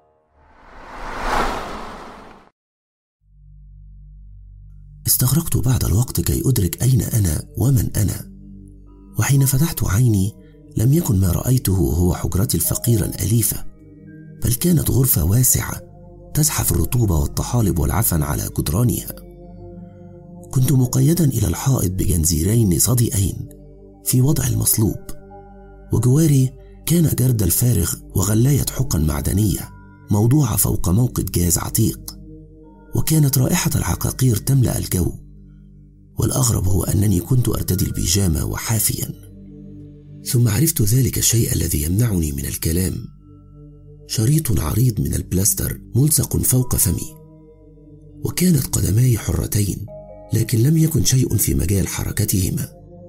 استغرقت بعد الوقت كي أدرك أين أنا ومن أنا وحين فتحت عيني لم يكن ما رأيته هو حجرتي الفقيرة الأليفة بل كانت غرفة واسعة تزحف الرطوبة والطحالب والعفن على جدرانها كنت مقيدا إلى الحائط بجنزيرين صدئين في وضع المصلوب وجواري كان جرد الفارغ وغلاية حقن معدنية موضوعة فوق موقد جاز عتيق وكانت رائحة العقاقير تملأ الجو والأغرب هو أنني كنت أرتدي البيجامة وحافيا ثم عرفت ذلك الشيء الذي يمنعني من الكلام شريط عريض من البلاستر ملصق فوق فمي وكانت قدماي حرتين لكن لم يكن شيء في مجال حركتهما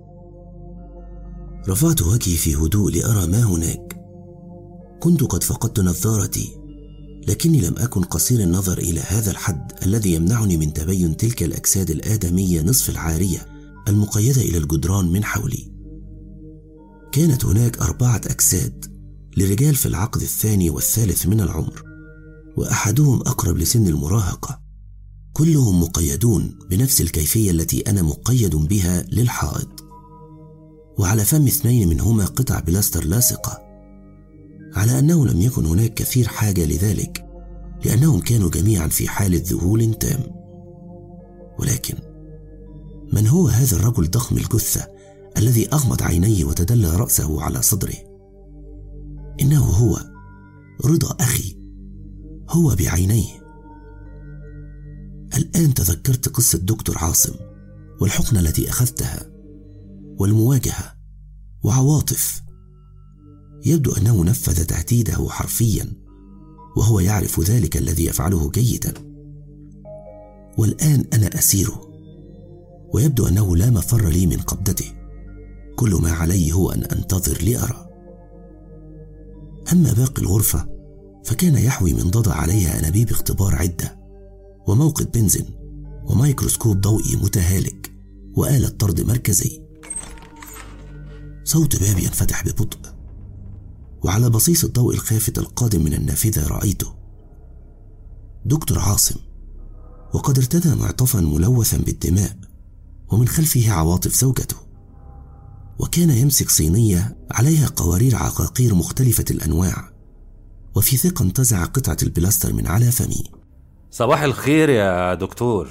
رفعت وجهي في هدوء لارى ما هناك كنت قد فقدت نظارتي لكني لم اكن قصير النظر الى هذا الحد الذي يمنعني من تبين تلك الاجساد الادميه نصف العاريه المقيده الى الجدران من حولي كانت هناك اربعه اجساد لرجال في العقد الثاني والثالث من العمر واحدهم اقرب لسن المراهقه كلهم مقيدون بنفس الكيفيه التي انا مقيد بها للحائط وعلى فم اثنين منهما قطع بلاستر لاصقه على انه لم يكن هناك كثير حاجه لذلك لانهم كانوا جميعا في حاله ذهول تام ولكن من هو هذا الرجل ضخم الجثه الذي اغمض عينيه وتدلى راسه على صدره انه هو رضا اخي هو بعينيه الان تذكرت قصه دكتور عاصم والحقنه التي اخذتها والمواجهه وعواطف يبدو انه نفذ تهديده حرفيا وهو يعرف ذلك الذي يفعله جيدا والان انا اسيره ويبدو انه لا مفر لي من قبضته كل ما علي هو ان انتظر لارى اما باقي الغرفه فكان يحوي منضده عليها انابيب اختبار عده وموقد بنزين وميكروسكوب ضوئي متهالك وآلة طرد مركزي صوت باب ينفتح ببطء وعلى بصيص الضوء الخافت القادم من النافذة رأيته دكتور عاصم وقد ارتدى معطفا ملوثا بالدماء ومن خلفه عواطف زوجته وكان يمسك صينية عليها قوارير عقاقير مختلفة الأنواع وفي ثقة انتزع قطعة البلاستر من على فمي صباح الخير يا دكتور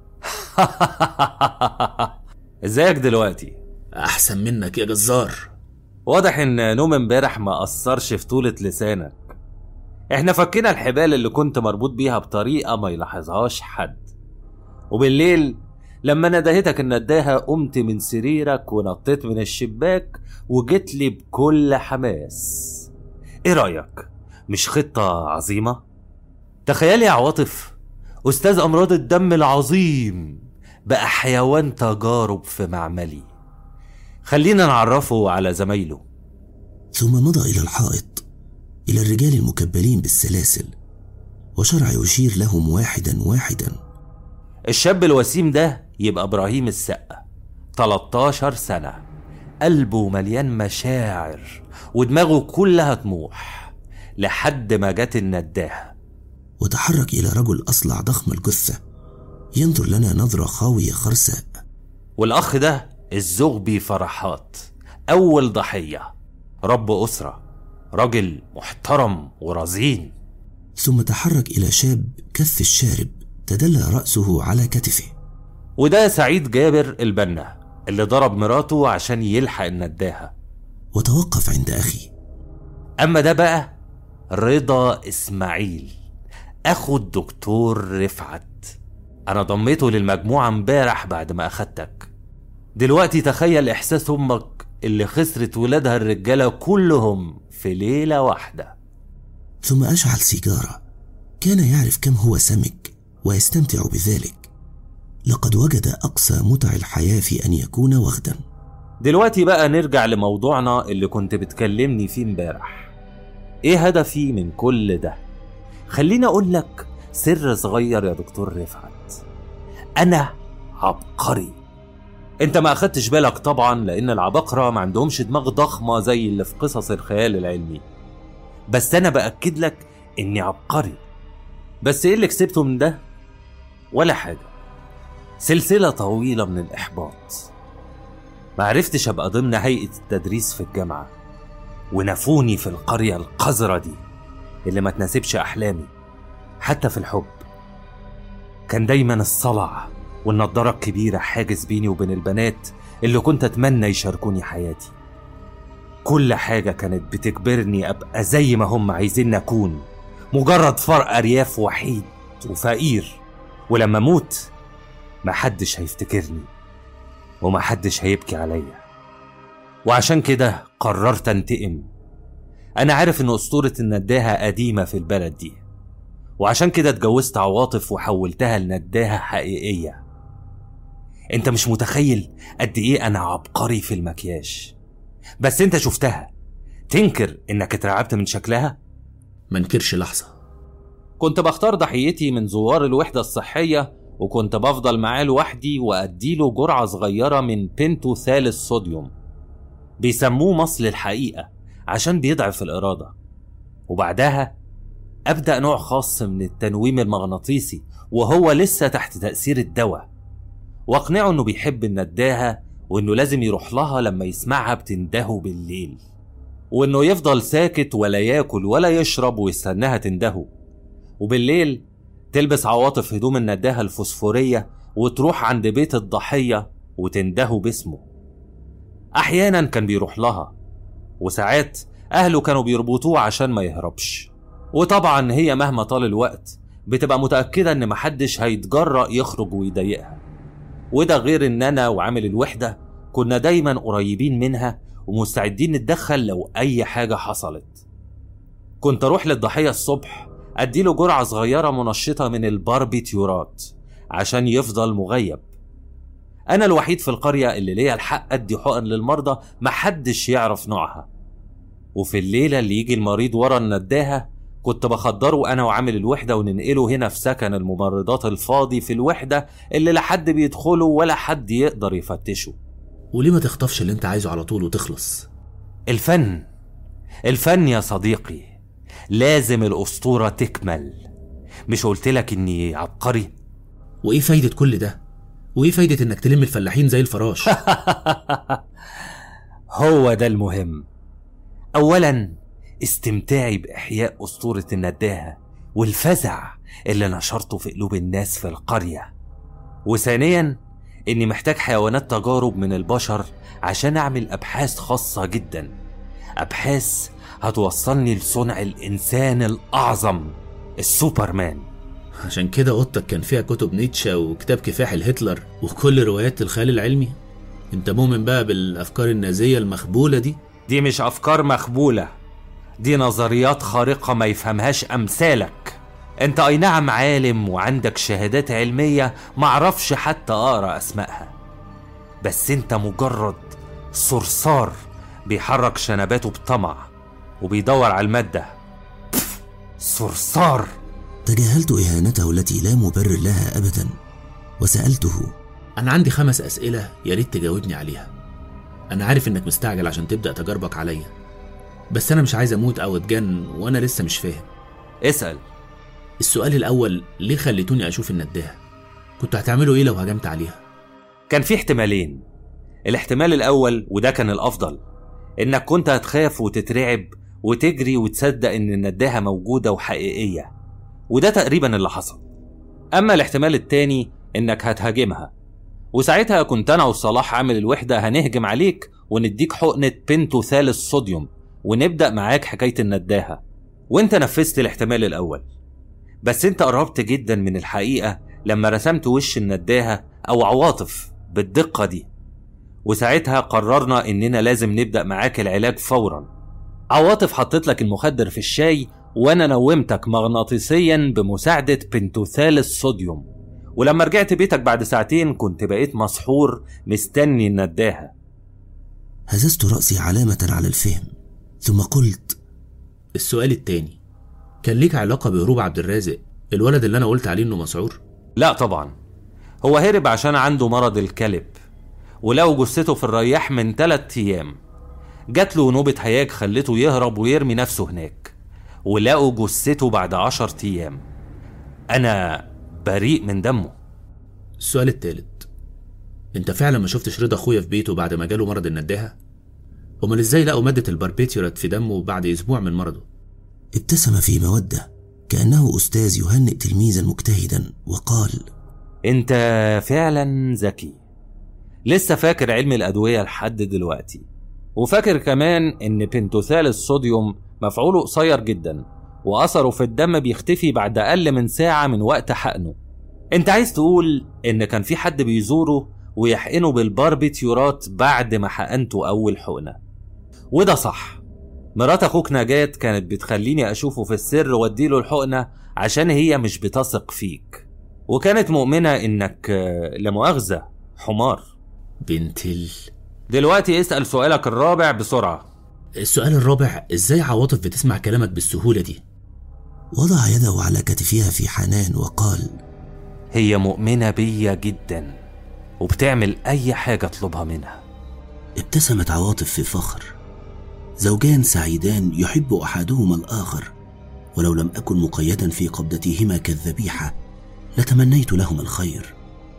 ازيك دلوقتي احسن منك يا جزار واضح ان نوم امبارح ما اثرش في طولة لسانك احنا فكينا الحبال اللي كنت مربوط بيها بطريقة ما يلاحظهاش حد وبالليل لما ندهتك النداهة قمت من سريرك ونطيت من الشباك وجيت لي بكل حماس ايه رأيك؟ مش خطة عظيمة؟ تخيلي يا عواطف أستاذ أمراض الدم العظيم بقى حيوان تجارب في معملي خلينا نعرفه على زمايله ثم مضى إلى الحائط إلى الرجال المكبلين بالسلاسل وشرع يشير لهم واحدا واحدا الشاب الوسيم ده يبقى إبراهيم السقا 13 سنة قلبه مليان مشاعر ودماغه كلها طموح لحد ما جت النداهة وتحرك إلى رجل أصلع ضخم الجثة ينظر لنا نظرة خاوية خرساء والأخ ده الزغبي فرحات أول ضحية رب أسرة راجل محترم ورزين ثم تحرك إلى شاب كف الشارب تدلى رأسه على كتفه وده سعيد جابر البنا اللي ضرب مراته عشان يلحق النداهة وتوقف عند أخي أما ده بقى رضا إسماعيل أخو الدكتور رفعت أنا ضميته للمجموعة امبارح بعد ما أخدتك دلوقتي تخيل إحساس أمك اللي خسرت ولادها الرجالة كلهم في ليلة واحدة ثم أشعل سيجارة كان يعرف كم هو سمك ويستمتع بذلك لقد وجد أقصى متع الحياة في أن يكون وغدا دلوقتي بقى نرجع لموضوعنا اللي كنت بتكلمني فيه امبارح ايه هدفي من كل ده خليني اقول لك سر صغير يا دكتور رفعت انا عبقري انت ما اخدتش بالك طبعا لان العباقرة ما عندهمش دماغ ضخمة زي اللي في قصص الخيال العلمي بس انا باكد لك اني عبقري بس ايه اللي كسبته من ده ولا حاجة سلسلة طويلة من الإحباط معرفتش أبقى ضمن هيئة التدريس في الجامعة ونفوني في القرية القذرة دي اللي ما تناسبش أحلامي حتى في الحب كان دايما الصلع والنضارة الكبيرة حاجز بيني وبين البنات اللي كنت أتمنى يشاركوني حياتي كل حاجة كانت بتجبرني أبقى زي ما هم عايزين أكون مجرد فرق أرياف وحيد وفقير ولما أموت محدش هيفتكرني ومحدش هيبكي عليا وعشان كده قررت انتقم أنا عارف إن أسطورة النداهة قديمة في البلد دي وعشان كده اتجوزت عواطف وحولتها لنداهة حقيقية انت مش متخيل قد ايه انا عبقري في المكياج بس انت شفتها تنكر انك اترعبت من شكلها منكرش لحظة كنت بختار ضحيتي من زوار الوحدة الصحية وكنت بفضل معاه لوحدي وأديله جرعة صغيرة من بنتو ثالث صوديوم بيسموه مصل الحقيقة عشان بيضعف الإرادة وبعدها أبدأ نوع خاص من التنويم المغناطيسي وهو لسه تحت تأثير الدواء واقنعه انه بيحب النداهة وانه لازم يروح لها لما يسمعها بتندهه بالليل وانه يفضل ساكت ولا ياكل ولا يشرب ويستناها تندهه وبالليل تلبس عواطف هدوم النداهة الفوسفورية وتروح عند بيت الضحية وتندهه باسمه أحيانا كان بيروح لها وساعات أهله كانوا بيربطوه عشان ما يهربش وطبعا هي مهما طال الوقت بتبقى متأكدة إن محدش هيتجرأ يخرج ويضايقها وده غير إن أنا وعامل الوحدة كنا دايما قريبين منها ومستعدين نتدخل لو أي حاجة حصلت كنت أروح للضحية الصبح أديله جرعة صغيرة منشطة من الباربيتيورات عشان يفضل مغيب أنا الوحيد في القرية اللي ليا الحق أدي حقن للمرضى محدش يعرف نوعها وفي الليلة اللي يجي المريض ورا النداهة كنت بخدره أنا وعامل الوحدة وننقله هنا في سكن الممرضات الفاضي في الوحدة اللي لا حد بيدخله ولا حد يقدر يفتشه وليه ما تخطفش اللي انت عايزه على طول وتخلص الفن الفن يا صديقي لازم الأسطورة تكمل مش قلتلك إني عبقري وايه فايدة كل ده وايه فايدة انك تلم الفلاحين زي الفراش هو ده المهم أولا استمتاعي بإحياء أسطورة النداهة والفزع اللي نشرته في قلوب الناس في القرية وثانيا إني محتاج حيوانات تجارب من البشر عشان أعمل أبحاث خاصة جدا أبحاث هتوصلني لصنع الإنسان الأعظم السوبرمان عشان كده اوضتك كان فيها كتب نيتشه وكتاب كفاح الهتلر وكل روايات الخيال العلمي انت مؤمن بقى بالافكار النازيه المخبوله دي دي مش أفكار مخبولة دي نظريات خارقة ما يفهمهاش أمثالك انت أي نعم عالم وعندك شهادات علمية معرفش حتى أقرأ أسمائها بس انت مجرد صرصار بيحرك شنباته بطمع وبيدور على المادة بف، صرصار تجاهلت إهانته التي لا مبرر لها أبدا وسألته انا عندي خمس اسئله يا ريت تجاوبني عليها انا عارف انك مستعجل عشان تبدا تجاربك عليا بس انا مش عايز اموت او اتجن وانا لسه مش فاهم اسأل السؤال الاول ليه خليتوني اشوف النداهه كنتوا هتعملوا ايه لو هجمت عليها كان في احتمالين الاحتمال الأول وده كان الأفضل إنك كنت هتخاف وتترعب وتجري وتصدق إن النداهة موجودة وحقيقية وده تقريبا اللي حصل أما الاحتمال التاني إنك هتهاجمها وساعتها كنت أنا وصلاح عامل الوحدة هنهجم عليك ونديك حقنة بنتو ثالث صوديوم ونبدأ معاك حكاية النداهة وانت نفذت الاحتمال الأول بس انت قربت جدا من الحقيقة لما رسمت وش النداهة أو عواطف بالدقة دي وساعتها قررنا إننا لازم نبدأ معاك العلاج فورا عواطف حطيت لك المخدر في الشاي وأنا نومتك مغناطيسيا بمساعدة بنتوثالث صوديوم ولما رجعت بيتك بعد ساعتين كنت بقيت مسحور مستني النداهة هززت رأسي علامة على الفهم ثم قلت السؤال التاني كان ليك علاقه بهروب عبد الرازق الولد اللي انا قلت عليه انه مسعور لا طبعا هو هرب عشان عنده مرض الكلب ولقوا جثته في الرياح من تلات أيام جات له نوبة هياج خلته يهرب ويرمي نفسه هناك ولقوا جثته بعد عشر أيام أنا بريء من دمه السؤال التالت انت فعلا ما شفتش رضا اخويا في بيته بعد ما جاله مرض النداهه امال ازاي لقوا ماده الباربيتيورات في دمه بعد اسبوع من مرضه ابتسم في مودة كأنه أستاذ يهنئ تلميذا مجتهدا وقال أنت فعلا ذكي لسه فاكر علم الأدوية لحد دلوقتي وفاكر كمان إن بنتوثال الصوديوم مفعوله قصير جدا وأثره في الدم بيختفي بعد أقل من ساعة من وقت حقنه أنت عايز تقول إن كان في حد بيزوره ويحقنه بالباربيتيورات بعد ما حقنته أول حقنة وده صح مرات أخوك نجاة كانت بتخليني أشوفه في السر وأديله الحقنة عشان هي مش بتثق فيك وكانت مؤمنة إنك آه، لا مؤاخذة حمار بنت ال دلوقتي اسأل سؤالك الرابع بسرعة السؤال الرابع ازاي عواطف بتسمع كلامك بالسهوله دي وضع يده على كتفها في حنان وقال هي مؤمنة بيا جدا وبتعمل أي حاجة أطلبها منها ابتسمت عواطف في فخر زوجان سعيدان يحب احدهما الاخر ولو لم اكن مقيدا في قبضتهما كالذبيحه لتمنيت لهما الخير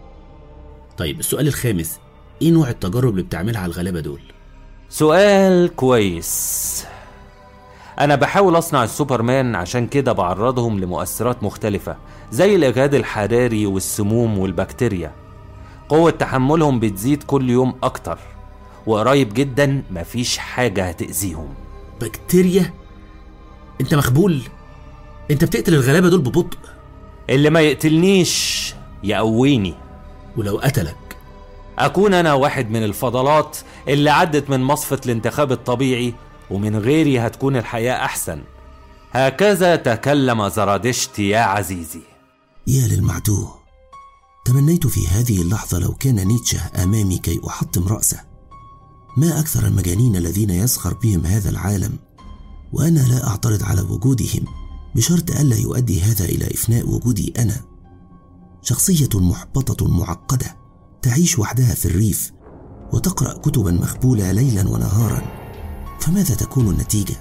طيب السؤال الخامس ايه نوع التجارب اللي بتعملها على الغلابه دول سؤال كويس أنا بحاول أصنع السوبرمان عشان كده بعرضهم لمؤثرات مختلفة زي الإجهاد الحراري والسموم والبكتيريا قوة تحملهم بتزيد كل يوم أكتر وقريب جدا مفيش حاجة هتأذيهم بكتيريا انت مخبول انت بتقتل الغلابه دول ببطء اللي ما يقتلنيش يقويني ولو قتلك أكون أنا واحد من الفضلات اللي عدت من مصفة الانتخاب الطبيعي ومن غيري هتكون الحياة أحسن هكذا تكلم زرادشت يا عزيزي يا للمعتوه تمنيت في هذه اللحظة لو كان نيتشه أمامي كي أحطم رأسه ما أكثر المجانين الذين يسخر بهم هذا العالم وأنا لا أعترض على وجودهم بشرط ألا يؤدي هذا إلى إفناء وجودي أنا شخصية محبطة معقدة تعيش وحدها في الريف وتقرأ كتبا مخبولة ليلا ونهارا فماذا تكون النتيجة؟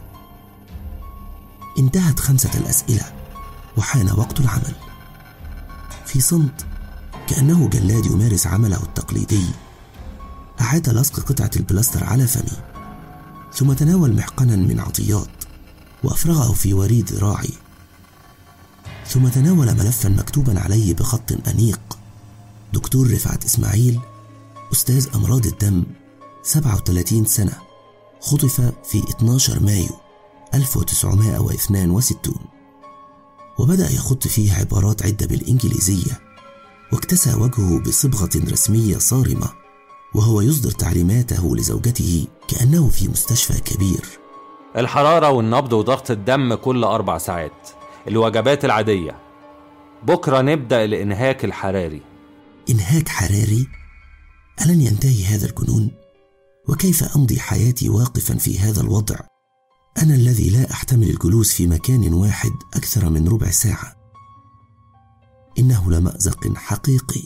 انتهت خمسة الأسئلة وحان وقت العمل في صمت كأنه جلاد يمارس عمله التقليدي أعاد لصق قطعة البلاستر على فمي ثم تناول محقنا من عطيات وأفرغه في وريد ذراعي ثم تناول ملفا مكتوبا عليه بخط أنيق دكتور رفعت إسماعيل أستاذ أمراض الدم 37 سنة خطف في 12 مايو 1962 وبدأ يخط فيه عبارات عدة بالإنجليزية واكتسى وجهه بصبغة رسمية صارمة وهو يصدر تعليماته لزوجته كأنه في مستشفى كبير الحرارة والنبض وضغط الدم كل أربع ساعات الوجبات العادية بكرة نبدأ الإنهاك الحراري إنهاك حراري؟ ألن ينتهي هذا الجنون؟ وكيف أمضي حياتي واقفا في هذا الوضع؟ أنا الذي لا أحتمل الجلوس في مكان واحد أكثر من ربع ساعة إنه لمأزق حقيقي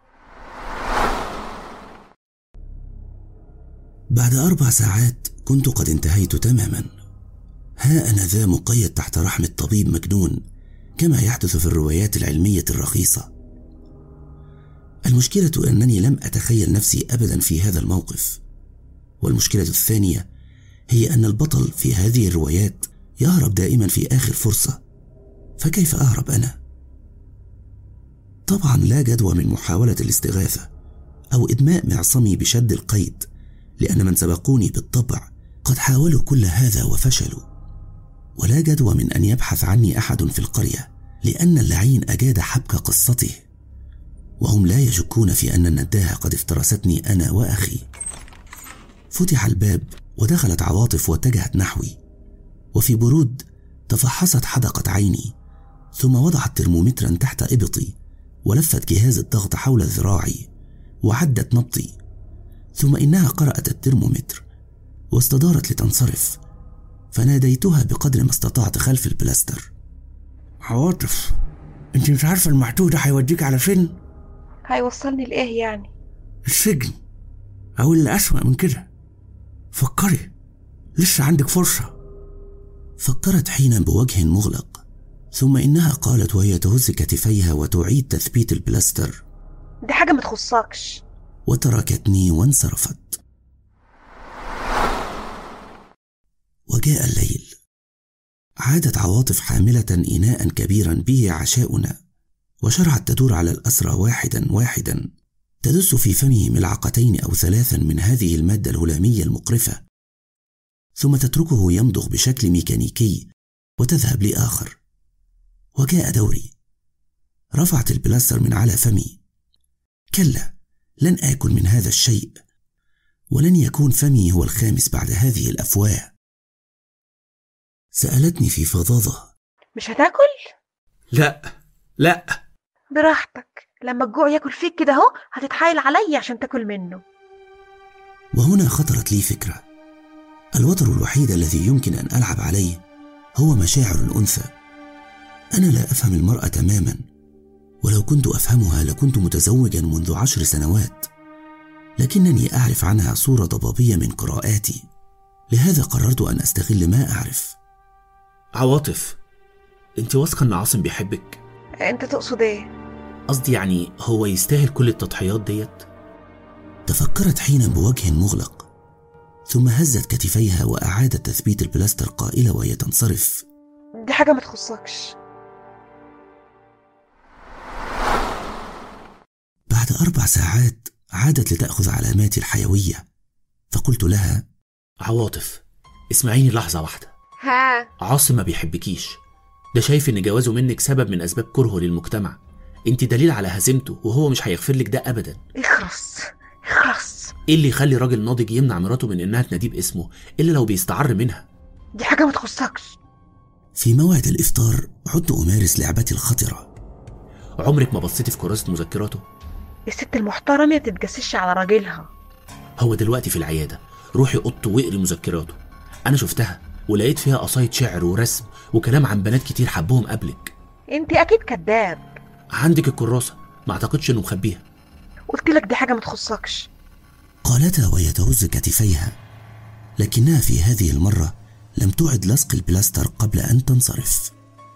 بعد أربع ساعات كنت قد انتهيت تماما ها أنا ذا مقيد تحت رحم الطبيب مجنون كما يحدث في الروايات العلمية الرخيصة المشكلة أنني لم أتخيل نفسي أبدا في هذا الموقف والمشكلة الثانية هي أن البطل في هذه الروايات يهرب دائما في آخر فرصة فكيف أهرب أنا؟ طبعا لا جدوى من محاولة الاستغاثة أو إدماء معصمي بشد القيد لأن من سبقوني بالطبع قد حاولوا كل هذا وفشلوا ولا جدوى من أن يبحث عني أحد في القرية لأن اللعين أجاد حبك قصته وهم لا يشكون في أن النداهة قد افترستني أنا وأخي فتح الباب ودخلت عواطف واتجهت نحوي وفي برود تفحصت حدقة عيني ثم وضعت ترمومترا تحت إبطي ولفت جهاز الضغط حول ذراعي وعدت نبضي ثم إنها قرأت الترمومتر واستدارت لتنصرف فناديتها بقدر ما استطعت خلف البلاستر عواطف انت مش عارفه المحتوى ده هيوديك على فين هيوصلني لإيه يعني السجن او اللي اسوأ من كده فكري لسه عندك فرصه فكرت حينا بوجه مغلق ثم إنها قالت وهي تهز كتفيها وتعيد تثبيت البلاستر دي حاجة ما تخصكش وتركتني وانصرفت وجاء الليل عادت عواطف حاملة إناء كبيرا به عشاؤنا وشرعت تدور على الأسرى واحدا واحدا تدس في فمه ملعقتين أو ثلاثا من هذه المادة الهلامية المقرفة ثم تتركه يمضغ بشكل ميكانيكي وتذهب لآخر وجاء دوري رفعت البلاستر من على فمي كلا لن آكل من هذا الشيء ولن يكون فمي هو الخامس بعد هذه الأفواه سألتني في فظاظة مش هتاكل لا لا براحتك لما الجوع ياكل فيك كده اهو هتتحايل عليا عشان تاكل منه وهنا خطرت لي فكرة الوتر الوحيد الذي يمكن أن ألعب عليه هو مشاعر الأنثى أنا لا أفهم المرأة تماما ولو كنت أفهمها لكنت متزوجا منذ عشر سنوات لكنني أعرف عنها صورة ضبابية من قراءاتي لهذا قررت أن أستغل ما أعرف عواطف أنت واثقة أن عاصم بيحبك؟ انت تقصد ايه قصدي يعني هو يستاهل كل التضحيات ديت؟ تفكرت حينا بوجه مغلق ثم هزت كتفيها وأعادت تثبيت البلاستر قائلة وهي تنصرف دي حاجة ما تخصكش بعد أربع ساعات عادت لتأخذ علاماتي الحيوية فقلت لها عواطف اسمعيني لحظة واحدة ها عاصم ما بيحبكيش ده شايف ان جوازه منك سبب من اسباب كرهه للمجتمع انت دليل على هزيمته وهو مش هيغفر لك ده ابدا اخرس اخرس ايه اللي يخلي راجل ناضج يمنع مراته من انها تناديه باسمه الا لو بيستعر منها دي حاجة ما تخصكش في موعد الافطار عدت امارس لعبتي الخطره عمرك ما بصيتي في كراسه مذكراته الست المحترمة ما تتجسسش على راجلها هو دلوقتي في العياده روحي اوضته واقري مذكراته انا شفتها ولقيت فيها قصايد شعر ورسم وكلام عن بنات كتير حبهم قبلك انت اكيد كذاب عندك الكراسه ما اعتقدش انه مخبيها قلت لك دي حاجة ما تخصكش قالتها وهي تهز كتفيها لكنها في هذه المره لم تعد لصق البلاستر قبل ان تنصرف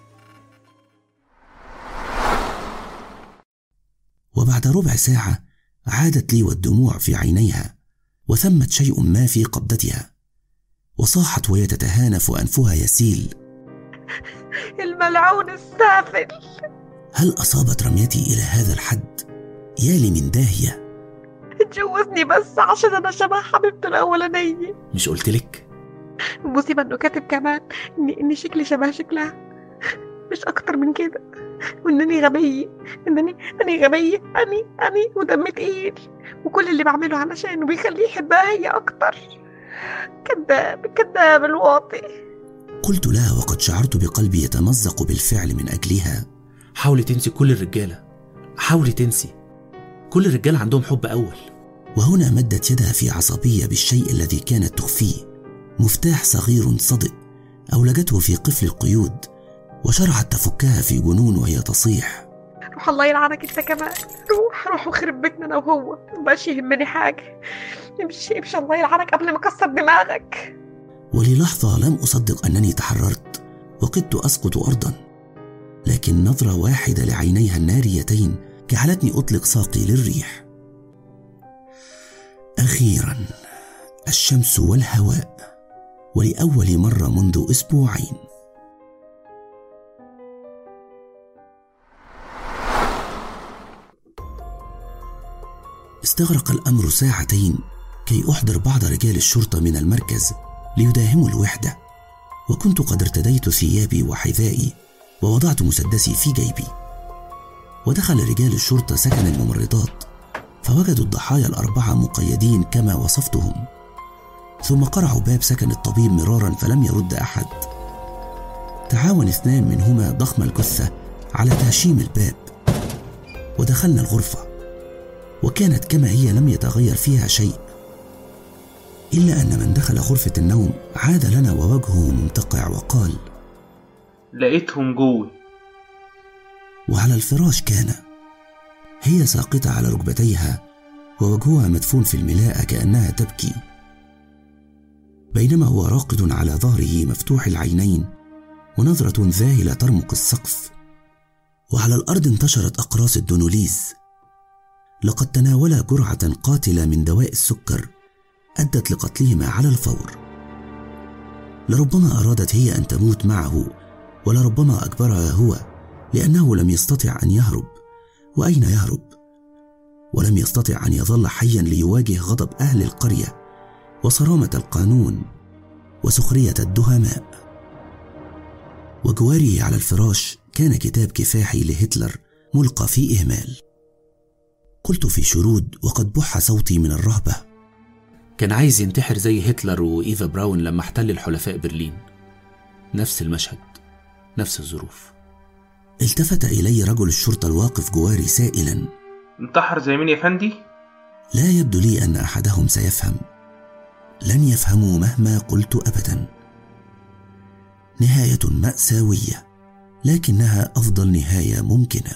وبعد ربع ساعه عادت لي والدموع في عينيها وثمت شيء ما في قبضتها وصاحت وهي تتهانف وانفها يسيل الملعون السافل هل اصابت رميتي الى هذا الحد يا لي من داهيه اتجوزني بس عشان انا شبه حبيبته الاولانية مش قلتلك المصيبة انه كاتب كمان اني اني شكلي شبه شكلها مش اكتر من كده وانني غبية انني اني غبية اني اني ودم تقيل وكل اللي بعمله علشانه بيخليه يحبها هي اكتر كذاب كذاب الواطي قلت لها وقد شعرت بقلبي يتمزق بالفعل من أجلها حاولي تنسي كل الرجالة حاولي تنسي كل الرجالة عندهم حب أول وهنا مدت يدها في عصبية بالشيء الذي كانت تخفيه مفتاح صغير صدئ أولجته في قفل القيود وشرعت تفكها في جنون وهي تصيح روح الله يلعنك انت كمان روح روح وخرب بيتنا انا وهو مبقاش يهمني حاجة امشي امشي الله يلعنك قبل ما اكسر دماغك وللحظة لم أصدق أنني تحررت وقدت أسقط أرضا لكن نظرة واحدة لعينيها الناريتين جعلتني أطلق ساقي للريح أخيرا الشمس والهواء ولأول مرة منذ أسبوعين استغرق الأمر ساعتين كي أحضر بعض رجال الشرطة من المركز ليداهموا الوحدة وكنت قد ارتديت ثيابي وحذائي ووضعت مسدسي في جيبي ودخل رجال الشرطة سكن الممرضات فوجدوا الضحايا الأربعة مقيدين كما وصفتهم ثم قرعوا باب سكن الطبيب مرارا فلم يرد أحد تعاون اثنان منهما ضخم الجثة على تهشيم الباب ودخلنا الغرفة وكانت كما هي لم يتغير فيها شيء إلا أن من دخل غرفة النوم عاد لنا ووجهه ممتقع وقال لقيتهم جوه وعلى الفراش كان هي ساقطة على ركبتيها ووجهها مدفون في الملاءة كأنها تبكي بينما هو راقد على ظهره مفتوح العينين ونظرة ذاهلة ترمق السقف وعلى الأرض انتشرت أقراص الدونوليز لقد تناولا جرعة قاتلة من دواء السكر أدت لقتلهما على الفور لربما أرادت هي أن تموت معه ولربما أجبرها هو لأنه لم يستطع أن يهرب وأين يهرب ولم يستطع أن يظل حيا ليواجه غضب أهل القرية وصرامة القانون وسخرية الدهماء وجواره على الفراش كان كتاب كفاحي لهتلر ملقى في إهمال قلت في شرود وقد بح صوتي من الرهبة كان عايز ينتحر زي هتلر وإيفا براون لما احتل الحلفاء برلين نفس المشهد نفس الظروف التفت إلي رجل الشرطة الواقف جواري سائلا انتحر زي مين يا فندي؟ لا يبدو لي أن أحدهم سيفهم لن يفهموا مهما قلت أبدا نهاية مأساوية لكنها أفضل نهاية ممكنة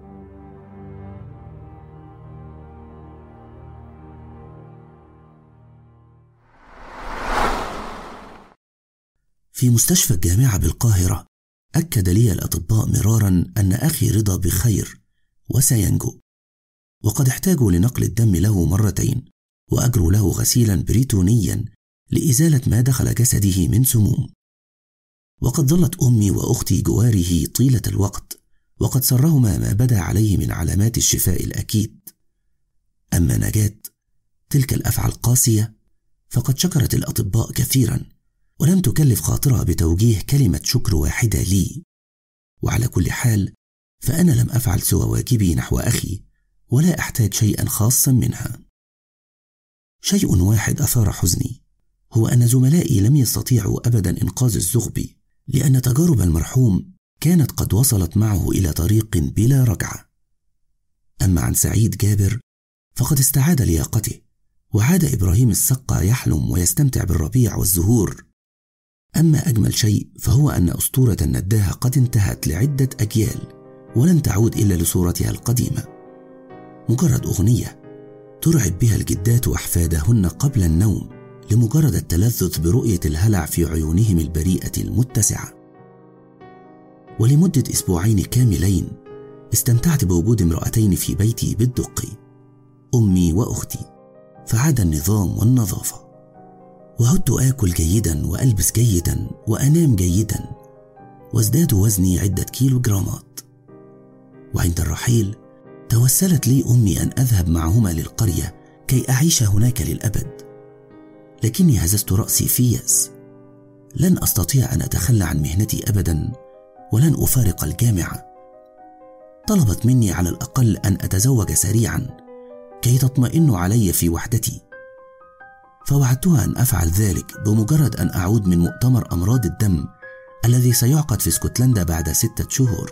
في مستشفى الجامعة بالقاهرة أكد لي الأطباء مرارا أن أخي رضا بخير وسينجو وقد احتاجوا لنقل الدم له مرتين وأجروا له غسيلا بريتونيا لإزالة ما دخل جسده من سموم وقد ظلت أمي وأختي جواره طيلة الوقت وقد سرهما ما بدا عليه من علامات الشفاء الأكيد أما نجاة تلك الأفعى القاسية فقد شكرت الأطباء كثيرا ولم تكلف خاطرها بتوجيه كلمة شكر واحدة لي وعلى كل حال فأنا لم أفعل سوى واجبي نحو أخي ولا أحتاج شيئا خاصا منها شيء واحد أثار حزني هو أن زملائي لم يستطيعوا أبدا إنقاذ الزغبي لأن تجارب المرحوم كانت قد وصلت معه إلى طريق بلا رجعة أما عن سعيد جابر فقد استعاد لياقته وعاد إبراهيم السقا يحلم ويستمتع بالربيع والزهور أما أجمل شيء فهو أن أسطورة النداهة قد انتهت لعدة أجيال ولن تعود إلا لصورتها القديمة مجرد أغنية ترعب بها الجدات وأحفادهن قبل النوم لمجرد التلذذ برؤية الهلع في عيونهم البريئة المتسعة ولمدة أسبوعين كاملين استمتعت بوجود امرأتين في بيتي بالدق أمي وأختي فعاد النظام والنظافة وعدت آكل جيدا وألبس جيدا وأنام جيدا وازداد وزني عدة كيلوغرامات وعند الرحيل توسلت لي أمي أن أذهب معهما للقرية كي أعيش هناك للأبد لكني هززت رأسي في يأس لن استطيع ان اتخلى عن مهنتي ابدا ولن افارق الجامعه طلبت مني على الاقل ان اتزوج سريعا كي تطمئن علي في وحدتي فوعدتها ان افعل ذلك بمجرد ان اعود من مؤتمر امراض الدم الذي سيعقد في اسكتلندا بعد سته شهور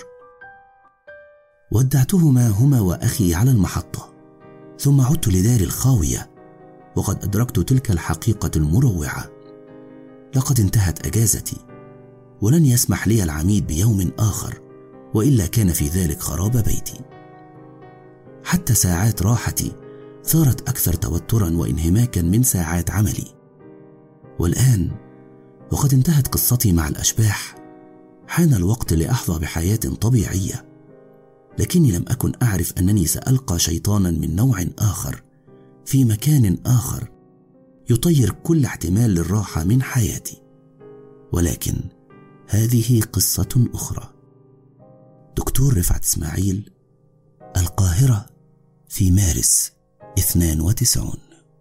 ودعتهما هما واخي على المحطه ثم عدت لدار الخاويه وقد ادركت تلك الحقيقه المروعه لقد انتهت اجازتي ولن يسمح لي العميد بيوم اخر والا كان في ذلك خراب بيتي حتى ساعات راحتي صارت اكثر توترا وانهماكا من ساعات عملي والان وقد انتهت قصتي مع الاشباح حان الوقت لاحظى بحياه طبيعيه لكني لم اكن اعرف انني سالقى شيطانا من نوع اخر في مكان اخر يطير كل احتمال للراحه من حياتي ولكن هذه قصه اخرى دكتور رفعت اسماعيل القاهره في مارس 92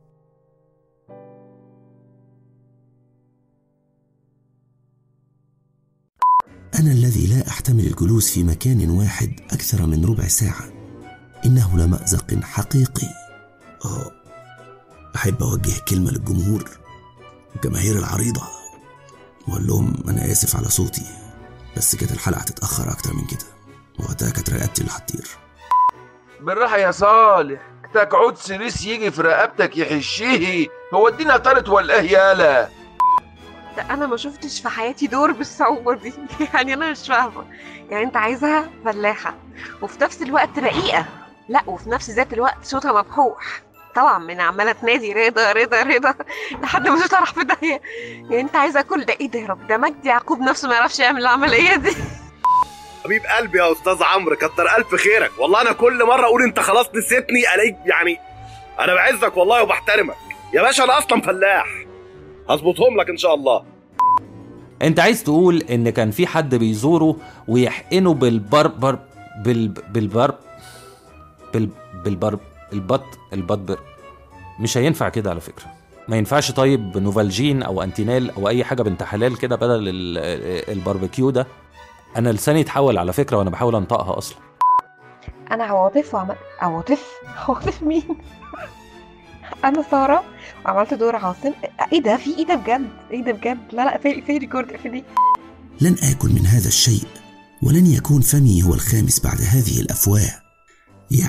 أنا الذي لا أحتمل الجلوس في مكان واحد أكثر من ربع ساعة إنه لمأزق حقيقي أوه. أحب أوجه كلمة للجمهور الجماهير العريضة وأقول لهم أنا آسف على صوتي بس كده الحلقة هتتأخر أكتر من كده وقتها كانت رقبتي اللي هتطير بالراحة يا صالح كتاك عود سريس يجي في رقبتك يحشيه هو الدنيا طارت ولا ايه يالا ده انا ما شفتش في حياتي دور بالصعوبه دي يعني انا مش فاهمه يعني انت عايزها فلاحه وفي نفس الوقت رقيقه لا وفي نفس ذات الوقت صوتها مبحوح طبعا من عماله تنادي رضا رضا رضا لحد ما صوتها راح في داهيه يعني انت عايزه كل ده ايه ده يا رب ده مجدي يعقوب نفسه ما يعرفش يعمل العمليه دي حبيب قلبي يا استاذ عمرو كتر الف خيرك والله انا كل مره اقول انت خلاص نسيتني الاقيك يعني انا بعزك والله وبحترمك يا باشا انا اصلا فلاح هظبطهم لك ان شاء الله انت عايز تقول ان كان في حد بيزوره ويحقنه بالبربر بال بالبر بال بالبر البط البطبر مش هينفع كده على فكره ما ينفعش طيب نوفالجين او انتينال او اي حاجه بنت حلال كده بدل ال- الباربيكيو ده انا لساني اتحول على فكره وانا بحاول انطقها اصلا انا عواطف وعمل عواطف عواطف مين انا ساره وعملت دور عاصم ايه ده في ايه ده بجد ايه ده بجد لا لا في في ريكورد في دي لن آكل من هذا الشيء ولن يكون فمي هو الخامس بعد هذه الأفواه يا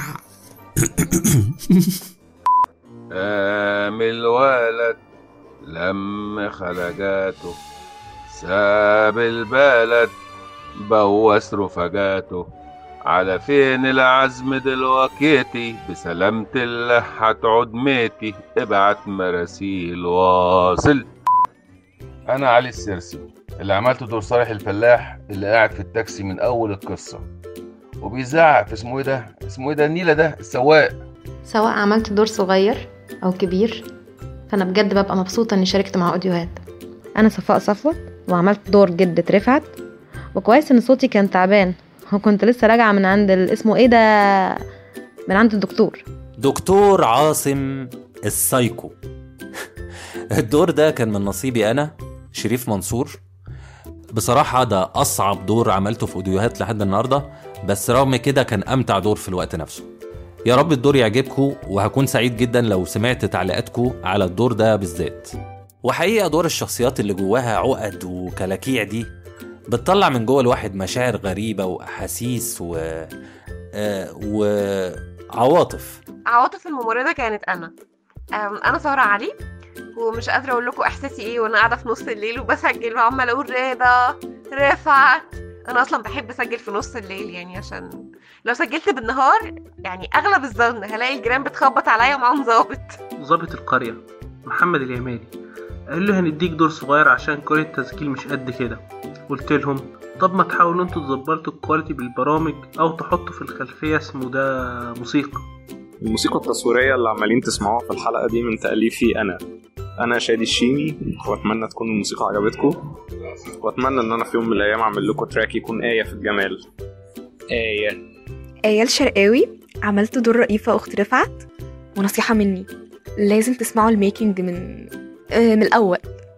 قام الولد لم خلقاته ساب البلد بوس رفقاته على فين العزم دلوقتي بسلامة الله هتعود ميتي ابعت مراسيل واصل انا علي السرسي اللي عملت دور صالح الفلاح اللي قاعد في التاكسي من اول القصه وبيزعق في اسمه ايه ده اسمه ايه ده النيله ده السواق سواء عملت دور صغير أو كبير فأنا بجد ببقى مبسوطة إني شاركت مع أوديوهات أنا صفاء صفوت وعملت دور جدة رفعت وكويس إن صوتي كان تعبان وكنت لسه راجعة من عند ال- اسمه إيه ده من عند الدكتور دكتور عاصم السايكو الدور ده كان من نصيبي انا شريف منصور بصراحة ده أصعب دور عملته في أوديوهات لحد النهاردة بس رغم كده كان أمتع دور في الوقت نفسه يا رب الدور يعجبكم وهكون سعيد جدا لو سمعت تعليقاتكم على الدور ده بالذات وحقيقة دور الشخصيات اللي جواها عقد وكلاكيع دي بتطلع من جوه الواحد مشاعر غريبة وأحاسيس و... آه، وعواطف عواطف الممرضة كانت أنا أم، أنا سارة علي ومش قادرة أقول لكم إحساسي إيه وأنا قاعدة في نص الليل وبسجل وعمالة أقول رضا رفعت أنا أصلا بحب أسجل في نص الليل يعني عشان لو سجلت بالنهار يعني أغلب الظن هلاقي الجيران بتخبط عليا ومعاهم ظابط ظابط القرية محمد اليماني قال له هنديك دور صغير عشان كواليتي التسجيل مش قد كده قلت لهم طب ما تحاولوا انتوا تظبطوا الكواليتي بالبرامج او تحطوا في الخلفية اسمه ده موسيقى الموسيقى التصويرية اللي عمالين تسمعوها في الحلقة دي من تأليفي أنا أنا شادي الشيمي وأتمنى تكون الموسيقى عجبتكم وأتمنى إن أنا في يوم من الأيام أعمل لكم تراك يكون آية في الجمال آية آية الشرقاوي عملت دور رئيفة أخت رفعت ونصيحة مني لازم تسمعوا الميكنج من آه، من الأول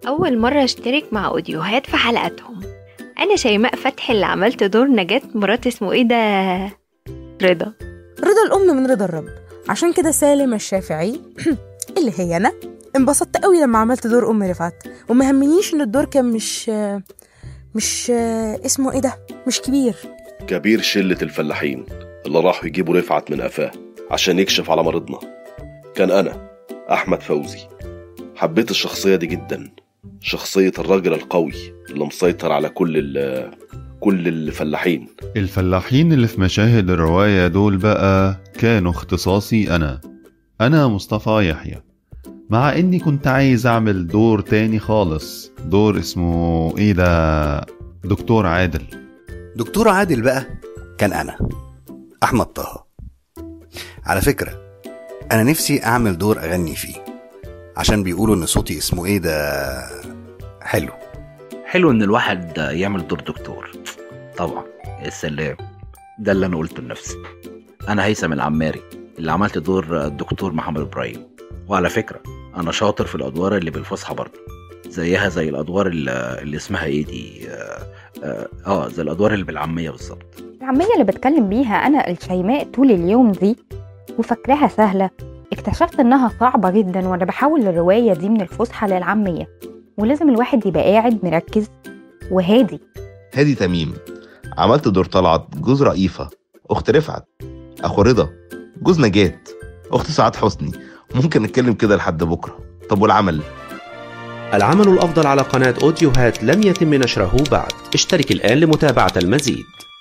أول مرة أشترك مع أوديوهات في حلقاتهم أنا شيماء فتحي اللي عملت دور نجاة مرات اسمه إيه ده رضا رضا الأم من رضا الرب عشان كده سالم الشافعي اللي هي أنا انبسطت قوي لما عملت دور أم رفعت وما همنيش إن الدور كان مش مش اسمه إيه ده مش كبير كبير شلة الفلاحين اللي راحوا يجيبوا رفعت من قفاه عشان يكشف على مرضنا كان أنا أحمد فوزي حبيت الشخصية دي جدا شخصية الراجل القوي اللي مسيطر على كل ال كل الفلاحين الفلاحين اللي في مشاهد الرواية دول بقى كانوا اختصاصي أنا أنا مصطفى يحيى مع إني كنت عايز أعمل دور تاني خالص دور اسمه إيه ده دكتور عادل دكتور عادل بقى كان أنا أحمد طه على فكرة أنا نفسي أعمل دور أغني فيه عشان بيقولوا إن صوتي اسمه إيه ده حلو حلو ان الواحد يعمل دور دكتور طبعا يا سلام ده اللي انا قلته لنفسي انا هيثم العماري اللي عملت دور الدكتور محمد ابراهيم وعلى فكره انا شاطر في الادوار اللي بالفصحى برضه زيها زي الادوار اللي, اللي اسمها ايه دي آه, اه اه زي الادوار اللي بالعاميه بالظبط العامية اللي بتكلم بيها أنا الشيماء طول اليوم دي وفاكراها سهلة اكتشفت إنها صعبة جدا وأنا بحول الرواية دي من الفصحى للعامية ولازم الواحد يبقى قاعد مركز وهادي هادي تميم عملت دور طلعت جوز رئيفة أخت رفعت أخو رضا جوز نجاة أخت سعاد حسني ممكن نتكلم كده لحد بكرة طب والعمل العمل الأفضل على قناة أوديوهات لم يتم نشره بعد اشترك الآن لمتابعة المزيد